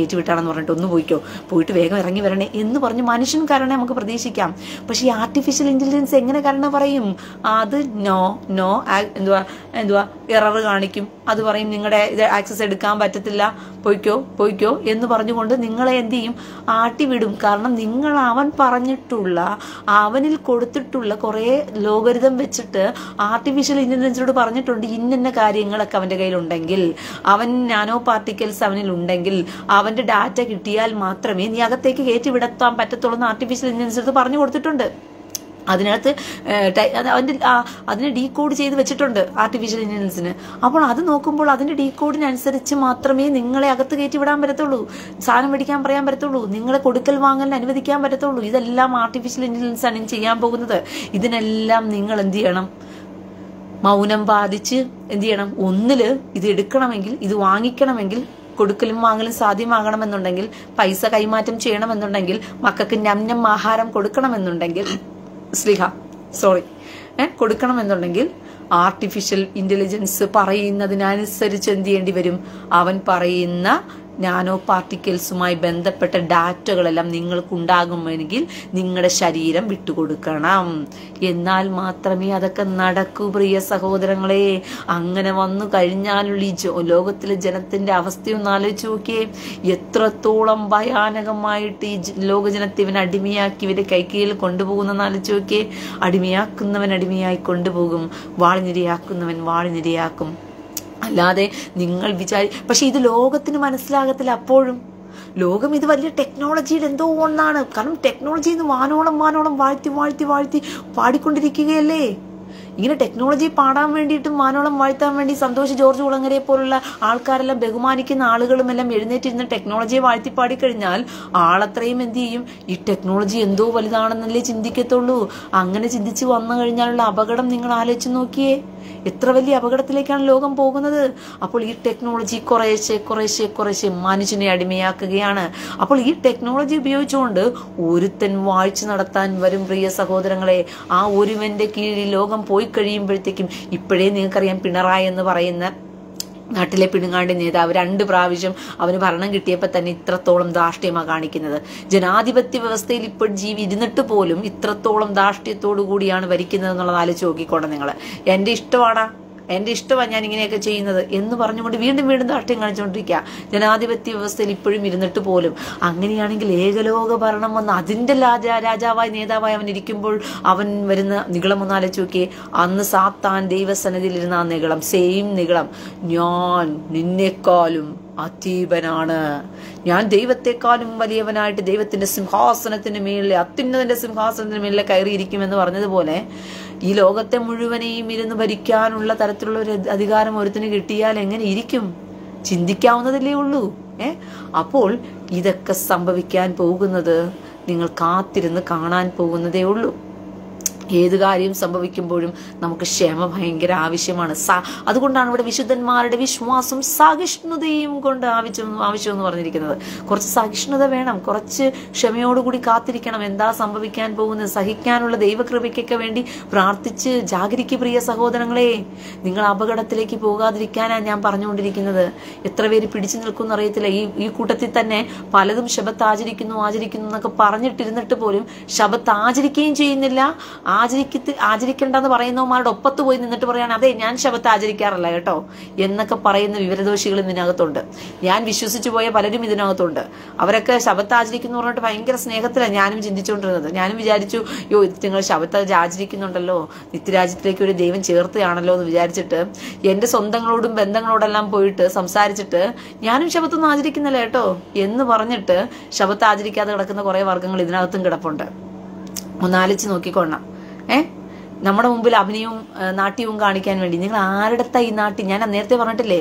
എന്ന് പറഞ്ഞിട്ട് ഒന്ന് പോയിക്കോ പോയിട്ട് വേഗം ഇറങ്ങി വരണേ എന്ന് പറഞ്ഞ് മനുഷ്യൻ കരുണ നമുക്ക് പ്രതീക്ഷിക്കാം പക്ഷേ ഈ ആർട്ടിഫിഷ്യൽ ഇന്റലിജൻസ് എങ്ങനെ കരുണ പറയും അത് നോ നോ എന്തുവാ എന്തുവാ എറർ കാണിക്കും അത് പറയും നിങ്ങളുടെ ഇത് ആക്സസ് എടുക്കാൻ പറ്റത്തില്ല പോയിക്കോ പോയിക്കോ എന്ന് പറഞ്ഞുകൊണ്ട് നിങ്ങളെ എന്ത് ചെയ്യും ആട്ടി വിടും കാരണം നിങ്ങൾ അവൻ പറഞ്ഞിട്ടുള്ള അവനിൽ കൊടുത്തിട്ടുള്ള കുറേ ലോകരിതം വെച്ചിട്ട് ആർട്ടിഫിഷ്യൽ ഇന്റലിജൻസിനോട് പറഞ്ഞിട്ടുണ്ട് ഇന്നിന്ന കാര്യങ്ങളൊക്കെ അവന്റെ കയ്യിലുണ്ടെങ്കിൽ അവൻ നാനോ പാർട്ടിക്കൽസ് അവനിൽ ഉണ്ടെങ്കിൽ അവന്റെ ഡാറ്റ കിട്ടിയാൽ മാത്രമേ നീ അകത്തേക്ക് കയറ്റി വിടത്താൻ പറ്റത്തുള്ളൂ എന്ന് ആർട്ടിഫിഷ്യൽ ഇന്റലിജൻസ് പറഞ്ഞു കൊടുത്തിട്ടുണ്ട് അതിനകത്ത് ഏഹ്, ടൈ- അത് അവന്റെ ആ, അതിനെ ഡീകോഡ് ചെയ്ത് വെച്ചിട്ടുണ്ട് ആർട്ടിഫിഷ്യൽ ഇന്റലിജൻസിന് അപ്പോൾ അത് നോക്കുമ്പോൾ അതിന്റെ ഡീകോഡിനനുസരിച്ച് മാത്രമേ നിങ്ങളെ അകത്ത് കയറ്റി വിടാൻ പറ്റത്തുള്ളൂ സാധനം മേടിക്കാൻ പറയാൻ പറ്റത്തുള്ളൂ നിങ്ങളെ കൊടുക്കൽ വാങ്ങലിന് അനുവദിക്കാൻ പറ്റത്തുള്ളൂ ഇതെല്ലാം ആർട്ടിഫിഷ്യൽ ഇന്റലിജൻസ് ആണ് ഇനി ചെയ്യാൻ പോകുന്നത് ഇതിനെല്ലാം നിങ്ങൾ എന്ത് ചെയ്യണം മൗനം ബാധിച്ച് എന്ത് ചെയ്യണം ഒന്നില് ഇത് എടുക്കണമെങ്കിൽ ഇത് വാങ്ങിക്കണമെങ്കിൽ കൊടുക്കലും വാങ്ങലും സാധ്യമാകണമെന്നുണ്ടെങ്കിൽ പൈസ കൈമാറ്റം ചെയ്യണമെന്നുണ്ടെങ്കിൽ മക്കൾക്ക് ഞം ആഹാരം കൊടുക്കണമെന്നുണ്ടെങ്കിൽ സ്ലിഹ സോറി ഏ കൊടുക്കണമെന്നുണ്ടെങ്കിൽ ആർട്ടിഫിഷ്യൽ ഇന്റലിജൻസ് പറയുന്നതിനനുസരിച്ച് എന്ത് ചെയ്യേണ്ടി വരും അവൻ പറയുന്ന നാനോ പാർട്ടിക്കിൾസുമായി ബന്ധപ്പെട്ട ഡാറ്റകളെല്ലാം നിങ്ങൾക്കുണ്ടാകുമെങ്കിൽ നിങ്ങളുടെ ശരീരം വിട്ടുകൊടുക്കണം എന്നാൽ മാത്രമേ അതൊക്കെ നടക്കൂ പ്രിയ സഹോദരങ്ങളെ അങ്ങനെ വന്നു കഴിഞ്ഞാലുള്ള ഈ ജോ- ലോകത്തിലെ ജനത്തിന്റെ അവസ്ഥയൊന്ന് ആലോചിച്ച് നോക്കിയേ എത്രത്തോളം ഭയാനകമായിട്ട് ഈ ജ- ലോകജനത്തെ ഇവൻ അടിമയാക്കി ഇവന്റെ കൈക്കീഴിൽ കൊണ്ടുപോകുന്നെന്ന് ആലോചിച്ച് നോക്കിയേ അടിമയാക്കുന്നവൻ അടിമയായി കൊണ്ടുപോകും വാളിനിരയാക്കുന്നവൻ വാളിനിരയാക്കും അല്ലാതെ നിങ്ങൾ വിചാരി പക്ഷെ ഇത് ലോകത്തിന് മനസ്സിലാകത്തില്ല അപ്പോഴും ലോകം ഇത് വലിയ ടെക്നോളജിയുടെ എന്തോ ഒന്നാണ് കാരണം ടെക്നോളജി എന്ന് വാനോളം വാനോളം വാഴ്ത്തി വാഴ്ത്തി വാഴ്ത്തി പാടിക്കൊണ്ടിരിക്കുകയല്ലേ ഇങ്ങനെ ടെക്നോളജി പാടാൻ വേണ്ടിയിട്ടും വാനോളം വാഴ്ത്താൻ വേണ്ടി സന്തോഷ് ജോർജ് കുളങ്ങരയെ പോലുള്ള ആൾക്കാരെല്ലാം ബഹുമാനിക്കുന്ന ആളുകളും എല്ലാം എഴുന്നേറ്റിരുന്ന് ടെക്നോളജിയെ വാഴ്ത്തി പാടിക്കഴിഞ്ഞാൽ ആളത്രയും എന്ത് ചെയ്യും ഈ ടെക്നോളജി എന്തോ വലുതാണെന്നല്ലേ ചിന്തിക്കത്തുള്ളൂ അങ്ങനെ ചിന്തിച്ച് വന്നു കഴിഞ്ഞാലുള്ള അപകടം നിങ്ങൾ ആലോചിച്ച് നോക്കിയേ എത്ര വലിയ അപകടത്തിലേക്കാണ് ലോകം പോകുന്നത് അപ്പോൾ ഈ ടെക്നോളജി കുറേശ്ശെ കുറേശ്ശെ കുറേശ്ശെ മനുഷ്യനെ അടിമയാക്കുകയാണ് അപ്പോൾ ഈ ടെക്നോളജി ഉപയോഗിച്ചുകൊണ്ട് ഒരുത്തൻ വാഴ്ച നടത്താൻ വരും പ്രിയ സഹോദരങ്ങളെ ആ ഒരുവന്റെ കീഴിൽ ലോകം പോയി കഴിയുമ്പോഴത്തേക്കും ഇപ്പോഴേ നിങ്ങൾക്കറിയാം പിണറായി എന്ന് പറയുന്ന നാട്ടിലെ പിണുങ്ങാണ്ടി നേതാവ് രണ്ട് പ്രാവശ്യം അവന് ഭരണം കിട്ടിയപ്പോൾ തന്നെ ഇത്രത്തോളം ധാർഷ്ട്യമാണ് കാണിക്കുന്നത് ജനാധിപത്യ വ്യവസ്ഥയിൽ ഇപ്പോൾ ജീവി ഇരുന്നിട്ട് പോലും ഇത്രത്തോളം ധാർഷ്ട്യത്തോടു കൂടിയാണ് ഭരിക്കുന്നത് എന്നുള്ളത് ആലോചിച്ച് നോക്കിക്കോട്ടെ നിങ്ങൾ എൻ്റെ ഇഷ്ടമാണാ എന്റെ ഇഷ്ടമാണ് ഞാൻ ഇങ്ങനെയൊക്കെ ചെയ്യുന്നത് എന്ന് പറഞ്ഞുകൊണ്ട് വീണ്ടും വീണ്ടും ധാർഷ്ട്യം കാണിച്ചുകൊണ്ടിരിക്കുക ജനാധിപത്യ വ്യവസ്ഥയിൽ ഇപ്പോഴും ഇരുന്നിട്ട് പോലും അങ്ങനെയാണെങ്കിൽ ഏകലോക ഭരണം വന്ന് അതിന്റെ രാജാ രാജാവായി നേതാവായി അവൻ ഇരിക്കുമ്പോൾ അവൻ വരുന്ന നികളം ഒന്ന് ആലോചിച്ച് നോക്കിയേ അന്ന് സാത്താൻ ദൈവസന്നിധിയിൽ ഇരുന്ന ആ നികളം സെയിം നികളം ഞാൻ നിന്നെക്കാളും അതീവനാണ് ഞാൻ ദൈവത്തെക്കാളും വലിയവനായിട്ട് ദൈവത്തിന്റെ സിംഹാസനത്തിന് മേളിലെ അത്യുന്നതന്റെ സിംഹാസനത്തിന് മേളിലെ കയറിയിരിക്കുമെന്ന് പറഞ്ഞതുപോലെ ഈ ലോകത്തെ മുഴുവനെയും ഇരുന്ന് ഭരിക്കാനുള്ള തരത്തിലുള്ള ഒരു അധികാരം ഒരുത്തിന് കിട്ടിയാൽ എങ്ങനെ ഇരിക്കും ചിന്തിക്കാവുന്നതല്ലേ ഉള്ളൂ ഏ അപ്പോൾ ഇതൊക്കെ സംഭവിക്കാൻ പോകുന്നത് നിങ്ങൾ കാത്തിരുന്ന് കാണാൻ പോകുന്നതേ ഉള്ളൂ ഏത് കാര്യം സംഭവിക്കുമ്പോഴും നമുക്ക് ക്ഷമ ഭയങ്കര ആവശ്യമാണ് സ അതുകൊണ്ടാണ് ഇവിടെ വിശുദ്ധന്മാരുടെ വിശ്വാസം സഹിഷ്ണുതയും കൊണ്ട് ആവശ്യം ആവശ്യം എന്ന് പറഞ്ഞിരിക്കുന്നത് കുറച്ച് സഹിഷ്ണുത വേണം കുറച്ച് ക്ഷമയോടുകൂടി കാത്തിരിക്കണം എന്താ സംഭവിക്കാൻ പോകുന്നത് സഹിക്കാനുള്ള ദൈവകൃപയ്ക്കൊക്കെ വേണ്ടി പ്രാർത്ഥിച്ച് ജാഗരിക്ക് പ്രിയ സഹോദരങ്ങളെ നിങ്ങൾ അപകടത്തിലേക്ക് പോകാതിരിക്കാനാണ് ഞാൻ പറഞ്ഞുകൊണ്ടിരിക്കുന്നത് എത്ര പേര് പിടിച്ചു നിൽക്കും അറിയത്തില്ല ഈ ഈ കൂട്ടത്തിൽ തന്നെ പലതും ശബത്ത് ആചരിക്കുന്നു ആചരിക്കുന്നു എന്നൊക്കെ പറഞ്ഞിട്ടിരുന്നിട്ട് പോലും ശബത്ത് ആചരിക്കുകയും ചെയ്യുന്നില്ല ആചരിക്കത്തി ആചരിക്കേണ്ടെന്ന് പറയുന്നവന്മാരുടെ ഒപ്പത്ത് പോയി നിന്നിട്ട് പറയാണ് അതെ ഞാൻ ശബത്ത് ആചരിക്കാറില്ല കേട്ടോ എന്നൊക്കെ പറയുന്ന വിവരദോഷികൾ ഇതിനകത്തുണ്ട് ഞാൻ വിശ്വസിച്ചു പോയ പലരും ഇതിനകത്തുണ്ട് അവരൊക്കെ ശബത്ത് ആചരിക്കുന്നു പറഞ്ഞിട്ട് ഭയങ്കര സ്നേഹത്തിലാണ് ഞാനും ചിന്തിച്ചുകൊണ്ടിരുന്നത് ഞാനും വിചാരിച്ചു യോ ഇത് നിങ്ങൾ ശബത്ത് ആചരിക്കുന്നുണ്ടല്ലോ നിത്യരാജ്യത്തിലേക്ക് ഒരു ദൈവം ചേർത്തയാണല്ലോ എന്ന് വിചാരിച്ചിട്ട് എന്റെ സ്വന്തങ്ങളോടും ബന്ധങ്ങളോടെല്ലാം പോയിട്ട് സംസാരിച്ചിട്ട് ഞാനും ശബത്തൊന്നും ആചരിക്കുന്നില്ല കേട്ടോ എന്ന് പറഞ്ഞിട്ട് ശബത്ത് ആചരിക്കാതെ കിടക്കുന്ന കുറെ വർഗ്ഗങ്ങൾ ഇതിനകത്തും കിടപ്പുണ്ട് ഒന്നാലിച്ച് നോക്കിക്കൊള്ളണം ഏ നമ്മുടെ മുമ്പിൽ അഭിനയവും ഏ, നാട്യവും കാണിക്കാൻ വേണ്ടി നിങ്ങൾ ആരുടെത്താ ഈ നാട്ടി ഞാൻ നേരത്തെ പറഞ്ഞിട്ടില്ലേ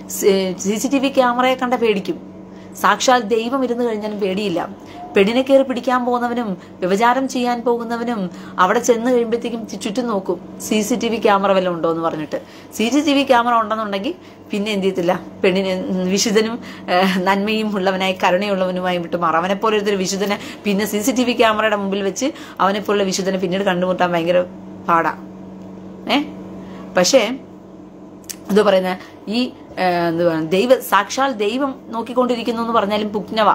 സി സി ടി വി ക്യാമറയെ കണ്ട പേടിക്കും സാക്ഷാൽ ദൈവം ഇരുന്ന് കഴിഞ്ഞാലും പേടിയില്ല പെണ്ണിനെ കയറി പിടിക്കാൻ പോകുന്നവനും വ്യഭിചാരം ചെയ്യാൻ പോകുന്നവനും അവിടെ ചെന്ന് കഴിയുമ്പോഴത്തേക്കും ചു- ചുറ്റും നോക്കും C C T V camera വല്ലതും ഉണ്ടോ എന്ന് പറഞ്ഞിട്ട് C C T V camera ഉണ്ടെന്നുണ്ടെങ്കിൽ പിന്നെ എന്ത് ചെയ്യത്തില്ല പെണ്ണിന് വിശുദ്ധനും ഏഹ്, നന്മയും ഉള്ളവനായി കരുണയുള്ളവനുമായി വിട്ട് മാറും അവനെ പോലെ ഒരു വിശുദ്ധനെ പിന്നെ സി സി ടി വി ക്യാമറയുടെ മുമ്പിൽ വെച്ച് അവനെ പോലുള്ള വിശുദ്ധനെ പിന്നീട് കണ്ടുമുട്ടാൻ ഭയങ്കര പാടാ ഏ പക്ഷേ എന്താ പറയുന്നത് ഈ ആ, എന്തുവാ ദൈവ സാക്ഷാൽ ദൈവം നോക്കിക്കൊണ്ടിരിക്കുന്നു എന്ന് പറഞ്ഞാലും പുഗ്നവ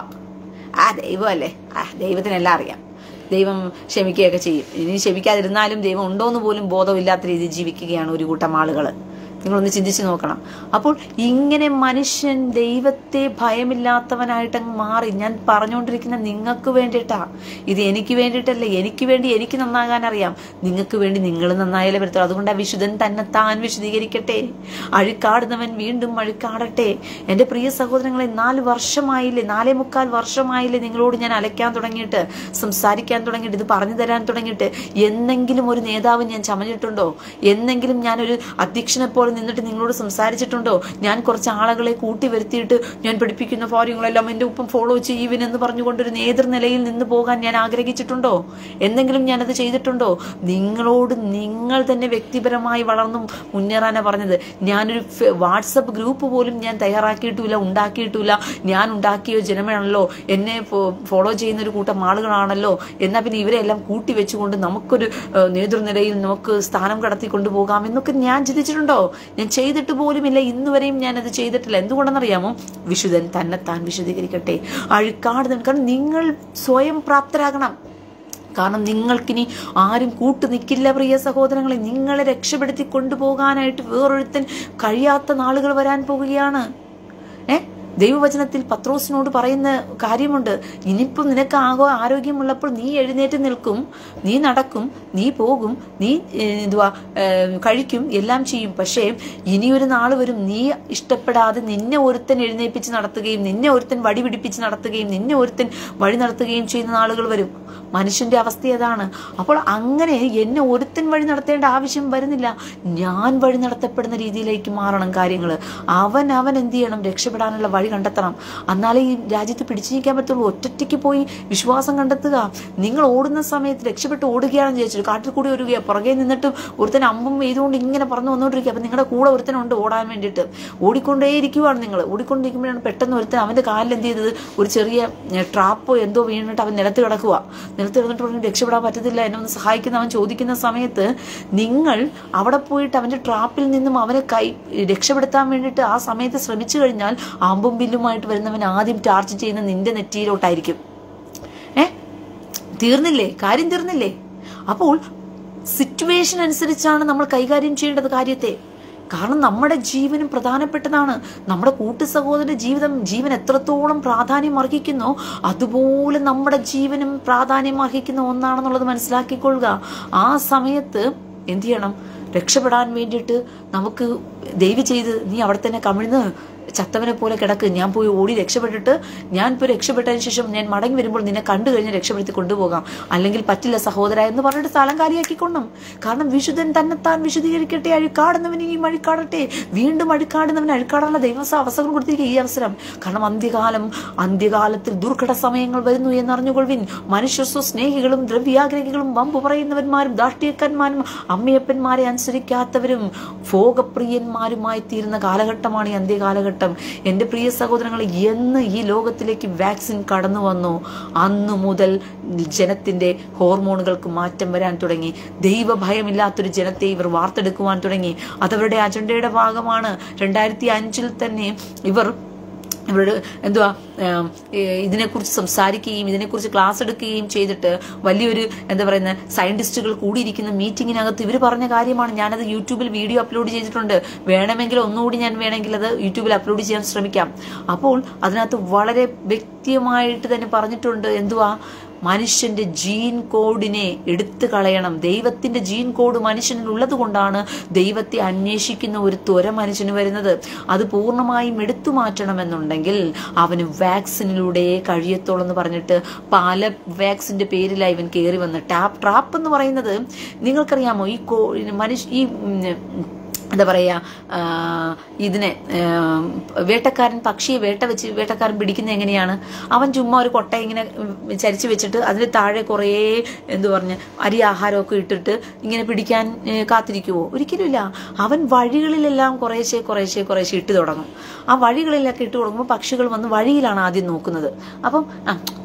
ആ ദൈവമല്ലേ ആ ദൈവത്തിനെല്ലാം അറിയാം ദൈവം ക്ഷമിക്കുകയൊക്കെ ചെയ്യും ഇനി ക്ഷമിക്കാതിരുന്നാലും ദൈവം ഉണ്ടോന്ന് പോലും ബോധമില്ലാത്ത രീതിയിൽ ജീവിക്കുകയാണ് ഒരു കൂട്ടം ആളുകൾ നിങ്ങളൊന്ന് ചിന്തിച്ചു നോക്കണം അപ്പോൾ ഇങ്ങനെ മനുഷ്യൻ ദൈവത്തെ ഭയമില്ലാത്തവനായിട്ട് അങ്ങ് മാറി ഞാൻ പറഞ്ഞുകൊണ്ടിരിക്കുന്ന നിങ്ങൾക്ക് വേണ്ടിയിട്ടാ ഇത് എനിക്ക് വേണ്ടിയിട്ടല്ല എനിക്ക് വേണ്ടി എനിക്ക് നന്നാകാൻ അറിയാം നിങ്ങൾക്ക് വേണ്ടി നിങ്ങൾ നന്നായാലേ വരത്തുള്ളൂ അതുകൊണ്ട് ആ വിശുദ്ധൻ തന്നെ താൻ വിശദീകരിക്കട്ടെ അഴുക്കാടുന്നവൻ വീണ്ടും അഴുക്കാടട്ടെ എൻ്റെ പ്രിയ സഹോദരങ്ങളെ നാല് വർഷമായില്ലേ നാലേ മുക്കാൽ വർഷമായില്ലേ നിങ്ങളോട് ഞാൻ അലയ്ക്കാൻ തുടങ്ങിയിട്ട് സംസാരിക്കാൻ തുടങ്ങിയിട്ട് ഇത് പറഞ്ഞു തരാൻ തുടങ്ങിയിട്ട് എന്നെങ്കിലും ഒരു നേതാവ് ഞാൻ ചമഞ്ഞിട്ടുണ്ടോ എന്നെങ്കിലും ഞാനൊരു അധ്യക്ഷനെ പോലെ നിന്നിട്ട് നിങ്ങളോട് സംസാരിച്ചിട്ടുണ്ടോ ഞാൻ കുറച്ച് ആളുകളെ കൂട്ടി വരുത്തിയിട്ട് ഞാൻ പഠിപ്പിക്കുന്ന കാര്യങ്ങളെല്ലാം എൻ്റെ ഒപ്പം ഫോളോ ചെയ്യുവിൻ എന്ന് പറഞ്ഞുകൊണ്ടൊരു നേതൃനിലയിൽ നിന്ന് പോകാൻ ഞാൻ ആഗ്രഹിച്ചിട്ടുണ്ടോ എന്തെങ്കിലും ഞാനത് ചെയ്തിട്ടുണ്ടോ നിങ്ങളോട് നിങ്ങൾ തന്നെ വ്യക്തിപരമായി വളർന്നു മുന്നേറാനാണ് പറഞ്ഞത് ഞാനൊരു ഫെ- വാട്സപ്പ് ഗ്രൂപ്പ് പോലും ഞാൻ തയ്യാറാക്കിയിട്ടില്ല ഉണ്ടാക്കിയിട്ടില്ല ഞാൻ ഉണ്ടാക്കിയ ജനമാണല്ലോ എന്നെ ഫോ- ഫോളോ ചെയ്യുന്ന ഒരു കൂട്ടം ആളുകളാണല്ലോ എന്നാൽ പിന്നെ ഇവരെല്ലാം കൂട്ടി വെച്ചുകൊണ്ട് നമുക്കൊരു ഏഹ്, നേതൃനിരയിൽ നമുക്ക് സ്ഥാനം കടത്തി കൊണ്ടുപോകാം എന്നൊക്കെ ഞാൻ ചിന്തിച്ചിട്ടുണ്ടോ ഞാൻ ചെയ്തിട്ട് പോലുമില്ല ഇന്ന് വരെയും ഞാൻ അത് ചെയ്തിട്ടില്ല എന്തുകൊണ്ടെന്നറിയാമോ വിശുദ്ധൻ തന്നെത്താൻ വിശദീകരിക്കട്ടെ അഴുക്കാടുന്ന കാരണം നിങ്ങൾ സ്വയം പ്രാപ്തരാകണം കാരണം നിങ്ങൾക്കിനി ആരും കൂട്ടു നിൽക്കില്ല പ്രിയ സഹോദരങ്ങളെ നിങ്ങളെ രക്ഷപ്പെടുത്തി കൊണ്ടുപോകാനായിട്ട് വേറൊരുത്തൻ കഴിയാത്ത നാളുകൾ വരാൻ പോകുകയാണ് ഏ ദൈവവചനത്തിൽ പത്രോസിനോട് പറയുന്ന കാര്യമുണ്ട് ഇനിയിപ്പം നിനക്ക് ആകോ ആരോഗ്യമുള്ളപ്പോൾ നീ എഴുന്നേറ്റ് നിൽക്കും നീ നടക്കും നീ പോകും നീ ഏ, എന്തുവാ ഏ, കഴിക്കും എല്ലാം ചെയ്യും പക്ഷേ ഇനിയൊരു നാൾ വരും നീ ഇഷ്ടപ്പെടാതെ നിന്നെ ഒരുത്തൻ എഴുന്നേൽപ്പിച്ച് നടത്തുകയും നിന്നെ ഒരുത്തൻ വടി പിടിപ്പിച്ച് നടത്തുകയും നിന്നെ ഒരുത്തൻ വഴി നടത്തുകയും ചെയ്യുന്ന നാളുകൾ വരും മനുഷ്യന്റെ അവസ്ഥ അതാണ് അപ്പോൾ അങ്ങനെ എന്നെ ഒരുത്തൻ വഴി നടത്തേണ്ട ആവശ്യം വരുന്നില്ല ഞാൻ വഴി നടത്തപ്പെടുന്ന രീതിയിലേക്ക് മാറണം കാര്യങ്ങൾ അവൻ അവൻ എന്ത് ചെയ്യണം രക്ഷപ്പെടാനുള്ള വഴി കണ്ടെത്തണം എന്നാലേ ഈ രാജ്യത്ത് പിടിച്ചു നിൽക്കാൻ പറ്റുള്ളൂ ഒറ്റയ്ക്ക് പോയി വിശ്വാസം കണ്ടെത്തുക നിങ്ങൾ ഓടുന്ന സമയത്ത് രക്ഷപ്പെട്ട് ഓടുകയാണെന്ന് ചോദിച്ചു കാട്ടിൽ കൂടി ഒരുക പുറകെ നിന്നിട്ട് ഒരുത്തൻ അമ്പും ചെയ്തുകൊണ്ട് ഇങ്ങനെ പറന്നു വന്നുകൊണ്ടിരിക്കുക അപ്പം നിങ്ങളുടെ കൂടെ ഒരുത്തനുണ്ട് ഓടാൻ വേണ്ടിയിട്ട് ഓടിക്കൊണ്ടേയിരിക്കുവാണ് നിങ്ങൾ ഓടിക്കൊണ്ടിരിക്കുമ്പോഴാണ് പെട്ടെന്ന് ഒരുത്തൻ അവൻ്റെ കാലിൽ എന്ത് ചെയ്തത് ഒരു ചെറിയ ട്രാപ്പോ എന്തോ വീണിട്ട് അവൻ നിലത്ത് കിടക്കുക നിലത്ത് കിടന്നിട്ട് പറഞ്ഞു രക്ഷപ്പെടാൻ പറ്റത്തില്ല എന്നെ ഒന്ന് സഹായിക്കുന്ന അവൻ ചോദിക്കുന്ന സമയത്ത് നിങ്ങൾ അവിടെ പോയിട്ട് അവൻ്റെ ട്രാപ്പിൽ നിന്നും അവനെ കൈ രക്ഷപ്പെടുത്താൻ വേണ്ടിയിട്ട് ആ സമയത്ത് ശ്രമിച്ചു കഴിഞ്ഞാൽ അമ്പും ബില്ലുമായിട്ട് വരുന്നവൻ ആദ്യം ചാർജ് ചെയ്യുന്ന നിന്റെ നെറ്റിയിലോട്ടായിരിക്കും ഏ തീർന്നില്ലേ കാര്യം തീർന്നില്ലേ അപ്പോൾ സിറ്റുവേഷൻ അനുസരിച്ചാണ് നമ്മൾ കൈകാര്യം ചെയ്യേണ്ടത് കാര്യത്തെ കാരണം നമ്മുടെ ജീവനും പ്രധാനപ്പെട്ടതാണ് നമ്മുടെ കൂട്ടു സഹോദരന്റെ ജീവിതം ജീവൻ എത്രത്തോളം പ്രാധാന്യം അർഹിക്കുന്നോ അതുപോലെ നമ്മുടെ ജീവനും പ്രാധാന്യം അർഹിക്കുന്ന ഒന്നാണെന്നുള്ളത് മനസ്സിലാക്കിക്കൊള്ളുക ആ സമയത്ത് എന്ത് ചെയ്യണം രക്ഷപ്പെടാൻ വേണ്ടിയിട്ട് നമുക്ക് ദയവ് ചെയ്ത് നീ അവിടെ തന്നെ കമിഴ്ന്ന് ചത്തവനെ പോലെ കിടക്ക് ഞാൻ പോയി ഓടി രക്ഷപ്പെട്ടിട്ട് ഞാൻ ഇപ്പോൾ രക്ഷപ്പെട്ടതിന് ശേഷം ഞാൻ മടങ്ങി വരുമ്പോൾ നിന്നെ കണ്ടു കഴിഞ്ഞ് രക്ഷപ്പെടുത്തി കൊണ്ടുപോകാം അല്ലെങ്കിൽ പറ്റില്ല സഹോദര എന്ന് പറഞ്ഞിട്ട് സ്ഥലം കാര്യമാക്കിക്കൊള്ളും കാരണം വിശുദ്ധൻ തന്നെത്താൻ വിശദീകരിക്കട്ടെ അഴുക്കാടുന്നവൻ ഇനി അഴുക്കാടട്ടെ വീണ്ടും അഴുക്കാടുന്നവൻ അഴുക്കാടാനുള്ള ദൈവസ അവസരം കൊടുത്തിരിക്കുക ഈ അവസരം കാരണം അന്ത്യകാലം അന്ത്യകാലത്തിൽ ദുർഘട സമയങ്ങൾ വരുന്നു എന്നറിഞ്ഞുകൊള്ളുവിൻ മനുഷ്യസ്വ സ്നേഹികളും ദ്രവ്യാഗ്രഹികളും വമ്പ് പറയുന്നവന്മാരും ദാഷ്ട്രീയക്കന്മാരും അമ്മയപ്പന്മാരെ അനുസരിക്കാത്തവരും ഭോഗപ്രിയന്മാരുമായി തീരുന്ന കാലഘട്ടമാണ് ഈ അന്ത്യകാലഘട്ടം എൻ്റെ പ്രിയ സഹോദരങ്ങൾ എന്ന് ഈ ലോകത്തിലേക്ക് വാക്സിൻ കടന്നു വന്നു അന്നു മുതൽ ജനത്തിന്റെ ഹോർമോണുകൾക്ക് മാറ്റം വരാൻ തുടങ്ങി ദൈവഭയമില്ലാത്തൊരു ജനത്തെ ഇവർ വാർത്തെടുക്കുവാൻ തുടങ്ങി അതവരുടെ അജണ്ടയുടെ ഭാഗമാണ് രണ്ടായിരത്തി അഞ്ചിൽ തന്നെ ഇവർ ഇവരുടെ എന്തുവാ ഏം, ഏ, ഇതിനെക്കുറിച്ച് സംസാരിക്കുകയും ഇതിനെക്കുറിച്ച് ക്ലാസ് എടുക്കുകയും ചെയ്തിട്ട് വലിയൊരു എന്താ പറയുന്ന സയന്റിസ്റ്റുകൾ കൂടിയിരിക്കുന്ന മീറ്റിങ്ങിനകത്ത് ഇവർ പറഞ്ഞ കാര്യമാണ് ഞാനത് യൂട്യൂബിൽ വീഡിയോ അപ്ലോഡ് ചെയ്തിട്ടുണ്ട് വേണമെങ്കിൽ ഒന്നുകൂടി ഞാൻ വേണമെങ്കിൽ അത് യൂട്യൂബിൽ അപ്ലോഡ് ചെയ്യാൻ ശ്രമിക്കാം അപ്പോൾ അതിനകത്ത് വളരെ വ്യക്തിയമായിട്ട് തന്നെ പറഞ്ഞിട്ടുണ്ട് എന്തുവാ മനുഷ്യന്റെ ജീൻ കോഡിനെ എടുത്തു കളയണം ദൈവത്തിന്റെ ജീൻ കോഡ് മനുഷ്യനിൽ ഉള്ളത് കൊണ്ടാണ് ദൈവത്തെ അന്വേഷിക്കുന്ന ഒരു ത്വര മനുഷ്യന് വരുന്നത് അത് പൂർണ്ണമായും എടുത്തു മാറ്റണമെന്നുണ്ടെങ്കിൽ അവന് വാക്സിനിലൂടെ കഴിയത്തുള്ളൂ എന്ന് പറഞ്ഞിട്ട് പല വാക്സിന്റെ പേരിലായി ഇവൻ കയറി വന്ന് ടാപ്പ് ട്രാപ്പ് എന്ന് പറയുന്നത് നിങ്ങൾക്കറിയാമോ ഈ കോ മനുഷ്യ ഈ ഉം, എന്താ പറയാ ആ, ഇതിനെ ആ, വേട്ടക്കാരൻ പക്ഷിയെ വേട്ട വെച്ച് വേട്ടക്കാരൻ പിടിക്കുന്നത് എങ്ങനെയാണ് അവൻ ചുമ്മാ ഒരു കൊട്ട ഇങ്ങനെ ചരിച്ചു വെച്ചിട്ട് അതിന് താഴെ കുറേ എന്തു പറഞ്ഞ് അരി ആഹാരമൊക്കെ ഇട്ടിട്ട് ഇങ്ങനെ പിടിക്കാൻ ഏ, കാത്തിരിക്കുവോ ഒരിക്കലുമില്ല അവൻ വഴികളിലെല്ലാം കുറേശ്ശെ കുറേശ്ശെ കുറേശ്ശെ ഇട്ട് തുടങ്ങും ആ വഴികളിലൊക്കെ ഇട്ട് തുടങ്ങുമ്പോൾ പക്ഷികൾ വന്ന് വഴിയിലാണ് ആദ്യം നോക്കുന്നത് അപ്പം ആ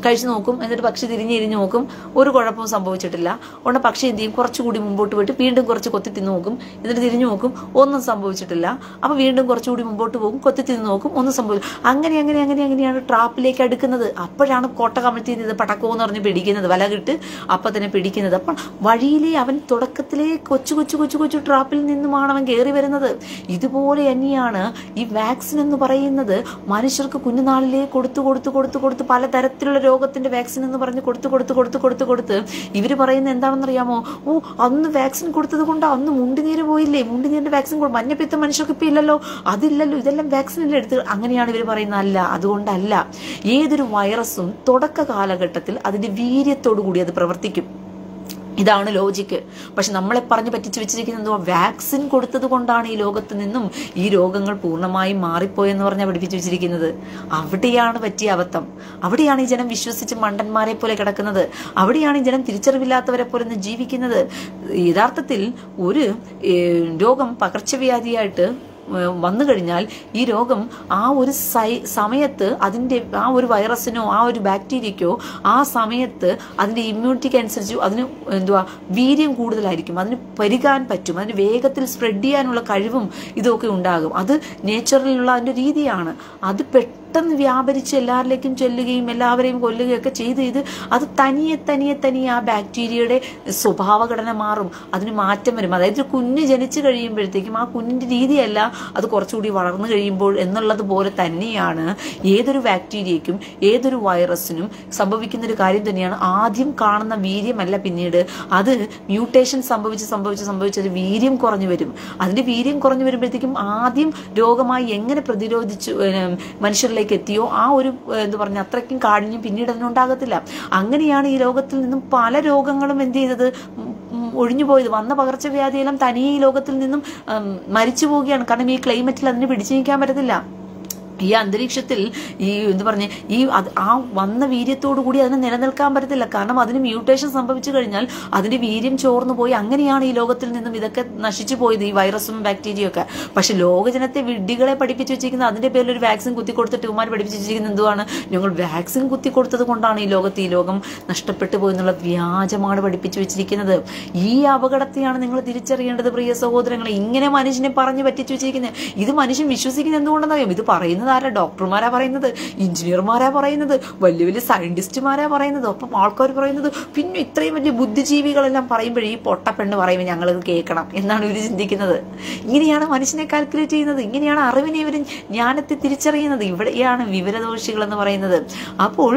കഴിച്ചു നോക്കും എന്നിട്ട് പക്ഷി തിരിഞ്ഞ് തിരിഞ്ഞ് നോക്കും ഒരു കുഴപ്പവും സംഭവിച്ചിട്ടില്ല ഉടനെ പക്ഷി എന്ത് ചെയ്യും കുറച്ചുകൂടി മുമ്പോട്ട് പോയിട്ട് വീണ്ടും കുറച്ച് കൊത്തി തിന്ന് നോക്കും എന്നിട്ട് തിരിഞ്ഞു നോക്കും ഒന്നും സംഭവിച്ചിട്ടില്ല അപ്പൊ വീണ്ടും കുറച്ചുകൂടി മുമ്പോട്ട് പോകും കൊത്തി തിന്ന് നോക്കും ഒന്നും സംഭവിച്ചു അങ്ങനെ അങ്ങനെ അങ്ങനെ അങ്ങനെയാണ് ട്രാപ്പിലേക്ക് അടുക്കുന്നത് അപ്പോഴാണ് കോട്ട കമഴ്ത്തി ഇത് പടക്കോന്ന് പറഞ്ഞ് പിടിക്കുന്നത് വല കിട്ട് അപ്പൊ തന്നെ പിടിക്കുന്നത് അപ്പം വഴിയിലെ അവൻ തുടക്കത്തിലെ കൊച്ചു കൊച്ചു കൊച്ചു കൊച്ചു ട്രാപ്പിൽ നിന്നുമാണ് അവൻ കയറി വരുന്നത് ഇതുപോലെ തന്നെയാണ് ഈ വാക്സിൻ എന്ന് പറയുന്നത് മനുഷ്യർക്ക് കുഞ്ഞുനാളിലേ കൊടുത്തു കൊടുത്തു കൊടുത്തു കൊടുത്ത് പലതരത്തിലുള്ള രോഗത്തിന്റെ വാക്സിൻ എന്ന് പറഞ്ഞ് കൊടുത്തു കൊടുത്ത് കൊടുത്ത് കൊടുത്ത് കൊടുത്ത് ഇവര് പറയുന്നത് എന്താണെന്നറിയാമോ ഓ അന്ന് വാക്സിൻ കൊടുത്തത് കൊണ്ട് അന്ന് മുണ്ടിനീര് പോയില്ലേ മുണ്ടിനീരിന്റെ വാക്സിൻ കൊടു മഞ്ഞപ്പിത്തം മനുഷ്യർക്ക് ഇപ്പൊ ഇല്ലല്ലോ അതില്ലല്ലോ ഇതെല്ലാം വാക്സിൻ അല്ലേ എടുത്ത് അങ്ങനെയാണ് ഇവർ പറയുന്നത് അല്ല അതുകൊണ്ടല്ല ഏതൊരു വൈറസും തുടക്ക കാലഘട്ടത്തിൽ അതിന്റെ വീര്യത്തോടു കൂടി അത് പ്രവർത്തിക്കും ഇതാണ് ലോജിക്ക് പക്ഷെ നമ്മളെ പറഞ്ഞ് പറ്റിച്ചു വെച്ചിരിക്കുന്നത് വാക്സിൻ കൊടുത്തത് കൊണ്ടാണ് ഈ ലോകത്ത് നിന്നും ഈ രോഗങ്ങൾ പൂർണ്ണമായും മാറിപ്പോയെന്ന് പറഞ്ഞാൽ പഠിപ്പിച്ചു വെച്ചിരിക്കുന്നത് അവിടെയാണ് പറ്റിയ അബദ്ധം അവിടെയാണ് ഈ ജനം വിശ്വസിച്ച് മണ്ടന്മാരെ പോലെ കിടക്കുന്നത് അവിടെയാണ് ഈ ജനം തിരിച്ചറിവില്ലാത്തവരെ പോലെ ഒന്ന് ജീവിക്കുന്നത് യഥാർത്ഥത്തിൽ ഒരു ഏഹ്, രോഗം പകർച്ചവ്യാധിയായിട്ട് ഏഹ് വന്നു കഴിഞ്ഞാൽ ഈ രോഗം ആ ഒരു സൈ സമയത്ത് അതിൻ്റെ ആ ഒരു വൈറസിനോ ആ ഒരു ബാക്ടീരിയക്കോ ആ സമയത്ത് അതിൻ്റെ ഇമ്മ്യൂണിറ്റിക്ക് അനുസരിച്ച് അതിന് എന്തുവാ വീര്യം കൂടുതലായിരിക്കും അതിന് പെരുകാൻ പറ്റും അതിന് വേഗത്തിൽ സ്പ്രെഡ് ചെയ്യാനുള്ള കഴിവും ഇതൊക്കെ ഉണ്ടാകും അത് നേച്ചറിലുള്ള അതിൻ്റെ രീതിയാണ് അത് പെട്ടെന്ന് വ്യാപരിച്ച് എല്ലാവരിലേക്കും ചെല്ലുകയും എല്ലാവരെയും കൊല്ലുകയും ഒക്കെ ചെയ്ത് ഇത് അത് തനിയെ തനിയെ തനിയെ ആ ബാക്ടീരിയയുടെ സ്വഭാവഘടന മാറും അതിന് മാറ്റം വരും അതായത് ഒരു കുഞ്ഞ് ജനിച്ചു കഴിയുമ്പോഴത്തേക്കും ആ കുഞ്ഞിന്റെ രീതിയല്ല അത് കുറച്ചുകൂടി വളർന്നു കഴിയുമ്പോൾ എന്നുള്ളത് പോലെ തന്നെയാണ് ഏതൊരു ബാക്ടീരിയയ്ക്കും ഏതൊരു വൈറസിനും സംഭവിക്കുന്ന ഒരു കാര്യം തന്നെയാണ് ആദ്യം കാണുന്ന വീര്യമല്ല പിന്നീട് അത് മ്യൂട്ടേഷൻ സംഭവിച്ച് സംഭവിച്ച് സംഭവിച്ച് അത് വീര്യം കുറഞ്ഞു വരും അതിന്റെ വീര്യം കുറഞ്ഞു വരുമ്പോഴത്തേക്കും ആദ്യം രോഗമായി എങ്ങനെ പ്രതിരോധിച്ചു ഏഹ്, മനുഷ്യരിലേക്ക് എത്തിയോ ആ ഒരു ഏഹ്, എന്താ പറഞ്ഞ അത്രയ്ക്കും കാഠിന്യം പിന്നീട് അതിനുണ്ടാകത്തില്ല അങ്ങനെയാണ് ഈ ലോകത്തിൽ നിന്നും പല രോഗങ്ങളും എന്ത് ചെയ്തത് ഉം, ഉം, ഒഴിഞ്ഞുപോയത് വന്ന പകർച്ചവ്യാധിയെല്ലാം തനിയെ ഈ ലോകത്തിൽ നിന്നും ഉം, മരിച്ചു പോവുകയാണ് കാരണം ഈ ക്ലൈമറ്റിൽ അതിന് പിടിച്ചു നിൽക്കാൻ പറ്റത്തില്ല ഈ അന്തരീക്ഷത്തിൽ ഈ എന്ത് പറഞ്ഞ ഈ അത് ആ വന്ന വീര്യത്തോടു കൂടി അതിന് നിലനിൽക്കാൻ പറ്റത്തില്ല കാരണം അതിന് മ്യൂട്ടേഷൻ സംഭവിച്ചു കഴിഞ്ഞാൽ അതിന്റെ വീര്യം ചോർന്നു പോയി അങ്ങനെയാണ് ഈ ലോകത്തിൽ നിന്നും ഇതൊക്കെ നശിച്ചു പോയത് ഈ വൈറസും ബാക്ടീരിയയും ഒക്കെ പക്ഷെ ലോകജനത്തെ വിഡ്ഢികളെ പഠിപ്പിച്ചു വെച്ചിരിക്കുന്നത് അതിന്റെ പേരിൽ ഒരു വാക്സിൻ കുത്തി കൊടുത്തിട്ട് ഇവന്മാർ പഠിപ്പിച്ചു വെച്ചിരിക്കുന്നത് എന്തുവാണ് ഞങ്ങൾ വാക്സിൻ കുത്തി കൊടുത്തത് കൊണ്ടാണ് ഈ ലോകത്ത് ഈ ലോകം നഷ്ടപ്പെട്ടു പോയെന്നുള്ള വ്യാജമാണ് പഠിപ്പിച്ചു വെച്ചിരിക്കുന്നത് ഈ അപകടത്തെയാണ് നിങ്ങൾ തിരിച്ചറിയേണ്ടത് പ്രിയ സഹോദരങ്ങളെ ഇങ്ങനെ മനുഷ്യനെ പറഞ്ഞു പറ്റിച്ചു വെച്ചിരിക്കുന്നത് ഇത് മനുഷ്യൻ വിശ്വസിക്കുന്നത് എന്തുകൊണ്ടെന്നറിയാം ഇത് പറയുന്നത് ആരാ ഡോക്ടർമാരാ പറയുന്നത് എഞ്ചിനീയർമാരാ പറയുന്നത് വലിയ വലിയ സയന്റിസ്റ്റുമാരാ പറയുന്നത് ഒപ്പം ആൾക്കാർ പറയുന്നത് പിന്നെ ഇത്രയും വലിയ ബുദ്ധിജീവികളെല്ലാം പറയുമ്പോഴേ ഈ പൊട്ടപ്പെണ്ണ് പറയുമ്പോൾ ഞങ്ങളിത് കേൾക്കണം എന്നാണ് ഇവർ ചിന്തിക്കുന്നത് ഇങ്ങനെയാണ് മനുഷ്യനെ കാൽക്കുലേറ്റ് ചെയ്യുന്നത് ഇങ്ങനെയാണ് അറിവിനെ ഇവർ ജ്ഞാനത്തെ തിരിച്ചറിയുന്നത് ഇവിടെയാണ് വിവരദോഷികൾ എന്ന് പറയുന്നത് അപ്പോൾ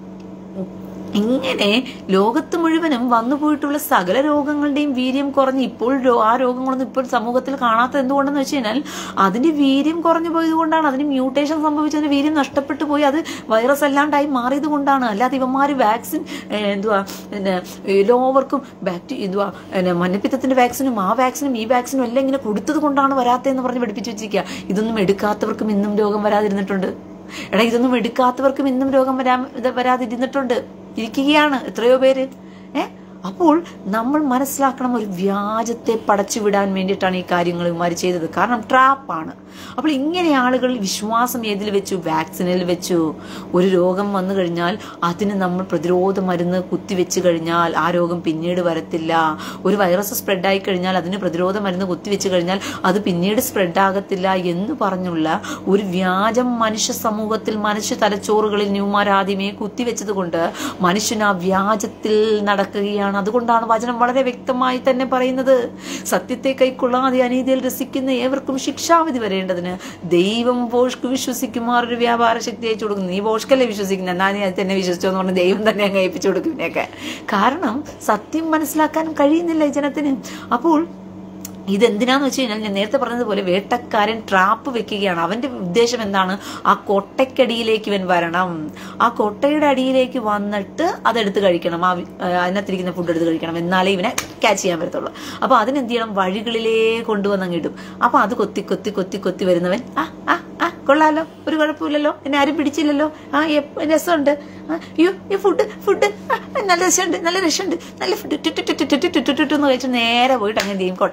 ഇങ്ങനെ ലോകത്ത് മുഴുവനും വന്നു പോയിട്ടുള്ള സകല രോഗങ്ങളുടെയും വീര്യം കുറഞ്ഞ് ഇപ്പോൾ രോ- ആ രോഗങ്ങളൊന്നും ഇപ്പോൾ സമൂഹത്തിൽ കാണാത്ത എന്തുകൊണ്ടെന്ന് വെച്ച് കഴിഞ്ഞാൽ അതിന്റെ വീര്യം കുറഞ്ഞു പോയത് കൊണ്ടാണ് അതിന് മ്യൂട്ടേഷൻ സംഭവിച്ചതിന്റെ വീര്യം നഷ്ടപ്പെട്ടു പോയി അത് വൈറസ് അല്ലാണ്ടായി മാറിയത് കൊണ്ടാണ് അല്ലാതെ ഇവന്മാര് വാക്സിൻ ഏഹ്, എന്തുവാ പിന്നെ എല്ലാവർക്കും ബാക്ടീ എന്തുവാ പിന്നെ മഞ്ഞപ്പിത്തത്തിന്റെ വാക്സിനും ആ വാക്സിനും ഈ വാക്സിനും എല്ലാം ഇങ്ങനെ കൊടുത്തത് കൊണ്ടാണ് വരാത്തതെന്ന് പറഞ്ഞ് പഠിപ്പിച്ചു വെച്ചിരിക്കുക ഇതൊന്നും എടുക്കാത്തവർക്കും ഇന്നും രോഗം വരാതിരുന്നിട്ടുണ്ട് എടാ ഇതൊന്നും എടുക്കാത്തവർക്കും ഇന്നും രോഗം വരാ ഇത് വരാതിരുന്നിട്ടുണ്ട് ഇരിക്കുകയാണ് എത്രയോ പേര് ഏ അപ്പോൾ നമ്മൾ മനസ്സിലാക്കണം ഒരു വ്യാജത്തെ പടച്ചു വിടാൻ വേണ്ടിയിട്ടാണ് ഈ കാര്യങ്ങൾ ഇവന്മാർ ചെയ്തത് കാരണം ട്രാപ്പാണ് അപ്പോൾ ഇങ്ങനെ ആളുകൾ വിശ്വാസം ഏതിൽ വെച്ചു വാക്സിനിൽ വെച്ചു ഒരു രോഗം വന്നു കഴിഞ്ഞാൽ അതിന് നമ്മൾ പ്രതിരോധ മരുന്ന് കുത്തിവെച്ച് കഴിഞ്ഞാൽ ആ രോഗം പിന്നീട് വരത്തില്ല ഒരു വൈറസ് സ്പ്രെഡായി കഴിഞ്ഞാൽ അതിന് പ്രതിരോധ മരുന്ന് കുത്തിവെച്ച് കഴിഞ്ഞാൽ അത് പിന്നീട് സ്പ്രെഡ് ആകത്തില്ല എന്ന് പറഞ്ഞുള്ള ഒരു വ്യാജം മനുഷ്യ സമൂഹത്തിൽ മനുഷ്യ തലച്ചോറുകളിൽ ന്യൂമാർ ആദ്യമേ കുത്തിവെച്ചത് കൊണ്ട് മനുഷ്യൻ ആ വ്യാജത്തിൽ നടക്കുകയാണ് അതുകൊണ്ടാണ് വചനം വളരെ വ്യക്തമായി തന്നെ പറയുന്നത് സത്യത്തെ കൈക്കൊള്ളാതെ അനീതിയിൽ രസിക്കുന്ന ഏവർക്കും ശിക്ഷാവിധി വരേണ്ടതിന് ദൈവം ബോഷ്ക്ക് വിശ്വസിക്കുമാർ ഒരു വ്യാപാര ശക്തി അയച്ചു കൊടുക്കുന്നു നീ ബോഷ്ക്കല്ലേ വിശ്വസിക്കുന്നത് എന്നാ നീ അത് തന്നെ വിശ്വസിച്ചോ എന്ന് പറഞ്ഞ് ദൈവം തന്നെ അങ്ങ് ഏൽപ്പിച്ചു കൊടുക്കും ഇതിനെയൊക്കെ കാരണം സത്യം മനസ്സിലാക്കാൻ കഴിയുന്നില്ല ഈ ജനത്തിന് അപ്പോൾ ഇതെന്തിനാന്ന് വെച്ച് കഴിഞ്ഞാൽ ഞാൻ നേരത്തെ പറഞ്ഞതുപോലെ വേട്ടക്കാരൻ ട്രാപ്പ് വെക്കുകയാണ് അവന്റെ ഉദ്ദേശം എന്താണ് ആ കൊട്ടയ്ക്കടിയിലേക്ക് ഇവൻ വരണം ആ കൊട്ടയുടെ അടിയിലേക്ക് വന്നിട്ട് അതെടുത്ത് കഴിക്കണം ആ വി- ആ, അതിനകത്തിരിക്കുന്ന ഫുഡ് എടുത്ത് കഴിക്കണം എന്നാലേ ഇവനെ ക്യാച്ച് ചെയ്യാൻ പറ്റത്തുള്ളൂ അപ്പൊ അതിനെന്ത് ചെയ്യണം വഴികളിലേ കൊണ്ടുവന്ന് അങ്ങ് ഇടും അപ്പൊ അത് കൊത്തി കൊത്തി കൊത്തി കൊത്തി വരുന്നവൻ ആ ആ ആ കൊള്ളാലോ ഒരു കുഴപ്പമില്ലല്ലോ എന്നെ ആരും പിടിച്ചില്ലല്ലോ ആ എപ്പ- രസമുണ്ട് ആ, അയ്യോ ഈ ഫുഡ് ഫുഡ് നല്ല രസമുണ്ട് നല്ല രസമുണ്ട് നല്ല ഫുഡ് എന്ന് കഴിച്ച് നേരെ പോയിട്ട് അങ്ങനെ ചെയ്യും കൊട്ടയ്ക്കകത്ത് അങ്ങ് പോയി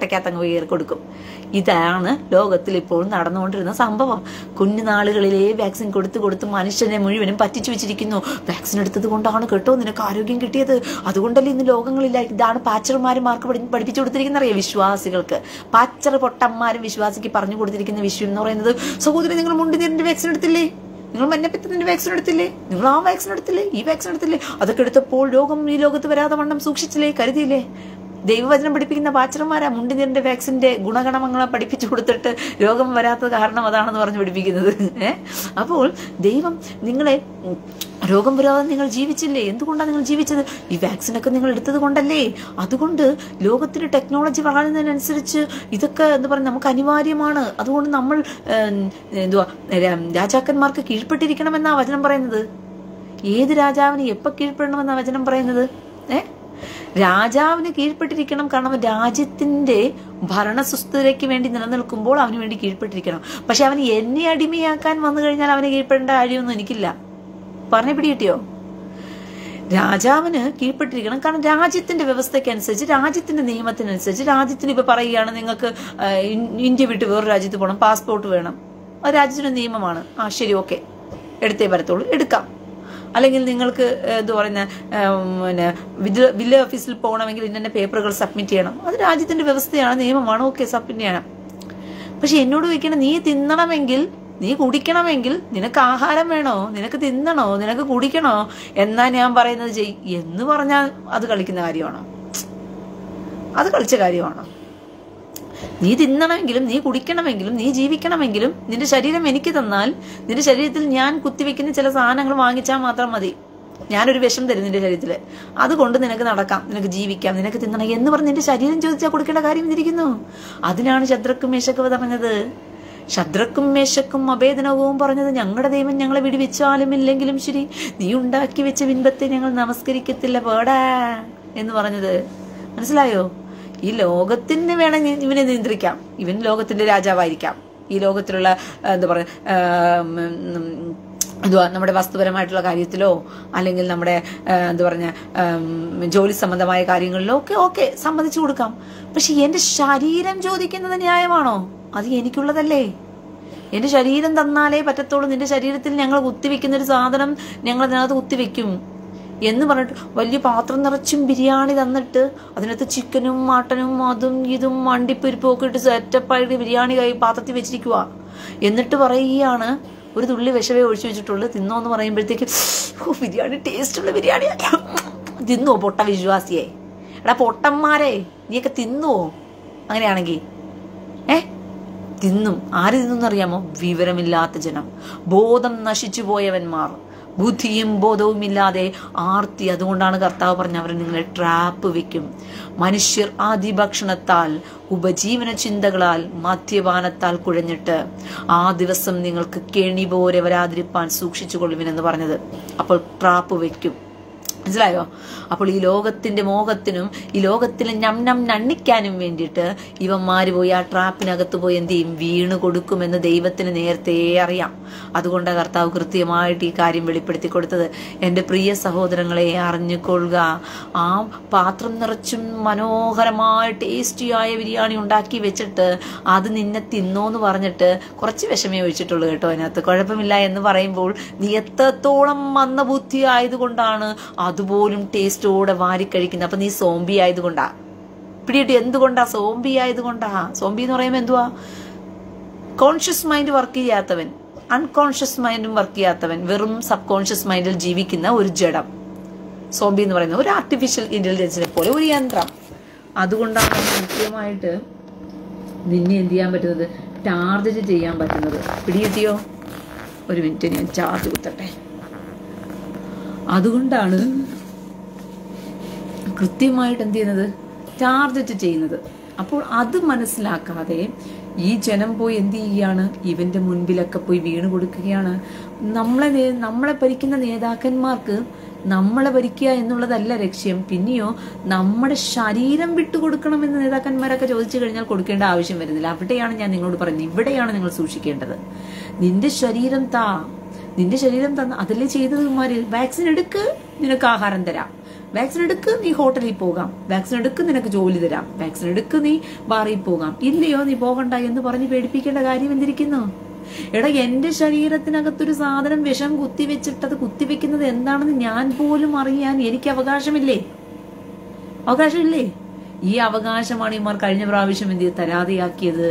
കയറി കൊടുക്കും ഇതാണ് ലോകത്തിൽ ഇപ്പോൾ നടന്നുകൊണ്ടിരുന്ന സംഭവം കുഞ്ഞുനാളുകളിലെ വാക്സിൻ കൊടുത്ത് കൊടുത്ത് മനുഷ്യനെ മുഴുവനും പറ്റിച്ചു വെച്ചിരിക്കുന്നു വാക്സിൻ എടുത്തത് കൊണ്ടാണ് കേട്ടോ നിനക്ക് ആരോഗ്യം കിട്ടിയത് അതുകൊണ്ടല്ലേ ഇന്ന് ലോകങ്ങളില്ല ഇതാണ് പാച്ചർമാരും മാർക്ക് പഠി- പഠിപ്പിച്ചു കൊടുത്തിരിക്കുന്ന അറിയാം വിശ്വാസികൾക്ക് പാച്ചർ പൊട്ടന്മാരും വിശ്വാസിക്ക് പറഞ്ഞു കൊടുത്തിരിക്കുന്ന വിഷയം എന്ന് പറയുന്നത് സഹോദരി നിങ്ങൾ മുണ്ടിനീരിന്റെ വാക്സിൻ എടുത്തില്ലേ നിങ്ങൾ മഞ്ഞപ്പിത്തത്തിന്റെ വാക്സിൻ എടുത്തില്ലേ നിങ്ങൾ ആ വാക്സിൻ എടുത്തില്ലേ ഈ വാക്സിൻ എടുത്തില്ലേ അതൊക്കെ എടുത്തപ്പോൾ രോഗം ഈ ലോകത്ത് വരാതെ വണ്ണം സൂക്ഷിച്ചില്ലേ കരുതിയില്ലേ ദൈവവചനം പഠിപ്പിക്കുന്ന പാച്ചർമാരാ മുണ്ടിനീരിന്റെ വാക്സിന്റെ ഗുണഗണങ്ങളെ പഠിപ്പിച്ചു കൊടുത്തിട്ട് രോഗം വരാത്ത കാരണം അതാണെന്ന് പറഞ്ഞ് പഠിപ്പിക്കുന്നത് ഏ അപ്പോൾ ദൈവം നിങ്ങളെ ഉം, രോഗം വരാതെ നിങ്ങൾ ജീവിച്ചില്ലേ എന്തുകൊണ്ടാണ് നിങ്ങൾ ജീവിച്ചത് ഈ വാക്സിനൊക്കെ നിങ്ങൾ എടുത്തത് കൊണ്ടല്ലേ അതുകൊണ്ട് ലോകത്തിന് ടെക്നോളജി വളരുന്നതിനനുസരിച്ച് ഇതൊക്കെ എന്താ പറയുക നമുക്ക് അനിവാര്യമാണ് അതുകൊണ്ട് നമ്മൾ ഏം, എന്തുവാ രാ- രാജാക്കന്മാർക്ക് കീഴ്പ്പെട്ടിരിക്കണമെന്നാ വചനം പറയുന്നത് ഏത് രാജാവിന് എപ്പോൾ കീഴ്പ്പെടണമെന്നാ വചനം പറയുന്നത് ഏ രാജാവിന് കീഴ്പ്പെട്ടിരിക്കണം കാരണം രാജ്യത്തിന്റെ ഭരണസുസ്ഥതയ്ക്ക് വേണ്ടി നിലനിൽക്കുമ്പോൾ അവന് വേണ്ടി കീഴ്പ്പെട്ടിരിക്കണം പക്ഷെ അവന് എന്നെ അടിമയാക്കാൻ വന്നു കഴിഞ്ഞാൽ അവന് കീഴ്പ്പെടേണ്ട കാര്യമൊന്നും എനിക്കില്ല പറഞ്ഞ പിടി കിട്ടിയോ രാജാവിന് കീഴ്പ്പെട്ടിരിക്കണം കാരണം രാജ്യത്തിന്റെ വ്യവസ്ഥയ്ക്കനുസരിച്ച് രാജ്യത്തിന്റെ നിയമത്തിനനുസരിച്ച് രാജ്യത്തിന് ഇപ്പൊ പറയുകയാണ് നിങ്ങൾക്ക് ആ, ഇൻ- ഇന്ത്യ വിട്ട് വേറെ രാജ്യത്ത് പോകണം പാസ്പോർട്ട് വേണം അത് രാജ്യത്തിന്റെ നിയമമാണ് ആ ശരി ഓക്കെ എടുത്തേ വരത്തുള്ളൂ എടുക്കാം അല്ലെങ്കിൽ നിങ്ങൾക്ക് ഏ, എന്ത് പറയുന്ന ഏം, പിന്നെ വില്ല വില്ല ഓഫീസിൽ പോകണമെങ്കിൽ ഇന്ന പേപ്പറുകൾ സബ്മിറ്റ് ചെയ്യണം അത് രാജ്യത്തിന്റെ വ്യവസ്ഥയാണ് നിയമമാണ് ഓക്കെ സബ്മിറ്റ് ചെയ്യണം പക്ഷെ എന്നോട് ചോദിക്കണം നീ തിന്നണമെങ്കിൽ നീ കുടിക്കണമെങ്കിൽ നിനക്ക് ആഹാരം വേണോ നിനക്ക് തിന്നണോ നിനക്ക് കുടിക്കണോ എന്നാ ഞാൻ പറയുന്നത് ചെയ് എന്ന് പറഞ്ഞാൽ അത് കളിക്കുന്ന കാര്യമാണോ അത് കളിച്ച കാര്യമാണോ നീ തിന്നണമെങ്കിലും നീ കുടിക്കണമെങ്കിലും നീ ജീവിക്കണമെങ്കിലും നിന്റെ ശരീരം എനിക്ക് തന്നാൽ നിന്റെ ശരീരത്തിൽ ഞാൻ കുത്തിവെക്കുന്ന ചില സാധനങ്ങൾ വാങ്ങിച്ചാൽ മാത്രം മതി ഞാനൊരു വിഷം തരും നിന്റെ ശരീരത്തിൽ അതുകൊണ്ട് നിനക്ക് നടക്കാം നിനക്ക് ജീവിക്കാം നിനക്ക് തിന്നണം എന്ന് പറഞ്ഞ് നിന്റെ ശരീരം ചോദിച്ചാൽ കൊടുക്കേണ്ട കാര്യം എന്തിരിക്കുന്നു അതിനാണ് ശത്രുക്കും മേശക്കും പറഞ്ഞത് ശത്രുക്കും മേശക്കും അഭേദനവും പറഞ്ഞത് ഞങ്ങളുടെ ദൈവം ഞങ്ങളെ വിടിവെച്ചാലും ഇല്ലെങ്കിലും ശരി നീ ഉണ്ടാക്കി വെച്ച ബിംബത്തെ ഞങ്ങൾ നമസ്കരിക്കത്തില്ല പേടാ എന്ന് പറഞ്ഞത് മനസ്സിലായോ ഈ ലോകത്തിന് വേണമെങ്കിൽ ഇവനെ നിയന്ത്രിക്കാം ഇവൻ ലോകത്തിന്റെ രാജാവായിരിക്കാം ഈ ലോകത്തിലുള്ള ആ, എന്താ പറയുക എന്തുവാ നമ്മുടെ വസ്തുപരമായിട്ടുള്ള കാര്യത്തിലോ അല്ലെങ്കിൽ നമ്മുടെ ആ, എന്താ പറഞ്ഞ ആം, ജോലി സംബന്ധമായ കാര്യങ്ങളിലോ ഒക്കെ ഓക്കെ സമ്മതിച്ചു കൊടുക്കാം പക്ഷെ എന്റെ ശരീരം ചോദിക്കുന്നത് ന്യായമാണോ അത് എനിക്കുള്ളതല്ലേ എന്റെ ശരീരം തന്നാലേ പറ്റത്തുള്ളൂ നിന്റെ ശരീരത്തിൽ ഞങ്ങൾ കുത്തിവെക്കുന്ന ഒരു സാധനം ഞങ്ങൾ അതിനകത്ത് കുത്തിവെക്കും എന്ന് പറഞ്ഞിട്ട് വലിയ പാത്രം നിറച്ചും ബിരിയാണി തന്നിട്ട് അതിനകത്ത് ചിക്കനും മട്ടനും അതും ഇതും വണ്ടിപ്പരിപ്പും ഒക്കെ ഇട്ട് സെറ്റപ്പായിട്ട് ബിരിയാണി കൈ പാത്രത്തിൽ വെച്ചിരിക്കുക എന്നിട്ട് പറയുകയാണ് ഒരു തുള്ളി വിഷവേ ഒഴിച്ചു വെച്ചിട്ടുള്ളൂ തിന്നോ എന്ന് പറയുമ്പോഴത്തേക്ക് ഓ ബിരിയാണി ടേസ്റ്റുള്ള ബിരിയാണി തിന്നോ പൊട്ട വിശ്വാസിയെ എടാ പൊട്ടന്മാരെ നീയൊക്കെ തിന്നുവോ അങ്ങനെയാണെങ്കിൽ ഏ തിന്നും ആര് തിന്നറിയാമോ വിവരമില്ലാത്ത ജനം ബോധം നശിച്ചു പോയവന്മാർ ബുദ്ധിയും ബോധവും ഇല്ലാതെ ആർത്തി അതുകൊണ്ടാണ് കർത്താവ് പറഞ്ഞ അവർ നിങ്ങളെ ട്രാപ്പ് വെക്കും മനുഷ്യർ ആദിഭക്ഷണത്താൽ ഉപജീവന ചിന്തകളാൽ മദ്യപാനത്താൽ കുഴഞ്ഞിട്ട് ആ ദിവസം നിങ്ങൾക്ക് കെണി പോലെ വരാതിരിപ്പാൻ സൂക്ഷിച്ചുകൊള്ളുവിനെന്ന് പറഞ്ഞത് അപ്പോൾ ട്രാപ്പ് വെക്കും മനസ്സിലായോ അപ്പോൾ ഈ ലോകത്തിന്റെ മോഹത്തിനും ഈ ലോകത്തിലെ ഞം ഞം നണ്ണിക്കാനും വേണ്ടിയിട്ട് ഇവന്മാര് പോയി ആ ട്രാപ്പിനകത്ത് പോയി എന്ത് ചെയ്യും വീണ് കൊടുക്കുമെന്ന് ദൈവത്തിന് നേരത്തെ അറിയാം അതുകൊണ്ട് കർത്താവ് കൃത്യമായിട്ട് ഈ കാര്യം വെളിപ്പെടുത്തി കൊടുത്തത് എൻ്റെ പ്രിയ സഹോദരങ്ങളെ അറിഞ്ഞുകൊള്ളുക ആ പാത്രം നിറച്ചും മനോഹരമായ ടേസ്റ്റിയായ ബിരിയാണി ഉണ്ടാക്കി വെച്ചിട്ട് അത് നിന്നെ തിന്നോന്ന് പറഞ്ഞിട്ട് കുറച്ച് വിഷമേ ഒഴിച്ചിട്ടുള്ളൂ കേട്ടോ അതിനകത്ത് കുഴപ്പമില്ല എന്ന് പറയുമ്പോൾ നീ എത്രത്തോളം മന്ദബുദ്ധി ആയതുകൊണ്ടാണ് അതുപോലും ടേസ്റ്റോടെ വാരിക്കഴിക്കുന്നത് അപ്പൊ നീ സോംബി ആയതുകൊണ്ടാ പിടിയിട്ട് എന്തുകൊണ്ടാ സോംബി ആയതുകൊണ്ടാ സോംബി എന്ന് പറയുമ്പോൾ എന്തുവാ കോൺഷ്യസ് മൈൻഡ് വർക്ക് ചെയ്യാത്തവൻ അൺകോൺഷ്യസ് മൈൻഡും വർക്ക് ചെയ്യാത്തവൻ വെറും സബ് കോൺഷ്യസ് മൈൻഡിൽ ജീവിക്കുന്ന ഒരു ജഡം സോംബി എന്ന് പറയുന്നത് ഒരു ആർട്ടിഫിഷ്യൽ ഇന്റലിജൻസിനെ പോലെ ഒരു യന്ത്രം അതുകൊണ്ടാണ് കൃത്യമായിട്ട് നിന്നെ എന്ത് ചെയ്യാൻ പറ്റുന്നത് ടാർഗറ്റ് ചെയ്യാൻ പറ്റുന്നത് പിടികിട്ടിയോ ഒരു മിനിറ്റ് ഞാൻ ചാർജ് കുത്തട്ടെ അതുകൊണ്ടാണ് കൃത്യമായിട്ട് എന്ത് ചെയ്യുന്നത് ടാർഗറ്റ് ചെയ്യുന്നത് അപ്പോൾ അത് മനസ്സിലാക്കാതെ ഈ ജനം പോയി എന്ത് ചെയ്യുകയാണ് ഇവന്റെ മുൻപിലൊക്കെ പോയി വീണ് കൊടുക്കുകയാണ് നമ്മളെ നേ- നമ്മളെ ഭരിക്കുന്ന നേതാക്കന്മാർക്ക് നമ്മളെ ഭരിക്കുക എന്നുള്ളതല്ല ലക്ഷ്യം പിന്നെയോ നമ്മുടെ ശരീരം വിട്ടുകൊടുക്കണമെന്ന് നേതാക്കന്മാരൊക്കെ ചോദിച്ചു കഴിഞ്ഞാൽ കൊടുക്കേണ്ട ആവശ്യം വരുന്നില്ല അവിടെയാണ് ഞാൻ നിങ്ങളോട് പറയുന്നത് ഇവിടെയാണ് നിങ്ങൾ സൂക്ഷിക്കേണ്ടത് നിന്റെ ശരീരം താ നിന്റെ ശരീരം തന്ന അതല്ലേ ചെയ്തത് ഇവന്മാര് വാക്സിൻ എടുക്ക് നിനക്ക് ആഹാരം തരാം വാക്സിൻ എടുക്ക് നീ ഹോട്ടലിൽ പോകാം വാക്സിൻ എടുക്ക് നിനക്ക് ജോലി തരാം വാക്സിൻ എടുക്ക് നീ ബാറിൽ പോകാം ഇല്ലയോ നീ പോകണ്ട എന്ന് പറഞ്ഞ് പേടിപ്പിക്കേണ്ട കാര്യം എന്തിരിക്കുന്നു എടാ എന്റെ ശരീരത്തിനകത്തൊരു സാധനം വിഷം കുത്തിവെച്ചിട്ടത് കുത്തിവെക്കുന്നത് എന്താണെന്ന് ഞാൻ പോലും അറിയാൻ എനിക്ക് അവകാശമില്ലേ അവകാശമില്ലേ ഈ അവകാശമാണ് ഇമാർ കഴിഞ്ഞ പ്രാവശ്യം എന്ത് ചെയ്ത് തരാതെയാക്കിയത്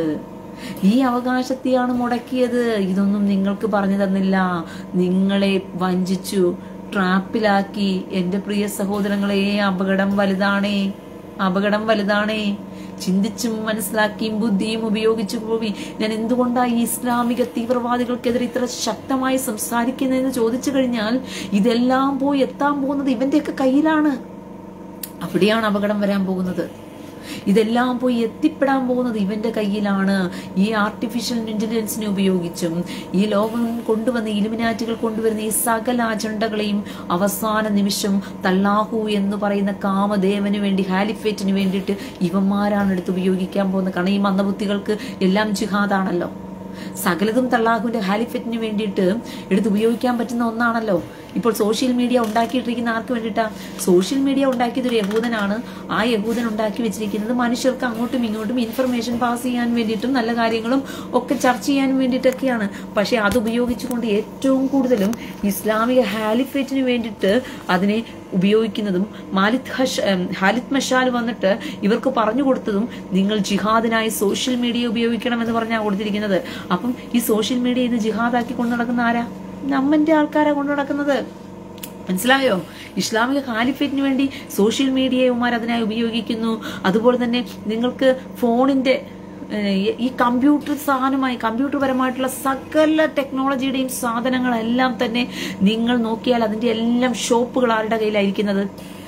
ഈ അവകാശത്തെയാണ് മുടക്കിയത് ഇതൊന്നും നിങ്ങൾക്ക് പറഞ്ഞു തന്നില്ല നിങ്ങളെ വഞ്ചിച്ചു ട്രാപ്പിലാക്കി എന്റെ പ്രിയ സഹോദരങ്ങളെ അപകടം വലുതാണേ അപകടം വലുതാണേ ചിന്തിച്ചും മനസ്സിലാക്കിയും ബുദ്ധിയും ഉപയോഗിച്ചു പോയി ഞാൻ എന്തുകൊണ്ടാണ് ഈ ഇസ്ലാമിക തീവ്രവാദികൾക്കെതിരെ ഇത്ര ശക്തമായി സംസാരിക്കുന്നതെന്ന് ചോദിച്ചു കഴിഞ്ഞാൽ ഇതെല്ലാം പോയി എത്താൻ പോകുന്നത് ഇവന്റെയൊക്കെ കയ്യിലാണ് അവിടെയാണ് അപകടം വരാൻ പോകുന്നത് ഇതെല്ലാം പോയി എത്തിപ്പെടാൻ പോകുന്നത് ഇവന്റെ കയ്യിലാണ് ഈ ആർട്ടിഫിഷ്യൽ ഇന്റലിജൻസിനെ ഉപയോഗിച്ചും ഈ ലോകം കൊണ്ടുവന്ന ഇലുമിനാറ്റുകൾ കൊണ്ടുവരുന്ന ഈ സകല അജണ്ടകളെയും അവസാന നിമിഷം തല്ലാഹു എന്ന് പറയുന്ന കാമദേവന് വേണ്ടി ഹാലിഫേറ്റിന് വേണ്ടിയിട്ട് ഇവന്മാരാണ് എടുത്ത് ഉപയോഗിക്കാൻ പോകുന്നത് കാരണം ഈ മന്ദബുദ്ധികൾക്ക് എല്ലാം ജിഹാദാണല്ലോ സകലതും തള്ളാഹുവിന്റെ ഹാലിഫറ്റിന് വേണ്ടിയിട്ട് എടുത്ത് ഉപയോഗിക്കാൻ പറ്റുന്ന ഒന്നാണല്ലോ ഇപ്പോൾ സോഷ്യൽ മീഡിയ ഉണ്ടാക്കിയിട്ടിരിക്കുന്ന ആർക്ക് വേണ്ടിയിട്ടാ സോഷ്യൽ മീഡിയ ഉണ്ടാക്കിയത് ഒരു യഹൂദനാണ് ആ യഹൂദൻ ഉണ്ടാക്കി വെച്ചിരിക്കുന്നത് മനുഷ്യർക്ക് അങ്ങോട്ടും ഇങ്ങോട്ടും ഇൻഫർമേഷൻ പാസ് ചെയ്യാൻ വേണ്ടിയിട്ടും നല്ല കാര്യങ്ങളും ഒക്കെ ചർച്ച ചെയ്യാൻ വേണ്ടിയിട്ടൊക്കെയാണ് പക്ഷെ അത് ഉപയോഗിച്ചുകൊണ്ട് ഏറ്റവും കൂടുതലും ഇസ്ലാമിക ഹാലിഫേറ്റിന് വേണ്ടിയിട്ട് അതിനെ ഉപയോഗിക്കുന്നതും മാലിത് ഹഷ് ഉം, ഹാലിത് മഷാൽ വന്നിട്ട് ഇവർക്ക് പറഞ്ഞു കൊടുത്തതും നിങ്ങൾ ജിഹാദിനായി സോഷ്യൽ മീഡിയ ഉപയോഗിക്കണം എന്ന് പറഞ്ഞാണ് കൊടുത്തിരിക്കുന്നത് അപ്പം ഈ സോഷ്യൽ മീഡിയ ഇന്ന് ജിഹാദാക്കി കൊണ്ടു നടക്കുന്ന ആരാ നമ്മന്റെ ആൾക്കാരാ കൊണ്ടു നടക്കുന്നത് മനസ്സിലായോ ഇസ്ലാമിക ഖാലിഫേറ്റിന് വേണ്ടി സോഷ്യൽ മീഡിയയുമാർ അതിനായി ഉപയോഗിക്കുന്നു അതുപോലെ തന്നെ നിങ്ങൾക്ക് ഫോണിന്റെ ഏഹ്, ഈ കമ്പ്യൂട്ടർ സാധനമായി കമ്പ്യൂട്ടർ പരമായിട്ടുള്ള സകല ടെക്നോളജിയുടെയും സാധനങ്ങളെല്ലാം തന്നെ നിങ്ങൾ നോക്കിയാൽ അതിന്റെ എല്ലാം ഷോപ്പുകൾ ആരുടെ കയ്യിലായിരിക്കുന്നത്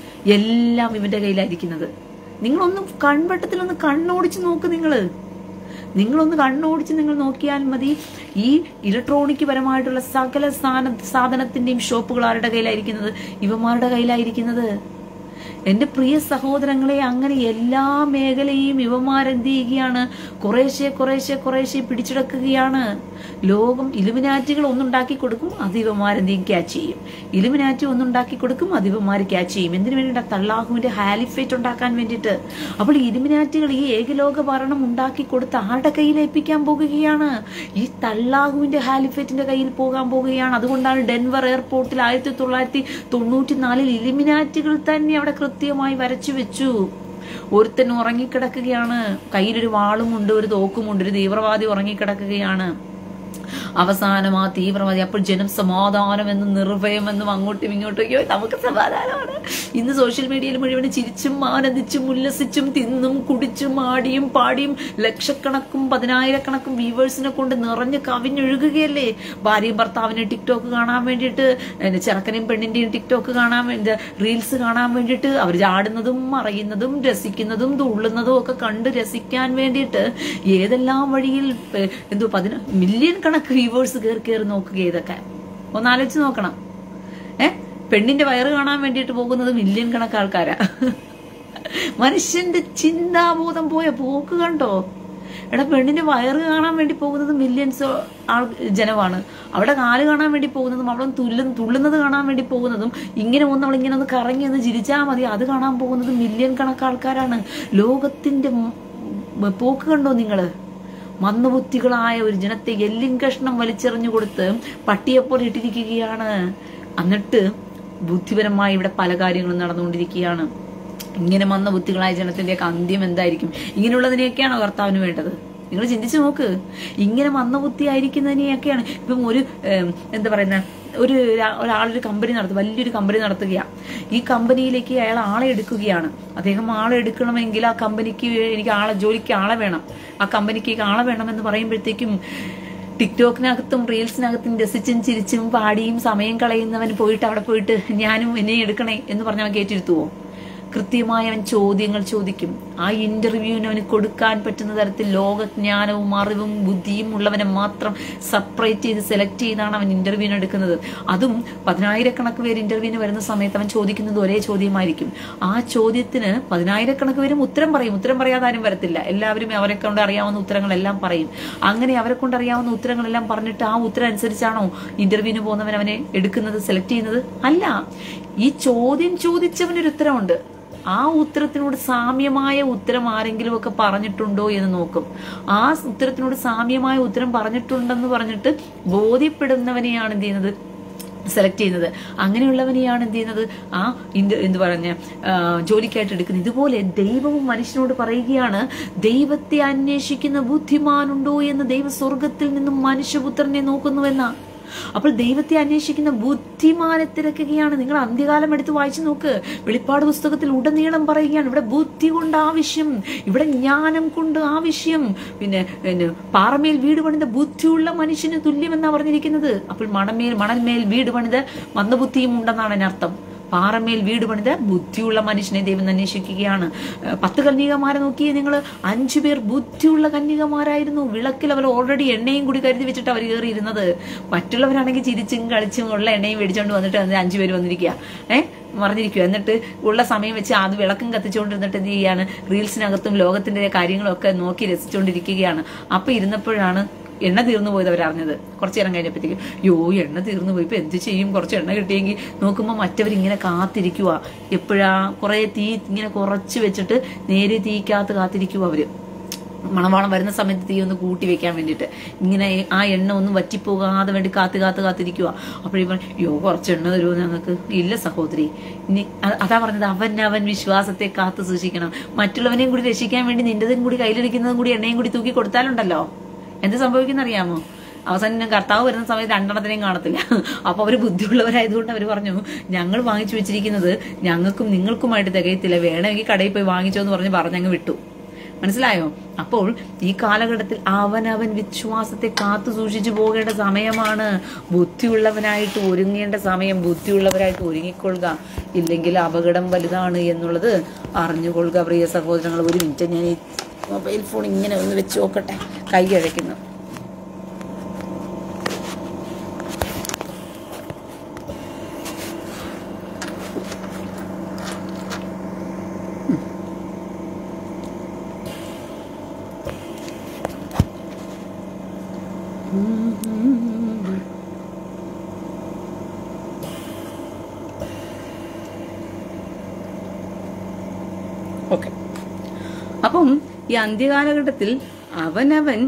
എല്ലാം ഇവന്റെ കയ്യിലായിരിക്കുന്നത് നിങ്ങളൊന്ന് കൺവെട്ടത്തിലൊന്ന് കണ്ണോടിച്ച് നോക്ക് നിങ്ങള് നിങ്ങളൊന്ന് കണ്ണോടിച്ച് നിങ്ങൾ നോക്കിയാൽ മതി ഈ ഇലക്ട്രോണിക് പരമായിട്ടുള്ള സകല സാധന സാധനത്തിന്റെയും ഷോപ്പുകൾ ആരുടെ കയ്യിലായിരിക്കുന്നത് ഇവന്മാരുടെ കയ്യിലായിരിക്കുന്നത് എന്റെ പ്രിയ സഹോദരങ്ങളെ അങ്ങനെ എല്ലാ മേഖലയും ഇവന്മാരെന്ത് ചെയ്യുകയാണ് കുറേശ്ശെ കുറേശ്ശെ കുറേശ്ശെ പിടിച്ചെടുക്കുകയാണ് ലോകം ഇലുമിനാറ്റുകൾ ഒന്നുണ്ടാക്കി കൊടുക്കും അത് ഇവന്മാരെന്ത് ചെയ്യും ക്യാച്ച് ചെയ്യും ഇലുമിനാറ്റി ഒന്നുണ്ടാക്കി കൊടുക്കും അത് ഇവന്മാർ ക്യാച്ച് ചെയ്യും എന്തിനു വേണ്ടിയിട്ടാ തള്ളാഹുവിന്റെ ഹാലിഫേറ്റ് ഉണ്ടാക്കാൻ വേണ്ടിയിട്ട് അപ്പോൾ ഈ ഇലുമിനാറ്റുകൾ ഈ ഏകലോക ഭരണം ഉണ്ടാക്കി കൊടുത്ത് ആരുടെ കയ്യിൽ ഏൽപ്പിക്കാൻ പോകുകയാണ് ഈ തള്ളാഹുവിന്റെ ഹാലിഫേറ്റിന്റെ കയ്യിൽ പോകാൻ പോകുകയാണ് അതുകൊണ്ടാണ് ഡെൻവർ എയർപോർട്ടിൽ ആയിരത്തി തൊള്ളായിരത്തി തൊണ്ണൂറ്റി നാലിൽ ഇലിമിനാറ്റുകൾ തന്നെ അവിടെ കൃത്യമായി വരച്ചു വെച്ചു ഒരുത്തൻ ഉറങ്ങിക്കിടക്കുകയാണ് കയ്യിലൊരു വാളുമുണ്ട് ഒരു തോക്കുമുണ്ട് ഒരു തീവ്രവാദി ഉറങ്ങിക്കിടക്കുകയാണ് അവസാനം ആ തീവ്രവാദി അപ്പോൾ ജനം സമാധാനമെന്നും നിർഭയമെന്നും അങ്ങോട്ടും ഇങ്ങോട്ടും അയ്യോ നമുക്ക് സമാധാനമാണ് ഇന്ന് സോഷ്യൽ മീഡിയയിൽ മുഴുവൻ ചിരിച്ചും ആനന്ദിച്ചും ഉല്ലസിച്ചും തിന്നും കുടിച്ചും ആടിയും പാടിയും ലക്ഷക്കണക്കും പതിനായിരക്കണക്കും വ്യൂവേഴ്സിനെ കൊണ്ട് നിറഞ്ഞ് കവിഞ്ഞൊഴുകുകയല്ലേ ഭാര്യയും ഭർത്താവിനെ ടിക്ടോക്ക് കാണാൻ വേണ്ടിയിട്ട് എന്നെ ചെറുക്കനെയും പെണ്ണിന്റെയും ടിക്ടോക്ക് കാണാൻ വേണ്ടി റീൽസ് കാണാൻ വേണ്ടിയിട്ട് അവർ ചാടുന്നതും മറയുന്നതും രസിക്കുന്നതും തുള്ളുന്നതും ഒക്കെ കണ്ട് രസിക്കാൻ വേണ്ടിയിട്ട് ഏതെല്ലാം വഴിയിൽ ഏ, എന്തോ പതിന മില്യൺ കണക്ക് വ്യൂവേഴ്സ് കയറി കയറി നോക്കുക ഇതൊക്കെ ഒന്ന് ആലോചിച്ച് നോക്കണം ഏ പെണ്ണിന്റെ വയറ് കാണാൻ വേണ്ടിയിട്ട് പോകുന്നത് മില്യൺ കണക്ക് ആൾക്കാരാ മനുഷ്യന്റെ ചിന്താബോധം പോയ പോക്ക് കണ്ടോ എടാ പെണ്ണിന്റെ വയറ് കാണാൻ വേണ്ടി പോകുന്നത് മില്യൺസ് ആൾ ജനമാണ് അവിടെ കാല് കാണാൻ വേണ്ടി പോകുന്നതും അവിടെ തുള്ളു തുള്ളുന്നത് കാണാൻ വേണ്ടി പോകുന്നതും ഇങ്ങനെ ഒന്ന് നമ്മൾ ഇങ്ങനെ ഒന്ന് കറങ്ങി ഒന്ന് ചിരിച്ചാൽ മതി അത് കാണാൻ പോകുന്നത് മില്യൺ കണക്ക് ആൾക്കാരാണ് ലോകത്തിന്റെ മ- പോക്ക് കണ്ടോ നിങ്ങള് മന്ദബുദ്ധികളായ ഒരു ജനത്തെ എല്ലിൻ കഷ്ണം വലിച്ചെറിഞ്ഞു കൊടുത്ത് പട്ടിയെപ്പോലെ ഇട്ടിരിക്കുകയാണ് എന്നിട്ട് ബുദ്ധിപരമായി ഇവിടെ പല കാര്യങ്ങളും നടന്നുകൊണ്ടിരിക്കുകയാണ് ഇങ്ങനെ മന്ദബുദ്ധികളായ ജനത്തിന്റെയൊക്കെ അന്ത്യം എന്തായിരിക്കും ഇങ്ങനെയുള്ളതിനെയൊക്കെയാണോ കർത്താവിന് വേണ്ടത് നിങ്ങൾ ചിന്തിച്ചു നോക്ക് ഇങ്ങനെ മന്ദബുദ്ധി ആയിരിക്കുന്നതിനെയൊക്കെയാണ് ഇപ്പം ഒരു ഏം, എന്താ പറയുന്ന ഒരു രാ- ഒരാളൊരു കമ്പനി നടത്തും വലിയൊരു കമ്പനി നടത്തുകയാണ് ഈ കമ്പനിയിലേക്ക് അയാൾ ആളെ എടുക്കുകയാണ് അദ്ദേഹം ആളെ എടുക്കണമെങ്കിൽ ആ കമ്പനിക്ക് എനിക്ക് ആളെ ജോലിക്ക് ആളെ വേണം ആ കമ്പനിക്ക് ആളെ വേണമെന്ന് പറയുമ്പോഴത്തേക്കും ടിക്ടോക്കിനകത്തും റീൽസിനകത്തും രസിച്ചും ചിരിച്ചും പാടിയും സമയം കളയുന്നവൻ പോയിട്ട് അവിടെ പോയിട്ട് ഞാനും എന്നെ എടുക്കണേ എന്ന് പറഞ്ഞവൻ കയറ്റിരുത്തുവോ കൃത്യമായി അവൻ ചോദ്യങ്ങൾ ചോദിക്കും ആ ഇന്റർവ്യൂവിന് അവന് കൊടുക്കാൻ പറ്റുന്ന തരത്തിൽ ലോകജ്ഞാനവും അറിവും ബുദ്ധിയും ഉള്ളവനെ മാത്രം സെപ്പറേറ്റ് ചെയ്ത് സെലക്ട് ചെയ്താണ് അവൻ ഇന്റർവ്യൂവിന് എടുക്കുന്നത് അതും പതിനായിരക്കണക്ക് പേര് ഇന്റർവ്യൂവിന് വരുന്ന സമയത്ത് അവൻ ചോദിക്കുന്നത് ഒരേ ചോദ്യമായിരിക്കും ആ ചോദ്യത്തിന് പതിനായിരക്കണക്ക് പേരും ഉത്തരം പറയും ഉത്തരം പറയാതെ ആരും വരത്തില്ല എല്ലാവരും അവരെ കൊണ്ട് അറിയാവുന്ന ഉത്തരങ്ങളെല്ലാം പറയും അങ്ങനെ അവരെ കൊണ്ട് അറിയാവുന്ന ഉത്തരങ്ങളെല്ലാം പറഞ്ഞിട്ട് ആ ഉത്തരം അനുസരിച്ചാണോ ഇന്റർവ്യൂവിന് പോകുന്നവൻ അവനെ എടുക്കുന്നത് സെലക്ട് ചെയ്യുന്നത് അല്ല ഈ ചോദ്യം ചോദിച്ചവനൊരു ഉത്തരമുണ്ട് ആ ഉത്തരത്തിനോട് സാമ്യമായ ഉത്തരം ആരെങ്കിലും ഒക്കെ പറഞ്ഞിട്ടുണ്ടോ എന്ന് നോക്കും ആ ഉത്തരത്തിനോട് സാമ്യമായ ഉത്തരം പറഞ്ഞിട്ടുണ്ടെന്ന് പറഞ്ഞിട്ട് ബോധ്യപ്പെടുന്നവനെയാണ് എന്ത് ചെയ്യുന്നത് സെലക്ട് ചെയ്യുന്നത് അങ്ങനെയുള്ളവനെയാണ് എന്ത് ചെയ്യുന്നത് ആ ഇന്ത്യ എന്ത് പറഞ്ഞ ആ, ജോലിക്കായിട്ട് എടുക്കുന്നത് ഇതുപോലെ ദൈവവും മനുഷ്യനോട് പറയുകയാണ് ദൈവത്തെ അന്വേഷിക്കുന്ന ബുദ്ധിമാനുണ്ടോ എന്ന് ദൈവ സ്വർഗത്തിൽ നിന്നും മനുഷ്യപുത്രനെ നോക്കുന്നുവെന്നാ അപ്പോൾ ദൈവത്തെ അന്വേഷിക്കുന്ന ബുദ്ധിമാനെ തിരക്കുകയാണ് നിങ്ങൾ അന്ത്യകാലം എടുത്ത് വായിച്ചു നോക്ക് വെളിപ്പാട് പുസ്തകത്തിൽ ഉടനീളം പറയുകയാണ് ഇവിടെ ബുദ്ധി കൊണ്ട് ആവശ്യം ഇവിടെ ജ്ഞാനം കൊണ്ട് ആവശ്യം പിന്നെ പിന്നെ പാറമേൽ വീട് പണിത ബുദ്ധിയുള്ള മനുഷ്യന് തുല്യമെന്നാ പറഞ്ഞിരിക്കുന്നത് അപ്പോൾ മണമേൽ മണൽമേൽ വീട് പണിത് മന്ദബുദ്ധിയും ഉണ്ടെന്നാണ് അതിനർത്ഥം പാറമേൽ വീട് പണിത് ബുദ്ധിയുള്ള മനുഷ്യനെ ദൈവം അന്വേഷിക്കുകയാണ് ഏഹ് പത്ത് കന്യകമാരെ നോക്കിയേ നിങ്ങൾ അഞ്ചു പേർ ബുദ്ധിയുള്ള കന്യകമാരായിരുന്നു വിളക്കിൽ അവർ ഓൾറെഡി എണ്ണയും കൂടി കരുതി വെച്ചിട്ട് അവർ കയറിയിരുന്നത് മറ്റുള്ളവരാണെങ്കിൽ ചിരിച്ചും കളിച്ചും ഉള്ള എണ്ണയും മേടിച്ചുകൊണ്ട് വന്നിട്ട് അതിന് അഞ്ചു പേര് വന്നിരിക്കുക ഏഹ് മറിഞ്ഞിരിക്കുക എന്നിട്ട് ഉള്ള സമയം വെച്ച് അത് വിളക്കും കത്തിച്ചുകൊണ്ടിരുന്നിട്ട് എന്ത് ചെയ്യാണ് റീൽസിനകത്തും ലോകത്തിന്റെ കാര്യങ്ങളൊക്കെ നോക്കി രസിച്ചുകൊണ്ടിരിക്കുകയാണ് അപ്പൊ ഇരുന്നപ്പോഴാണ് എണ്ണ തീർന്നു പോയത് അവരറിഞ്ഞത് കുറച്ചു നേരം കഴിഞ്ഞപ്പോഴത്തേക്കും യോ എണ്ണ തീർന്നു പോയി ഇപ്പൊ എന്ത് ചെയ്യും കുറച്ച് എണ്ണ കിട്ടിയെങ്കിൽ നോക്കുമ്പോൾ മറ്റവരിങ്ങനെ കാത്തിരിക്കുക എപ്പോഴാ കുറെ തീ ഇങ്ങനെ കുറച്ച് വെച്ചിട്ട് നേരെ തീക്കകത്ത് കാത്തിരിക്കുക അവര് മണവാളം വരുന്ന സമയത്ത് തീ ഒന്ന് കൂട്ടി വെക്കാൻ വേണ്ടിയിട്ട് ഇങ്ങനെ ആ എണ്ണ ഒന്നും വറ്റിപ്പോകാതെ വേണ്ടി കാത്ത് കാത്ത് കാത്തിരിക്കുക അപ്പോഴേ യോ കുറച്ച് എണ്ണ തരുമോ ഞങ്ങൾക്ക് ഇല്ല സഹോദരി ഇനി അ- അതാ പറഞ്ഞത് അവൻ അവൻ വിശ്വാസത്തെ കാത്തു സൂക്ഷിക്കണം മറ്റുള്ളവനെയും കൂടി രക്ഷിക്കാൻ വേണ്ടി നിന്റെതും കൂടി കയ്യിലിരിക്കുന്നതും കൂടി എണ്ണയും കൂടി തൂക്കി കൊടുത്താലുണ്ടല്ലോ എന്ത് സംഭവിക്കുന്ന അറിയാമോ അവസാനം കർത്താവ് വരുന്ന സമയത്ത് രണ്ടെണ്ണത്തിനെയും കാണത്തില്ല അപ്പൊ അവര് ബുദ്ധിയുള്ളവരായതുകൊണ്ട് അവർ പറഞ്ഞു ഞങ്ങൾ വാങ്ങിച്ചു വെച്ചിരിക്കുന്നത് ഞങ്ങൾക്കും നിങ്ങൾക്കുമായിട്ട് തികയത്തില്ല വേണമെങ്കിൽ കടയിൽ പോയി വാങ്ങിച്ചോ എന്ന് പറഞ്ഞ് പറഞ്ഞങ്ങ് വിട്ടു മനസ്സിലായോ അപ്പോൾ ഈ കാലഘട്ടത്തിൽ അവനവൻ വിശ്വാസത്തെ കാത്തു സൂക്ഷിച്ചു പോകേണ്ട സമയമാണ് ബുദ്ധിയുള്ളവനായിട്ട് ഒരുങ്ങേണ്ട സമയം ബുദ്ധിയുള്ളവരായിട്ട് ഒരുങ്ങിക്കൊള്ളുക ഇല്ലെങ്കിൽ അപകടം വലുതാണ് എന്നുള്ളത് അറിഞ്ഞുകൊള്ളുക പ്രിയ സഹോദരങ്ങൾ ഒരു മിനിറ്റ് ഞാൻ ഈ മൊബൈൽ ഫോൺ ഇങ്ങനെ ഒന്ന് വെച്ച് നോക്കട്ടെ കൈ അഴയ്ക്കുന്നു ഓക്കെ അപ്പം ഈ അന്ത്യകാലഘട്ടത്തിൽ അവനവൻ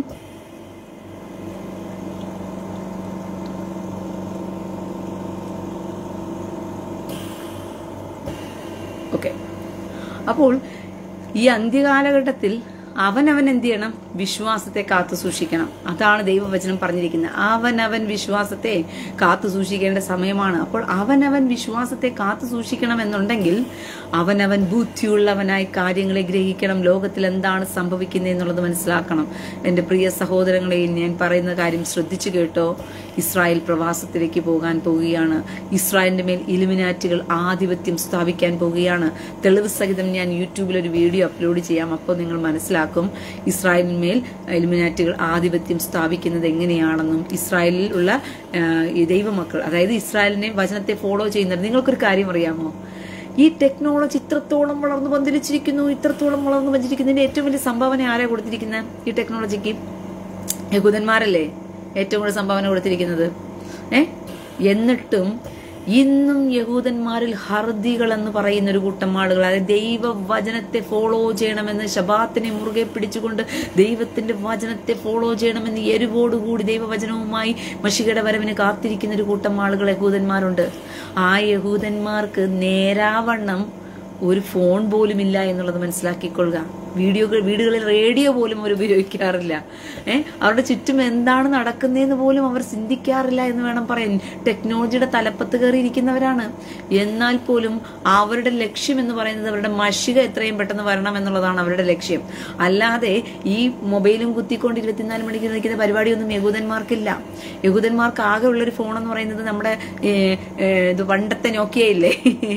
ഓക്കെ അപ്പോൾ ഈ അന്ത്യകാലഘട്ടത്തിൽ അവനവൻ എന്ത് ചെയ്യണം വിശ്വാസത്തെ കാത്തു സൂക്ഷിക്കണം അതാണ് ദൈവവചനം പറഞ്ഞിരിക്കുന്നത് അവനവൻ വിശ്വാസത്തെ കാത്തു സൂക്ഷിക്കേണ്ട സമയമാണ് അപ്പോൾ അവനവൻ വിശ്വാസത്തെ കാത്തു സൂക്ഷിക്കണം എന്നുണ്ടെങ്കിൽ അവനവൻ ബുദ്ധിയുള്ളവനായി കാര്യങ്ങളെ ഗ്രഹിക്കണം ലോകത്തിൽ എന്താണ് സംഭവിക്കുന്നത് എന്നുള്ളത് മനസ്സിലാക്കണം എൻ്റെ പ്രിയ സഹോദരങ്ങളെ ഞാൻ പറയുന്ന കാര്യം ശ്രദ്ധിച്ചു കേട്ടോ ഇസ്രായേൽ പ്രവാസത്തിലേക്ക് പോകാൻ പോവുകയാണ് ഇസ്രായേലിന്റെ മേൽ ഇലുമിനാറ്റുകൾ ആധിപത്യം സ്ഥാപിക്കാൻ പോവുകയാണ് തെളിവ് സഹിതം ഞാൻ യൂട്യൂബിൽ ഒരു വീഡിയോ അപ്ലോഡ് ചെയ്യാം അപ്പോൾ നിങ്ങൾ മനസ്സിലാക്കും ഇസ്രായേലിന്മേൽ ഇലുമിനാറ്റുകൾ ആധിപത്യം സ്ഥാപിക്കുന്നത് എങ്ങനെയാണെന്നും ഇസ്രായേലിൽ ഉള്ള ആ, ഈ ദൈവമക്കൾ അതായത് ഇസ്രായേലിനെ വചനത്തെ ഫോളോ ചെയ്യുന്നത് നിങ്ങൾക്കൊരു കാര്യം അറിയാമോ ഈ ടെക്നോളജി ഇത്രത്തോളം വളർന്നു പന്തിരിച്ചിരിക്കുന്നു ഇത്രത്തോളം വളർന്നു പന്തിരിക്കുന്നതിന്റെ ഏറ്റവും വലിയ സംഭാവന ആരാ കൊടുത്തിരിക്കുന്നത് ഈ ടെക്നോളജിക്ക് യഹൂദന്മാരല്ലേ ഏറ്റവും കൂടുതൽ സംഭാവന കൊടുത്തിരിക്കുന്നത് ഏ എന്നിട്ടും ഇന്നും യഹൂദന്മാരിൽ ഹർദികൾ എന്ന് പറയുന്ന ഒരു കൂട്ടം ആളുകൾ അതായത് ദൈവവചനത്തെ ഫോളോ ചെയ്യണമെന്ന് ശബാത്തിനെ മുറുകെ പിടിച്ചുകൊണ്ട് ദൈവത്തിന്റെ വചനത്തെ ഫോളോ ചെയ്യണമെന്ന് എരിവോടുകൂടി ദൈവവചനവുമായി മഷികയുടെ വരവിന് കാത്തിരിക്കുന്ന ഒരു കൂട്ടം ആളുകൾ യഹൂദന്മാരുണ്ട് ആ യഹൂദന്മാർക്ക് നേരാവണ്ണം ഒരു ഫോൺ പോലും ഇല്ല എന്നുള്ളത് മനസ്സിലാക്കിക്കൊള്ളുക വീഡിയോകൾ വീടുകളിൽ റേഡിയോ പോലും അവർ ഉപയോഗിക്കാറില്ല ഏഹ് അവരുടെ ചുറ്റും എന്താണ് നടക്കുന്നതെന്ന് പോലും അവർ ചിന്തിക്കാറില്ല എന്ന് വേണം പറയാൻ ടെക്നോളജിയുടെ തലപ്പത്ത് കയറിയിരിക്കുന്നവരാണ് എന്നാൽ പോലും അവരുടെ ലക്ഷ്യം എന്ന് പറയുന്നത് അവരുടെ മഷിക എത്രയും പെട്ടെന്ന് വരണം എന്നുള്ളതാണ് അവരുടെ ലക്ഷ്യം അല്ലാതെ ഈ മൊബൈലും കുത്തിക്കൊണ്ട് ഇരുപത്തിനാല് മണിക്കൂർ നിൽക്കുന്ന പരിപാടിയൊന്നും യഹൂദന്മാർക്കില്ല യഹൂദന്മാർക്ക് ആകെ ഉള്ളൊരു ഫോൺ എന്ന് പറയുന്നത് നമ്മുടെ ഏ, ഏ, ഇത് പണ്ടത്തെ നോക്കിയയില്ലേ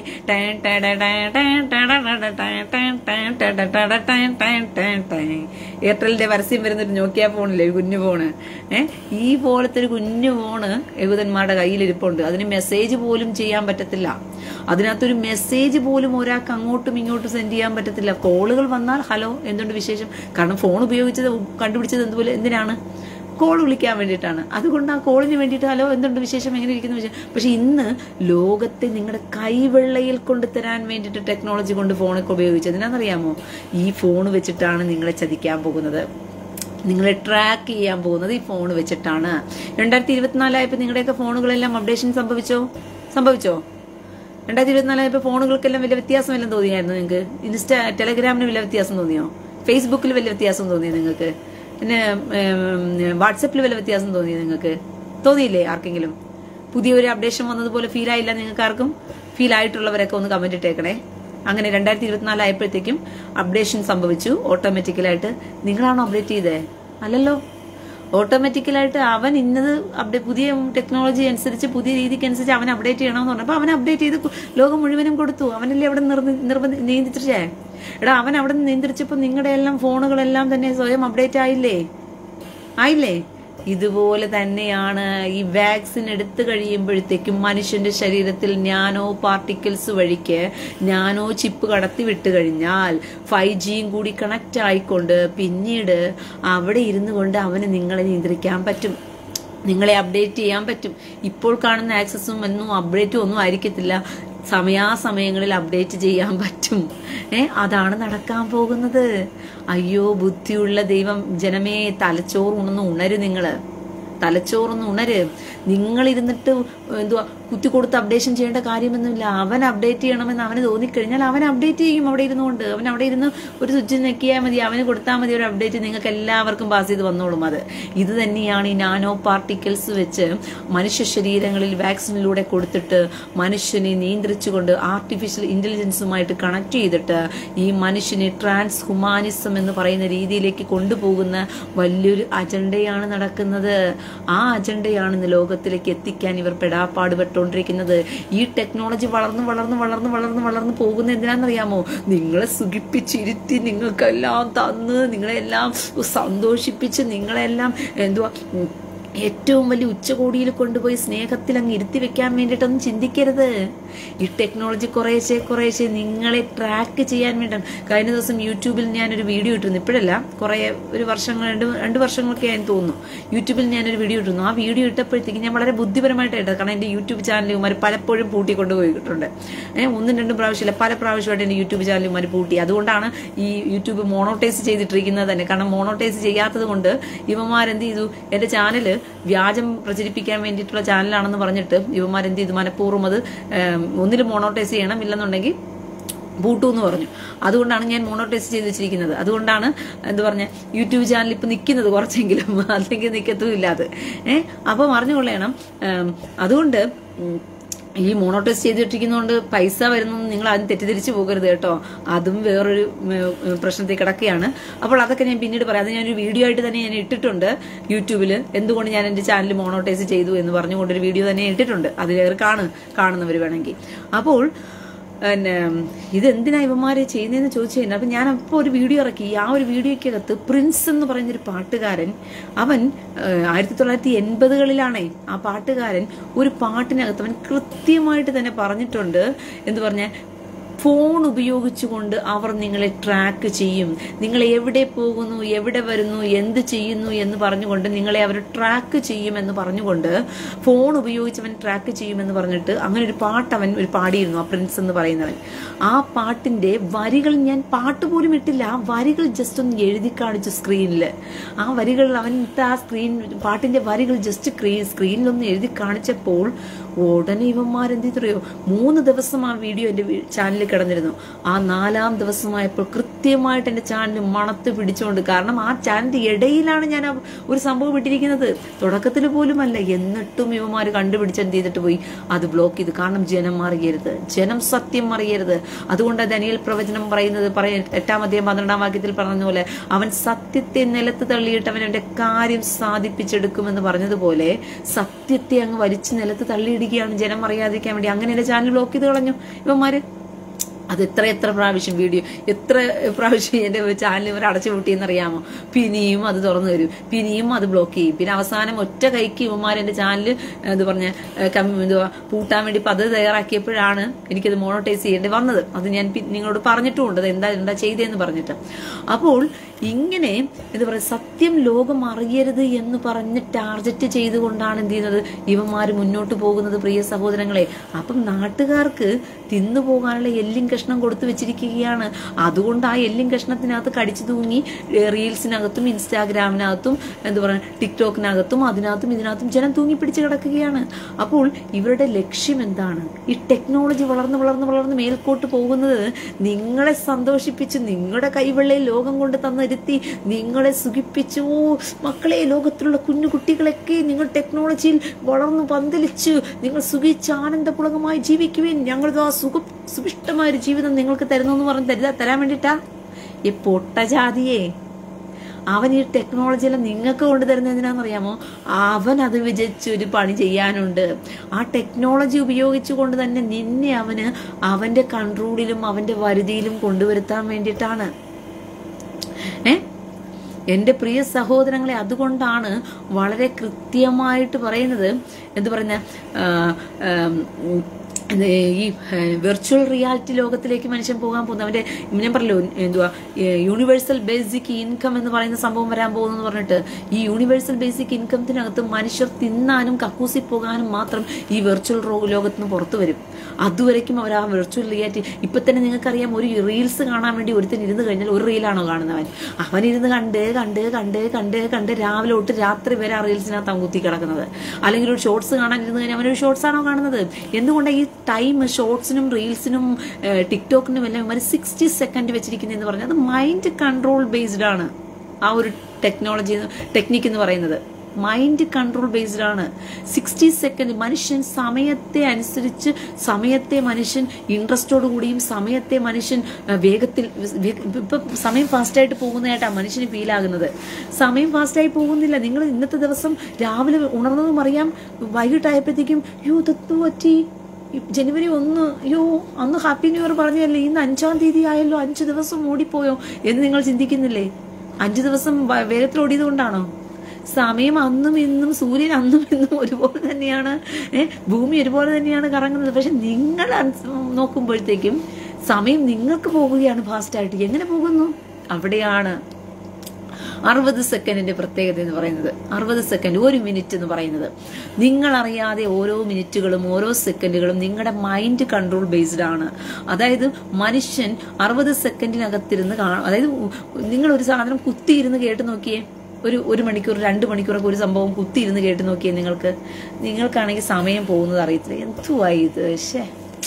എയർടെലിന്റെ പരസ്യം വരുന്നൊരു നോക്കിയ ഫോണില്ലേ ഒരു കുഞ്ഞു ഫോണ് ഏഹ് ഈ പോലത്തെ ഒരു കുഞ്ഞു ഫോണ് യഹൂദന്മാരുടെ കയ്യിലിരിപ്പുണ്ട് അതിന് മെസ്സേജ് പോലും ചെയ്യാൻ പറ്റത്തില്ല അതിനകത്തൊരു മെസ്സേജ് പോലും ഒരാൾക്ക് അങ്ങോട്ടും ഇങ്ങോട്ടും സെൻഡ് ചെയ്യാൻ പറ്റത്തില്ല കോളുകൾ വന്നാൽ ഹലോ എന്തുണ്ട് വിശേഷം കാരണം ഫോൺ ഉപയോഗിച്ചത് കണ്ടുപിടിച്ചത് എന്തുപോലെ എന്തിനാണ് കോൾ വിളിക്കാൻ വേണ്ടിയിട്ടാണ് അതുകൊണ്ട് ആ കോളിന് വേണ്ടിയിട്ട് ഹലോ എന്തുണ്ട് വിശേഷം എങ്ങനെ ഇരിക്കുന്നു വിശേഷം പക്ഷെ ഇന്ന് ലോകത്തെ നിങ്ങളുടെ കൈവെള്ളയിൽ കൊണ്ട് തരാൻ വേണ്ടിയിട്ട് ടെക്നോളജി കൊണ്ട് ഫോണൊക്കെ ഉപയോഗിച്ചത് എന്നാണെന്നറിയാമോ ഈ ഫോൺ വെച്ചിട്ടാണ് നിങ്ങളെ ചതിക്കാൻ പോകുന്നത് നിങ്ങളെ ട്രാക്ക് ചെയ്യാൻ പോകുന്നത് ഈ ഫോൺ വെച്ചിട്ടാണ് രണ്ടായിരത്തി ഇരുപത്തിനാലായപ്പോൾ നിങ്ങളുടെയൊക്കെ ഫോണുകളെല്ലാം അപ്ഡേഷൻ സംഭവിച്ചോ സംഭവിച്ചോ രണ്ടായിരത്തി ഇരുപത്തിനാലായപ്പോൾ ഫോണുകൾക്കെല്ലാം വലിയ വ്യത്യാസം വല്ലതും തോന്നിയായിരുന്നു നിങ്ങൾക്ക് ഇൻസ്റ്റ ടെലഗ്രാമിന് വലിയ വ്യത്യാസം തോന്നിയോ ഫേസ്ബുക്കിൽ വലിയ വ്യത്യാസം തോന്നിയോ നിങ്ങൾക്ക് പിന്നെ വാട്സപ്പിൽ വലിയ വ്യത്യാസം തോന്നിയോ നിങ്ങൾക്ക് തോന്നിയില്ലേ ആർക്കെങ്കിലും പുതിയൊരു അപ്ഡേഷൻ വന്നതുപോലെ ഫീൽ ആയില്ല നിങ്ങൾക്ക് ആർക്കും ഫീൽ ആയിട്ടുള്ളവരൊക്കെ ഒന്ന് കമന്റ് ഇട്ടേക്കണേ അങ്ങനെ രണ്ടായിരത്തി ഇരുപത്തിനാല് ആയപ്പോഴത്തേക്കും അപ്ഡേഷൻ സംഭവിച്ചു ഓട്ടോമാറ്റിക്കലായിട്ട് നിങ്ങളാണോ അപ്ഡേറ്റ് ചെയ്തേ അല്ലല്ലോ ഓട്ടോമാറ്റിക്കലായിട്ട് അവൻ ഇന്നത് അപ്ഡേറ്റ് പുതിയ ടെക്നോളജി അനുസരിച്ച് പുതിയ രീതിക്ക് അനുസരിച്ച് അവൻ അപ്ഡേറ്റ് ചെയ്യണമെന്ന് പറഞ്ഞപ്പോൾ അവൻ അപ്ഡേറ്റ് ചെയ്ത് കു- ലോകം മുഴുവനും കൊടുത്തു അവനല്ലേ അവിടെ നിർബന്ധ നിർബന്ധ നിയന്ത്രിച്ചേ എടാ അവൻ അവിടെ നിന്ന് നിയന്ത്രിച്ചപ്പോൾ നിങ്ങളുടെ എല്ലാം ഫോണുകളെല്ലാം തന്നെ സ്വയം അപ്ഡേറ്റ് ആയില്ലേ ആയില്ലേ ഇതുപോലെ തന്നെയാണ് ഈ വാക്സിൻ എടുത്തു കഴിയുമ്പോഴത്തേക്കും മനുഷ്യന്റെ ശരീരത്തിൽ നാനോ പാർട്ടിക്കിൾസ് വഴിക്ക് നാനോ ചിപ്പ് കടത്തി വിട്ട് കഴിഞ്ഞാൽ ഫൈവ് ജിയും കൂടി കണക്ട് ആയിക്കൊണ്ട് പിന്നീട് അവിടെ ഇരുന്നു കൊണ്ട് അവന് നിങ്ങളെ നിയന്ത്രിക്കാൻ പറ്റും നിങ്ങളെ അപ്ഡേറ്റ് ചെയ്യാൻ പറ്റും ഇപ്പോൾ കാണുന്ന ആക്സസും ഒന്നും അപ്ഡേറ്റും ഒന്നും ആയിരിക്കത്തില്ല സമയാസമയങ്ങളിൽ അപ്ഡേറ്റ് ചെയ്യാൻ പറ്റും ഏ അതാണ് നടക്കാൻ പോകുന്നത് അയ്യോ ബുദ്ധിയുള്ള ദൈവം ജനമേ തലച്ചോറ് ഉണർന്ന് ഉണര് നിങ്ങള് തലച്ചോറൊന്ന് ഉണര് നിങ്ങൾ ഇരുന്നിട്ട് എന്തുവാ കുത്തി കൊടുത്ത് അപ്ഡേഷൻ ചെയ്യേണ്ട കാര്യമൊന്നുമില്ല അവൻ അപ്ഡേറ്റ് ചെയ്യണമെന്ന് അവന് തോന്നിക്കഴിഞ്ഞാൽ അവൻ അപ്ഡേറ്റ് ചെയ്യും അവിടെ ഇരുന്നുകൊണ്ട് അവൻ അവിടെ ഇരുന്ന് ഒരു സ്വിച്ച് ഞെക്കിയാൽ മതി അവന് കൊടുത്താൽ മതി ഒരു അപ്ഡേറ്റ് നിങ്ങൾക്ക് എല്ലാവർക്കും പാസ് ചെയ്ത് വന്നോളും അത് ഇത് തന്നെയാണ് ഈ നാനോ പാർട്ടിക്കിൾസ് വെച്ച് മനുഷ്യ ശരീരങ്ങളിൽ വാക്സിനിലൂടെ കൊടുത്തിട്ട് മനുഷ്യനെ നിയന്ത്രിച്ചുകൊണ്ട് ആർട്ടിഫിഷ്യൽ ഇന്റലിജൻസുമായിട്ട് കണക്ട് ചെയ്തിട്ട് ഈ മനുഷ്യനെ ട്രാൻസ് ഹ്യൂമാനിസം എന്ന് പറയുന്ന രീതിയിലേക്ക് കൊണ്ടുപോകുന്ന വലിയൊരു അജണ്ടയാണ് നടക്കുന്നത് ആ അജണ്ടയാണ് ഇന്ന് ലോകത്തിലേക്ക് എത്തിക്കാൻ ഇവർ പെടാപ്പാടുപെട്ടുകൊണ്ടിരിക്കുന്നത് ഈ ടെക്നോളജി വളർന്ന് വളർന്ന് വളർന്ന് വളർന്ന് വളർന്ന് പോകുന്ന എന്തിനാണെന്നറിയാമോ നിങ്ങളെ സുഖിപ്പിച്ചിരുത്തി നിങ്ങൾക്കെല്ലാം തന്ന് നിങ്ങളെല്ലാം സന്തോഷിപ്പിച്ച് നിങ്ങളെല്ലാം എന്തുവാ ഉം, ഏറ്റവും വലിയ ഉച്ചകോടിയിൽ കൊണ്ടുപോയി സ്നേഹത്തിൽ അങ്ങ് ഇരുത്തി വെക്കാൻ വേണ്ടിയിട്ടൊന്നും ചിന്തിക്കരുത് ഈ ടെക്നോളജി കുറേശ്ശെ കുറേശ്ശെ നിങ്ങളെ ട്രാക്ക് ചെയ്യാൻ വേണ്ടിയാണ് കഴിഞ്ഞ ദിവസം യൂട്യൂബിൽ ഞാനൊരു വീഡിയോ ഇട്ടിരുന്നു ഇപ്പോഴല്ല കുറേ ഒരു വർഷങ്ങൾ രണ്ട് രണ്ട് വർഷങ്ങളൊക്കെ ആയെന്ന് തോന്നുന്നു യൂട്യൂബിൽ ഞാനൊരു വീഡിയോ ഇട്ടിരുന്നു ആ വീഡിയോ ഇട്ടപ്പോഴത്തേക്ക് ഞാൻ വളരെ ബുദ്ധിപരമായിട്ട് ഇട്ടത് കാരണം എൻ്റെ യൂട്യൂബ് ചാനലുമാർ പലപ്പോഴും പൂട്ടിക്കൊണ്ട് പോയിട്ടുണ്ട് ഏഹ് ഒന്നും രണ്ടും പ്രാവശ്യമില്ല പല പ്രാവശ്യമായിട്ട് എൻ്റെ യൂട്യൂബ് ചാനലുമാർ പൂട്ടി അതുകൊണ്ടാണ് ഈ യൂട്യൂബ് മോണോട്ടൈസ് ചെയ്തിട്ടിരിക്കുന്നത് തന്നെ കാരണം മോണോട്ടൈസ് ചെയ്യാത്തത് കൊണ്ട് ഇവന്മാരെന്ത് ചെയ്തു എൻ്റെ ചാനല് വ്യാജം പ്രചരിപ്പിക്കാൻ വേണ്ടിയിട്ടുള്ള ചാനലാണെന്ന് പറഞ്ഞിട്ട് ഇവന്മാരെന്ത് ചെയ്തു മനഃപൂർവ്വം അത് ഒന്നിൽ മോണോട്ടൈസ് ചെയ്യണം ഇല്ലെന്നുണ്ടെങ്കിൽ പൂട്ടു എന്ന് പറഞ്ഞു അതുകൊണ്ടാണ് ഞാൻ മോണോട്ടൈസ് ചെയ്ത് വെച്ചിരിക്കുന്നത് അതുകൊണ്ടാണ് എന്ത് പറഞ്ഞ യൂട്യൂബ് ചാനൽ ഇപ്പൊ നിൽക്കുന്നത് കുറച്ചെങ്കിലും അല്ലെങ്കിൽ നിൽക്കത്തുമില്ല അത് ഏഹ് അപ്പം അറിഞ്ഞുകൊള്ളണം ഏം, അതുകൊണ്ട് ഉം, ഈ മോണോട്ടൈസ് ചെയ്തിട്ടിരിക്കുന്നതുകൊണ്ട് പൈസ വരുന്നു നിങ്ങൾ ആദ്യം തെറ്റിദ്ധരിച്ചു പോകരുത് കേട്ടോ അതും വേറൊരു ഉം, ഉം, പ്രശ്നത്തിൽ കിടക്കുകയാണ് അപ്പോൾ അതൊക്കെ ഞാൻ പിന്നീട് പറയാം അത് ഞാനൊരു വീഡിയോ ആയിട്ട് തന്നെ ഞാൻ ഇട്ടിട്ടുണ്ട് യൂട്യൂബിൽ എന്തുകൊണ്ട് ഞാൻ എൻ്റെ ചാനൽ മോണോട്ടൈസ് ചെയ്തു എന്ന് പറഞ്ഞുകൊണ്ടൊരു വീഡിയോ തന്നെ ഇട്ടിട്ടുണ്ട് അത് കയറി കാണു കാണുന്നവർ വേണമെങ്കിൽ അപ്പോൾ പിന്നെ ഇതെന്തിനാ ഇവന്മാര് ചെയ്യുന്നതെന്ന് ചോദിച്ചു കഴിഞ്ഞാൽ അപ്പൊ ഞാൻ അപ്പോൾ ഒരു വീഡിയോ ഇറക്കി ആ ഒരു വീഡിയോയ്ക്കകത്ത് പ്രിൻസ് എന്ന് പറയുന്നൊരു പാട്ടുകാരൻ അവൻ ഏഹ്, ആയിരത്തി തൊള്ളായിരത്തി എൺപതുകളിലാണേ ആ പാട്ടുകാരൻ ഒരു പാട്ടിനകത്ത് അവൻ കൃത്യമായിട്ട് തന്നെ പറഞ്ഞിട്ടുണ്ട് എന്ന് പറഞ്ഞ ഫോൺ ഉപയോഗിച്ചുകൊണ്ട് അവർ നിങ്ങളെ ട്രാക്ക് ചെയ്യും നിങ്ങൾ എവിടെ പോകുന്നു എവിടെ വരുന്നു എന്ത് ചെയ്യുന്നു എന്ന് പറഞ്ഞുകൊണ്ട് നിങ്ങളെ അവർ ട്രാക്ക് ചെയ്യുമെന്ന് പറഞ്ഞുകൊണ്ട് ഫോൺ ഉപയോഗിച്ച് അവൻ ട്രാക്ക് ചെയ്യുമെന്ന് പറഞ്ഞിട്ട് അങ്ങനെ ഒരു പാട്ട് അവൻ ഒരു പാടിയിരുന്നു ആ പ്രിൻസ് എന്ന് പറയുന്നവൻ ആ പാട്ടിന്റെ വരികൾ ഞാൻ പാട്ട് പോലും ഇട്ടില്ല ആ വരികൾ ജസ്റ്റ് ഒന്ന് എഴുതി കാണിച്ചു സ്ക്രീനിൽ ആ വരികൾ അവൻ ഇട്ട ആ സ്ക്രീൻ പാട്ടിന്റെ വരികൾ ജസ്റ്റ് സ്ക്രീനിലൊന്ന് എഴുതി കാണിച്ചപ്പോൾ ഉടനെ ഇവന്മാരെന്ത് ചെയ്തറിയോ മൂന്ന് ദിവസം ആ വീഡിയോ എൻ്റെ ചാനലിൽ കിടന്നിരുന്നു ആ നാലാം ദിവസമായപ്പോൾ കൃത്യമായിട്ട് എൻ്റെ ചാനൽ മണത്ത് പിടിച്ചുകൊണ്ട് കാരണം ആ ചാനലിന്റെ ഇടയിലാണ് ഞാൻ ആ ഒരു സംഭവം ഇട്ടിരിക്കുന്നത് തുടക്കത്തിൽ പോലുമല്ല എന്നിട്ടും ഇവന്മാർ കണ്ടുപിടിച്ച് എന്ത് ചെയ്തിട്ട് പോയി അത് ബ്ലോക്ക് ചെയ്ത് കാരണം ജനം അറിയരുത് ജനം സത്യം അറിയരുത് അതുകൊണ്ട് ദനിയൽ പ്രവചനം പറയുന്നത് പറയ എട്ടാം അധ്യായം പന്ത്രണ്ടാം വാക്യത്തിൽ പറഞ്ഞ പോലെ അവൻ സത്യത്തെ നിലത്ത് തള്ളിയിട്ട് അവൻ അവന്റെ കാര്യം സാധിപ്പിച്ചെടുക്കുമെന്ന് പറഞ്ഞതുപോലെ സത്യത്തെ അങ്ങ് വലിച്ചു നിലത്ത് തള്ളിയിടുകയാണ് ജനം അറിയാതിരിക്കാൻ വേണ്ടി അങ്ങനെ എന്റെ ചാനൽ ബ്ലോക്ക് ചെയ്ത് കളഞ്ഞു ഇവന്മാര് അത് എത്ര എത്ര പ്രാവശ്യം വീഡിയോ എത്ര പ്രാവശ്യം എൻ്റെ ചാനൽ ഇവർ അടച്ചു പൂട്ടിയെന്നറിയാമോ പിന്നെയും അത് തുറന്നു തരും പിന്നെയും അത് ബ്ലോക്ക് ചെയ്യും പിന്നെ അവസാനം ഒറ്റ കൈക്ക് ഇവന്മാർ എൻ്റെ ചാനൽ ഇത് പറഞ്ഞ എന്തുവാ പൂട്ടാൻ വേണ്ടി പദ്ധതി തയ്യാറാക്കിയപ്പോഴാണ് എനിക്കത് മോണോട്ടൈസ് ചെയ്യേണ്ടി വന്നത് അത് ഞാൻ പി- നിങ്ങളോട് പറഞ്ഞിട്ടുമുണ്ട് അത് എന്താ എന്താ ചെയ്തതെന്ന് പറഞ്ഞിട്ട് അപ്പോൾ ഇങ്ങനെ എന്താ പറയുക സത്യം ലോകം അറിയരുത് എന്ന് പറഞ്ഞ് ടാർഗറ്റ് ചെയ്തുകൊണ്ടാണ് എന്ത് ചെയ്യുന്നത് ഇവന്മാർ മുന്നോട്ട് പോകുന്നത് പ്രിയ സഹോദരങ്ങളെ അപ്പം നാട്ടുകാർക്ക് തിന്നു പോകാനുള്ള എല്ലും കഷ്ണം കൊടുത്തു വെച്ചിരിക്കുകയാണ് അതുകൊണ്ട് ആ എല്ലും കഷ്ണത്തിനകത്ത് കടിച്ചു തൂങ്ങി ഏഹ്, റീൽസിനകത്തും ഇൻസ്റ്റാഗ്രാമിനകത്തും എന്താ പറയുക ടിക്ടോക്കിനകത്തും അതിനകത്തും ഇതിനകത്തും ജനം തൂങ്ങി പിടിച്ച് കിടക്കുകയാണ് അപ്പോൾ ഇവരുടെ ലക്ഷ്യം എന്താണ് ഈ ടെക്നോളജി വളർന്ന് വളർന്ന് വളർന്ന് മേൽക്കോട്ട് പോകുന്നത് നിങ്ങളെ സന്തോഷിപ്പിച്ച് നിങ്ങളുടെ കൈവെള്ളയിൽ ലോകം കൊണ്ട് തന്നിരുത്തി നിങ്ങളെ സുഖിപ്പിച്ചു ഓ മക്കളെ ലോകത്തിലുള്ള കുഞ്ഞു കുട്ടികളൊക്കെ നിങ്ങൾ ടെക്നോളജിയിൽ വളർന്നു പന്തലിച്ച് നിങ്ങൾ സുഖിച്ച് ആനന്ദപുളകമായി ജീവിക്കുവേൻ ഞങ്ങളിതാ സുഖ സുഭിഷ്ടമായ ഒരു ജീവിതം നിങ്ങൾക്ക് തരുന്നു എന്ന് പറഞ്ഞ് തരുതാ തരാൻ വേണ്ടിട്ടാ ഈ പൊട്ടജാതിയെ അവൻ ഈ ടെക്നോളജി എല്ലാം നിങ്ങൾക്ക് കൊണ്ടുതരുന്നത് എന്തിനാണെന്നറിയാമോ അവൻ അത് വിജയിച്ച് ഒരു പണി ചെയ്യാനുണ്ട് ആ ടെക്നോളജി ഉപയോഗിച്ചുകൊണ്ട് തന്നെ നിന്നെ അവന് അവന്റെ കൺട്രോളിലും അവന്റെ വരുതിയിലും കൊണ്ടുവരുത്താൻ വേണ്ടിയിട്ടാണ് ഏ എൻ്റെ പ്രിയ സഹോദരങ്ങളെ അതുകൊണ്ടാണ് വളരെ കൃത്യമായിട്ട് പറയുന്നത് എന്ത് പറയുന്ന ആ, ആം, ഉം, ഇത് ഈ വെർച്വൽ റിയാലിറ്റി ലോകത്തിലേക്ക് മനുഷ്യൻ പോകാൻ പോകുന്നു അവന്റെ ഞാൻ പറഞ്ഞല്ലോ എന്തുവാ യൂണിവേഴ്സൽ ബേസിക് ഇൻകം എന്ന് പറയുന്ന സംഭവം വരാൻ പോകുന്നു എന്ന് പറഞ്ഞിട്ട് ഈ യൂണിവേഴ്സൽ ബേസിക് ഇൻകത്തിനകത്ത് മനുഷ്യർ തിന്നാനും കക്കൂസി പോകാനും മാത്രം ഈ വെർച്വൽ ലോകത്ത് നിന്ന് പുറത്തു വരും അതുവരയ്ക്കും അവർ ആ വെർച്വൽ റിയാലിറ്റി ഇപ്പൊ തന്നെ നിങ്ങൾക്കറിയാം ഒരു റീൽസ് കാണാൻ വേണ്ടി ഒരുത്തൻ ഇരുന്ന് കഴിഞ്ഞാൽ ഒരു റീലാണോ കാണുന്നവൻ അവൻ ഇരുന്ന് കണ്ട് കണ്ട് കണ്ട് കണ്ട് കണ്ട് രാവിലെ തൊട്ട് രാത്രി വരെ ആ റീൽസിനകത്ത് അവൻ കുത്തി കിടക്കുന്നത് അല്ലെങ്കിൽ ഒരു ഷോർട്സ് കാണാൻ ഇരുന്ന് കഴിഞ്ഞാൽ അവനൊരു ഷോർട്സ് ആണോ കാണുന്നത് എന്തുകൊണ്ടാണ് ഈ ടൈം ഷോർട്സിനും റീൽസിനും ടിക്ടോക്കിനും എല്ലാം ഇവർ സിക്സ്റ്റി സെക്കൻഡ് വെച്ചിരിക്കുന്നതെന്ന് പറഞ്ഞാൽ അത് മൈൻഡ് കൺട്രോൾ ബേസ്ഡ് ആണ് ആ ഒരു ടെക്നോളജി ടെക്നിക്ക് എന്ന് പറയുന്നത് മൈൻഡ് കൺട്രോൾ ബേസ്ഡ് ആണ് സിക്സ്റ്റി സെക്കൻഡ് മനുഷ്യൻ സമയത്തെ അനുസരിച്ച് സമയത്തെ മനുഷ്യൻ ഇൻട്രസ്റ്റോട് കൂടിയും സമയത്തെ മനുഷ്യൻ ആ, വേഗത്തിൽ വേ- ഇപ്പൊ സമയം ഫാസ്റ്റായിട്ട് പോകുന്നതായിട്ടാണ് മനുഷ്യന് ഫീൽ ആകുന്നത് സമയം ഫാസ്റ്റായി പോകുന്നില്ല നിങ്ങൾ ഇന്നത്തെ ദിവസം രാവിലെ ഉണർന്നതും അറിയാം വൈകിട്ടായപ്പോഴത്തേക്കും യോ തത്വ പറ്റി ഈ ജനുവരി ഒന്ന് അയ്യോ അന്ന് ഹാപ്പി ന്യൂ ഇയർ പറഞ്ഞല്ലേ ഇന്ന് അഞ്ചാം തീയതി ആയല്ലോ അഞ്ച് ദിവസം ഓടിപ്പോയോ എന്ന് നിങ്ങൾ ചിന്തിക്കുന്നില്ലേ അഞ്ചു ദിവസം വ- വേഗത്തിൽ ഓടിയത് കൊണ്ടാണോ സമയം അന്നും ഇന്നും സൂര്യൻ അന്നും ഇന്നും ഒരുപോലെ തന്നെയാണ് ഏഹ് ഭൂമി ഒരുപോലെ തന്നെയാണ് കറങ്ങുന്നത് പക്ഷെ നിങ്ങൾ അൻസ് നോക്കുമ്പോഴത്തേക്കും സമയം നിങ്ങൾക്ക് പോകുകയാണ് ഫാസ്റ്റായിട്ട് എങ്ങനെ പോകുന്നു അവിടെയാണ് അറുപത് സെക്കൻഡിന്റെ പ്രത്യേകത എന്ന് പറയുന്നത് അറുപത് സെക്കൻഡ് ഒരു മിനിറ്റ് എന്ന് പറയുന്നത് നിങ്ങൾ അറിയാതെ ഓരോ മിനിറ്റുകളും ഓരോ സെക്കൻഡുകളും നിങ്ങളുടെ മൈൻഡ് കൺട്രോൾ ബേസ്ഡ് ആണ് അതായത് മനുഷ്യൻ അറുപത് സെക്കൻഡിനകത്തിരുന്ന് കാണും അതായത് നിങ്ങൾ ഒരു സാധനം കുത്തിയിരുന്ന് കേട്ട് നോക്കിയേ ഒരു ഒരു മണിക്കൂർ രണ്ട് മണിക്കൂറൊക്കെ ഒരു സംഭവം കുത്തിയിരുന്ന് കേട്ട് നോക്കിയേ നിങ്ങൾക്ക് നിങ്ങൾക്കാണെങ്കിൽ സമയം പോകുന്നത് അറിയത്തില്ല എന്തുവായി ഇത് ശേ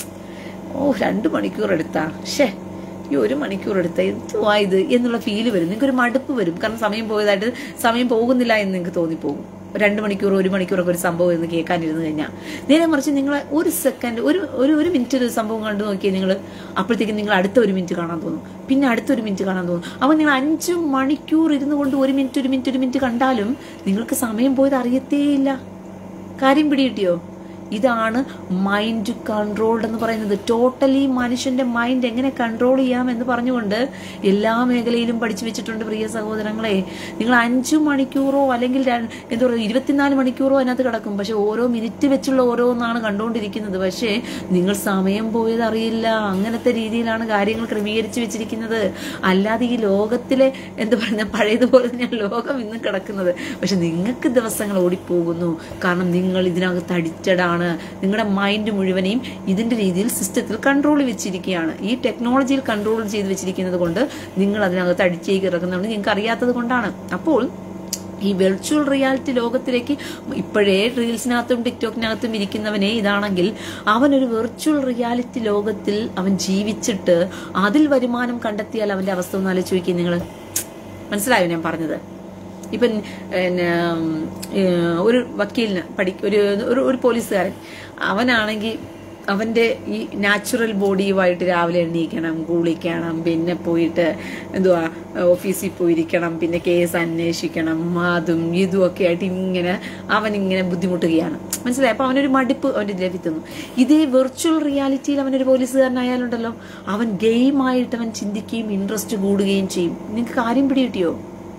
ഓ രണ്ട് മണിക്കൂർ എടുത്താ ഷേ ഈ ഒരു മണിക്കൂർ എടുത്ത എന്തുവാ ഇത് എന്നുള്ള ഫീല് വരും നിങ്ങൾക്ക് ഒരു മടുപ്പ് വരും കാരണം സമയം പോയതായിട്ട് സമയം പോകുന്നില്ല എന്ന് നിങ്ങൾക്ക് തോന്നിപ്പോകും രണ്ട് മണിക്കൂർ ഒരു മണിക്കൂറൊക്കെ ഒരു സംഭവം എന്ന് കേൾക്കാനിരുന്നു കഴിഞ്ഞാൽ നേരെ മറിച്ച് നിങ്ങൾ ഒരു സെക്കൻഡ് ഒരു ഒരു ഒരു മിനിറ്റ് ഒരു സംഭവം കണ്ടു നോക്കിയാൽ നിങ്ങൾ അപ്പോഴത്തേക്കും നിങ്ങൾ അടുത്ത ഒരു മിനിറ്റ് കാണാൻ തോന്നും പിന്നെ അടുത്തൊരു മിനിറ്റ് കാണാൻ തോന്നും അപ്പോൾ നിങ്ങൾ അഞ്ച് മണിക്കൂർ ഇരുന്നു കൊണ്ട് ഒരു മിനിറ്റ് ഒരു മിനിറ്റ് ഒരു മിനിറ്റ് കണ്ടാലും നിങ്ങൾക്ക് സമയം പോയത് അറിയത്തേയില്ല കാര്യം പിടികിട്ടിയോ ഇതാണ് മൈൻഡ് കൺട്രോൾഡ് എന്ന് പറയുന്നത് ടോട്ടലി മനുഷ്യന്റെ മൈൻഡ് എങ്ങനെ കൺട്രോൾ ചെയ്യാം എന്ന് പറഞ്ഞുകൊണ്ട് എല്ലാ മേഖലയിലും പഠിച്ചു വെച്ചിട്ടുണ്ട് പ്രിയ സഹോദരങ്ങളെ നിങ്ങൾ അഞ്ചു മണിക്കൂറോ അല്ലെങ്കിൽ ര- എന്താ പറയുക ഇരുപത്തിനാല് മണിക്കൂറോ അതിനകത്ത് കിടക്കും പക്ഷെ ഓരോ മിനിറ്റ് വെച്ചുള്ള ഓരോന്നാണ് കണ്ടുകൊണ്ടിരിക്കുന്നത് പക്ഷേ നിങ്ങൾ സമയം പോയത് അറിയില്ല അങ്ങനത്തെ രീതിയിലാണ് കാര്യങ്ങൾ ക്രമീകരിച്ചു വെച്ചിരിക്കുന്നത് അല്ലാതെ ഈ ലോകത്തിലെ എന്താ പറയുക പഴയതുപോലെ തന്നെയാണ് ലോകം ഇന്ന് കിടക്കുന്നത് പക്ഷെ നിങ്ങൾക്ക് ദിവസങ്ങൾ ഓടിപ്പോകുന്നു കാരണം നിങ്ങൾ ഇതിനകത്ത് അഡിക്റ്റഡ് ആണ് നിങ്ങളുടെ മൈൻഡ് മുഴുവനെയും ഇതിന്റെ രീതിയിൽ സിസ്റ്റത്തിൽ കൺട്രോൾ വെച്ചിരിക്കുകയാണ് ഈ ടെക്നോളജിയിൽ കൺട്രോൾ ചെയ്ത് വെച്ചിരിക്കുന്നത് കൊണ്ട് നിങ്ങൾ അതിനകത്ത് അടിച്ചേക്ക് ഇറക്കുന്നുണ്ട് നിങ്ങൾക്ക് അറിയാത്തത് കൊണ്ടാണ് അപ്പോൾ ഈ വെർച്വൽ റിയാലിറ്റി ലോകത്തിലേക്ക് ഇപ്പോഴേ റീൽസിനകത്തും ടിക്ടോക്കിനകത്തും ഇരിക്കുന്നവനെ ഇതാണെങ്കിൽ അവൻ ഒരു വെർച്വൽ റിയാലിറ്റി ലോകത്തിൽ അവൻ ജീവിച്ചിട്ട് അതിൽ വരുമാനം കണ്ടെത്തിയാൽ അവന്റെ അവസ്ഥ ഒന്ന് ആലോചിച്ച് നോക്കി നിങ്ങൾ മനസ്സിലായോ ഞാൻ പറഞ്ഞത് ഇപ്പം പിന്നെ, ഏഹ്, ഒരു വക്കീലിന് പഠി ഒരു ഒരു ഒരു പോലീസുകാരൻ അവനാണെങ്കിൽ അവന്റെ ഈ നാച്ചുറൽ ബോഡിയുമായിട്ട് രാവിലെ എണ്ണീക്കണം കുളിക്കണം പിന്നെ പോയിട്ട് എന്തുവാ ഓഫീസിൽ പോയിരിക്കണം പിന്നെ കേസ് അന്വേഷിക്കണം അതും ഇതും ഒക്കെ ആയിട്ട് ഇങ്ങനെ അവൻ ഇങ്ങനെ ബുദ്ധിമുട്ടുകയാണ് മനസ്സിലായി അപ്പൊ അവനൊരു മടുപ്പ് അവന്റെ ലഭിക്കുന്നു ഇതേ വെർച്വൽ റിയാലിറ്റിയിൽ അവനൊരു പോലീസുകാരനായാലുണ്ടല്ലോ അവൻ ഗെയിമായിട്ട് അവൻ ചിന്തിക്കുകയും ഇൻട്രസ്റ്റ് കൂടുകയും ചെയ്യും നിങ്ങൾക്ക് കാര്യം പിടി കിട്ടിയോ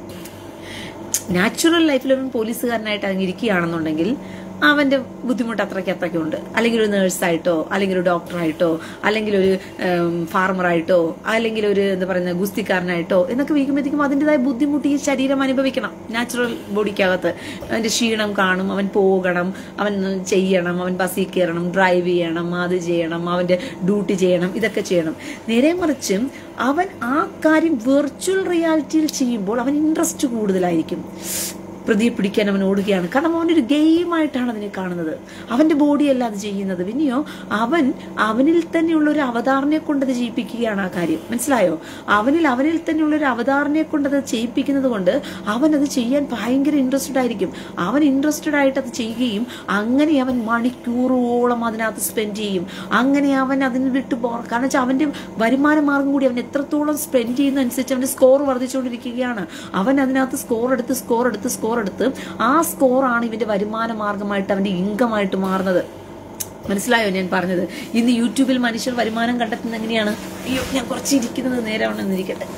നാച്ചുറൽ ലൈഫിൽ അവൻ പോലീസുകാരനായിട്ട് അങ്ങ് ഇരിക്കുകയാണെന്നുണ്ടെങ്കിൽ അവന്റെ ബുദ്ധിമുട്ട് അത്രയ്ക്ക് അത്രയ്ക്ക് ഉണ്ട് അല്ലെങ്കിൽ ഒരു നേഴ്സായിട്ടോ അല്ലെങ്കിൽ ഒരു ഡോക്ടറായിട്ടോ അല്ലെങ്കിൽ ഒരു ഫാർമറായിട്ടോ അല്ലെങ്കിൽ ഒരു എന്താ പറയുന്ന ഗുസ്തിക്കാരനായിട്ടോ എന്നൊക്കെ വീക്കുമ്പോഴത്തേക്കും അതിൻ്റെതായ ബുദ്ധിമുട്ട് ഈ ശരീരം അനുഭവിക്കണം നാച്ചുറൽ ബോഡിക്കകത്ത് അവന്റെ ക്ഷീണം കാണും അവൻ പോകണം അവൻ ചെയ്യണം അവൻ ബസ്സിൽ കയറണം ഡ്രൈവ് ചെയ്യണം അത് ചെയ്യണം അവന്റെ ഡ്യൂട്ടി ചെയ്യണം ഇതൊക്കെ ചെയ്യണം നേരെ മറിച്ച് അവൻ ആ കാര്യം വെർച്വൽ റിയാലിറ്റിയിൽ ചെയ്യുമ്പോൾ അവൻ ഇൻട്രസ്റ്റ് കൂടുതലായിരിക്കും പ്രതിയെ പിടിക്കാൻ അവൻ ഓടുകയാണ് കാരണം അവനൊരു ഗെയിമായിട്ടാണ് അതിനെ കാണുന്നത് അവന്റെ ബോഡിയല്ല അത് ചെയ്യുന്നത് പിന്നെയോ അവൻ അവനിൽ തന്നെയുള്ള ഒരു അവതാറിനെ കൊണ്ട് അത് ചെയ്യിപ്പിക്കുകയാണ് ആ കാര്യം മനസ്സിലായോ അവനിൽ അവനിൽ തന്നെയുള്ള ഒരു അവതാറിനെ കൊണ്ട് അത് ചെയ്യിപ്പിക്കുന്നത് കൊണ്ട് അവൻ അത് ചെയ്യാൻ ഭയങ്കര ഇൻട്രസ്റ്റഡ് ആയിരിക്കും അവൻ ഇൻട്രസ്റ്റഡ് ആയിട്ട് അത് ചെയ്യുകയും അങ്ങനെ അവൻ മണിക്കൂറോളം അതിനകത്ത് സ്പെൻഡ് ചെയ്യും അങ്ങനെ അവൻ അതിന് വിട്ടു പോ കാരണം വെച്ചാൽ അവന്റെ വരുമാന മാർഗം കൂടി അവൻ എത്രത്തോളം സ്പെൻഡ് ചെയ്യുന്നതനുസരിച്ച് അവന്റെ സ്കോർ വർദ്ധിച്ചുകൊണ്ടിരിക്കുകയാണ് അവൻ അതിനകത്ത് സ്കോർ എടുത്ത് സ്കോർ എടുത്ത് സ്കോർ എടുത്ത് ആ സ്കോറാണ് ഇവന്റെ വരുമാന മാർഗമായിട്ട് അവന്റെ ഇൻകമായിട്ട് മാറുന്നത് മനസ്സിലായോ ഞാൻ പറഞ്ഞത് ഇന്ന് യൂട്യൂബിൽ മനുഷ്യർ വരുമാനം കണ്ടെത്തുന്നത് എങ്ങനെയാണ് അയ്യോ ഞാൻ കുറച്ച് ഇരിക്കുന്നത് നേരമാണെന്നിരിക്കട്ടെ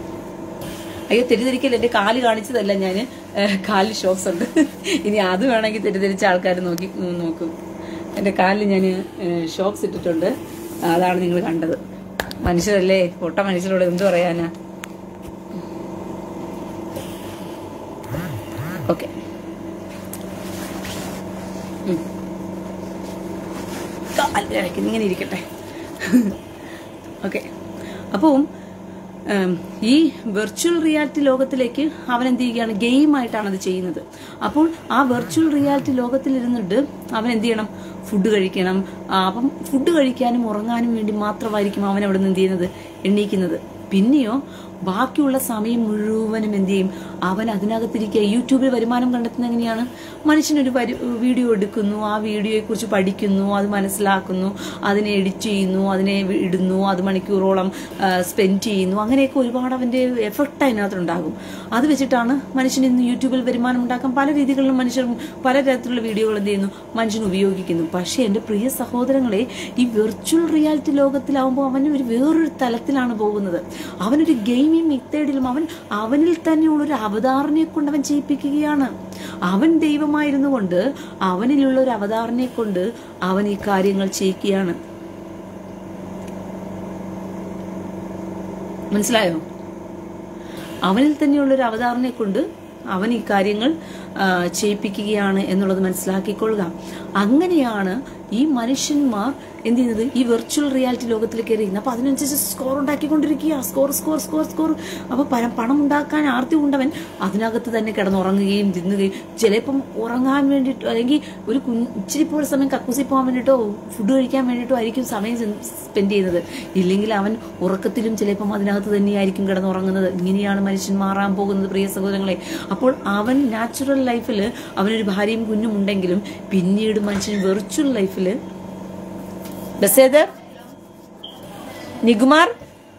അയ്യോ തെറ്റിദ്ധരിക്കല്ല എന്റെ കാല് കാണിച്ചതല്ല ഞാൻ കാലിൽ ഷോക്സ് ഉണ്ട് ഇനി അത് വേണമെങ്കിൽ തെറ്റിദ്ധരിച്ച ആൾക്കാർ നോക്കി ഉം, നോക്കും എന്റെ കാലിൽ ഞാൻ ഷോക്സ് ഇട്ടിട്ടുണ്ട് അതാണ് നിങ്ങൾ കണ്ടത് മനുഷ്യരല്ലേ പൊട്ട മനുഷ്യരോട് എന്ത് പറയാനാ ഓക്കെ കാലിലിടയ്ക്ക് ഇങ്ങനെ ഇരിക്കട്ടെ ഓക്കെ അപ്പോൾ ഈ വെർച്വൽ റിയാലിറ്റി ലോകത്തിലേക്ക് അവൻ എന്ത് ചെയ്യുകയാണ് ഗെയിമായിട്ടാണ് അത് ചെയ്യുന്നത് അപ്പോൾ ആ വെർച്വൽ റിയാലിറ്റി ലോകത്തിൽ ഇരുന്നിട്ട് അവൻ എന്ത് ചെയ്യണം ഫുഡ് കഴിക്കണം ആ, അപ്പം ഫുഡ് കഴിക്കാനും ഉറങ്ങാനും വേണ്ടി മാത്രമായിരിക്കും അവൻ അവിടെ നിന്ന് എന്ത് ചെയ്യുന്നത് എണ്ണീക്കുന്നത് പിന്നെയോ ബാക്കിയുള്ള സമയം മുഴുവനും എന്ത് ചെയ്യും അവൻ അതിനകത്തിരിക്കുക യൂട്യൂബിൽ വരുമാനം കണ്ടെത്തുന്നത് എങ്ങനെയാണ് മനുഷ്യനൊരു പരി വീഡിയോ എടുക്കുന്നു ആ വീഡിയോയെ കുറിച്ച് പഠിക്കുന്നു അത് മനസ്സിലാക്കുന്നു അതിനെ എഡിറ്റ് ചെയ്യുന്നു അതിനെ വി- ഇടുന്നു അത് മണിക്കൂറോളം സ്പെൻഡ് ചെയ്യുന്നു അങ്ങനെയൊക്കെ ഒരുപാട് അവന്റെ എഫക്റ്റ് അതിനകത്തുണ്ടാകും അത് വെച്ചിട്ടാണ് മനുഷ്യൻ ഇന്ന് യൂട്യൂബിൽ വരുമാനം ഉണ്ടാക്കാൻ പല രീതികളിലും മനുഷ്യർ പല തരത്തിലുള്ള വീഡിയോകൾ എന്ത് ചെയ്യുന്നു മനുഷ്യൻ ഉപയോഗിക്കുന്നു പക്ഷേ എൻ്റെ പ്രിയ സഹോദരങ്ങളെ ഈ വെർച്വൽ റിയാലിറ്റി ലോകത്തിലാവുമ്പോൾ അവൻ ഒരു വേറൊരു തലത്തിലാണ് പോകുന്നത് അവനൊരു ഗെയിമിംഗ് മെത്തേഡിലും അവൻ അവനിൽ തന്നെയുള്ള ഒരു അവതാറിനെ കൊണ്ട് അവൻ ചെയ്യിപ്പിക്കുകയാണ് അവൻ ദൈവമായിരുന്നു കൊണ്ട് അവനിലുള്ള ഒരു അവതാറിനെ കൊണ്ട് അവൻ ഈ കാര്യങ്ങൾ ചെയ്യിക്കുകയാണ് മനസ്സിലായോ അവനിൽ തന്നെയുള്ള ഒരു അവതാറിനെ കൊണ്ട് അവൻ ഈ കാര്യങ്ങൾ ആ, ചെയ്യിപ്പിക്കുകയാണ് എന്നുള്ളത് മനസ്സിലാക്കിക്കൊള്ളുക അങ്ങനെയാണ് ഈ മനുഷ്യന്മാർ എന്ത് ചെയ്യുന്നത് ഈ വെർച്വൽ റിയാലിറ്റി ലോകത്തിലേക്ക് കയറിയിരുന്നത് അപ്പൊ അതിനനുസരിച്ച് സ്കോർ ഉണ്ടാക്കിക്കൊണ്ടിരിക്കുക സ്കോർ സ്കോർ സ്കോർ സ്കോർ അപ്പൊ പരം പണം ഉണ്ടാക്കാൻ ആർത്തി കൊണ്ടവൻ അതിനകത്ത് തന്നെ കിടന്നുറങ്ങുകയും തിന്നുകയും ചിലപ്പം ഉറങ്ങാൻ വേണ്ടിയിട്ട് അല്ലെങ്കിൽ ഒരു കുഞ്ഞ് ഇച്ചിരി പോലെ സമയം കക്കൂസി പോകാൻ വേണ്ടിയിട്ടോ ഫുഡ് കഴിക്കാൻ വേണ്ടിയിട്ടോ ആയിരിക്കും സമയം സ്പെൻഡ് ചെയ്യുന്നത് ഇല്ലെങ്കിൽ അവൻ ഉറക്കത്തിലും ചിലപ്പം അതിനകത്ത് തന്നെയായിരിക്കും കിടന്നുറങ്ങുന്നത് ഇങ്ങനെയാണ് മനുഷ്യൻ മാറാൻ പോകുന്നത് പ്രിയ സഹോദരങ്ങളെ അപ്പോൾ അവൻ നാച്ചുറൽ ലൈഫിൽ അവനൊരു ഭാര്യയും കുഞ്ഞും ഉണ്ടെങ്കിലും പിന്നീട് മനുഷ്യൻ വെർച്വൽ ലൈഫിൽ ബസേദർ നികുമാർ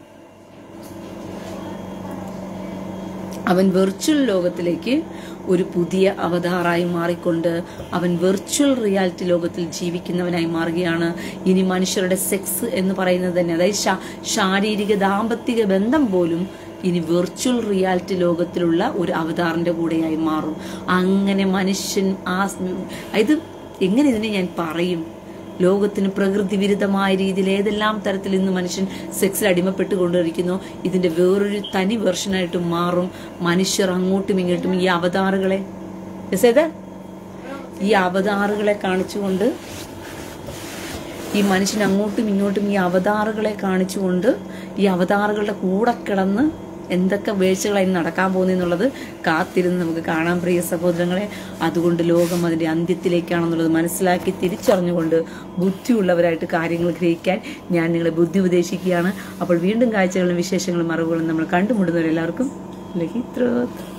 അവൻ വെർച്വൽ ലോകത്തിലേക്ക് ഒരു പുതിയ അവതാറായി മാറിക്കൊണ്ട് അവൻ വെർച്വൽ റിയാലിറ്റി ലോകത്തിൽ ജീവിക്കുന്നവനായി മാറുകയാണ് ഇനി മനുഷ്യരുടെ സെക്സ് എന്ന് പറയുന്നത് തന്നെ അതായത് ശാ- ശാരീരിക ദാമ്പത്തിക ബന്ധം പോലും ഇനി വെർച്വൽ റിയാലിറ്റി ലോകത്തിലുള്ള ഒരു അവതാറിന്റെ കൂടെയായി മാറും അങ്ങനെ മനുഷ്യൻ ആ ഇത് എങ്ങനെ ഇതിനെ ഞാൻ പറയും ലോകത്തിന് പ്രകൃതി വിരുദ്ധമായ രീതിയിൽ ഏതെല്ലാം തരത്തിൽ ഇന്ന് മനുഷ്യൻ സെക്സിൽ അടിമപ്പെട്ടുകൊണ്ടിരിക്കുന്നു ഇതിന്റെ വേറൊരു തനി വെർഷനായിട്ട് മാറും മനുഷ്യർ അങ്ങോട്ടും ഇങ്ങോട്ടും ഈ അവതാറുകളെ ഏത് ഈ അവതാറുകളെ കാണിച്ചുകൊണ്ട് ഈ മനുഷ്യൻ അങ്ങോട്ടും ഇങ്ങോട്ടും ഈ അവതാറുകളെ കാണിച്ചുകൊണ്ട് ഈ അവതാറുകളുടെ കൂടെ കിടന്ന് എന്തൊക്കെ വീഴ്ചകളായി നടക്കാൻ പോകുന്നെന്നുള്ളത് കാത്തിരുന്ന് നമുക്ക് കാണാം പ്രിയ സഹോദരങ്ങളെ അതുകൊണ്ട് ലോകം അതിന്റെ അന്ത്യത്തിലേക്കാണെന്നുള്ളത് മനസ്സിലാക്കി തിരിച്ചറിഞ്ഞുകൊണ്ട് ബുദ്ധിയുള്ളവരായിട്ട് കാര്യങ്ങൾ ഗ്രഹിക്കാൻ ഞാൻ നിങ്ങളെ ബുദ്ധി ഉപദേശിക്കുകയാണ് അപ്പോൾ വീണ്ടും കാഴ്ചകളും വിശേഷങ്ങളും അറിവുകളും നമ്മൾ കണ്ടുമുട്ടുന്നവരെല്ലാവർക്കും ലഹിത്രോത്ത്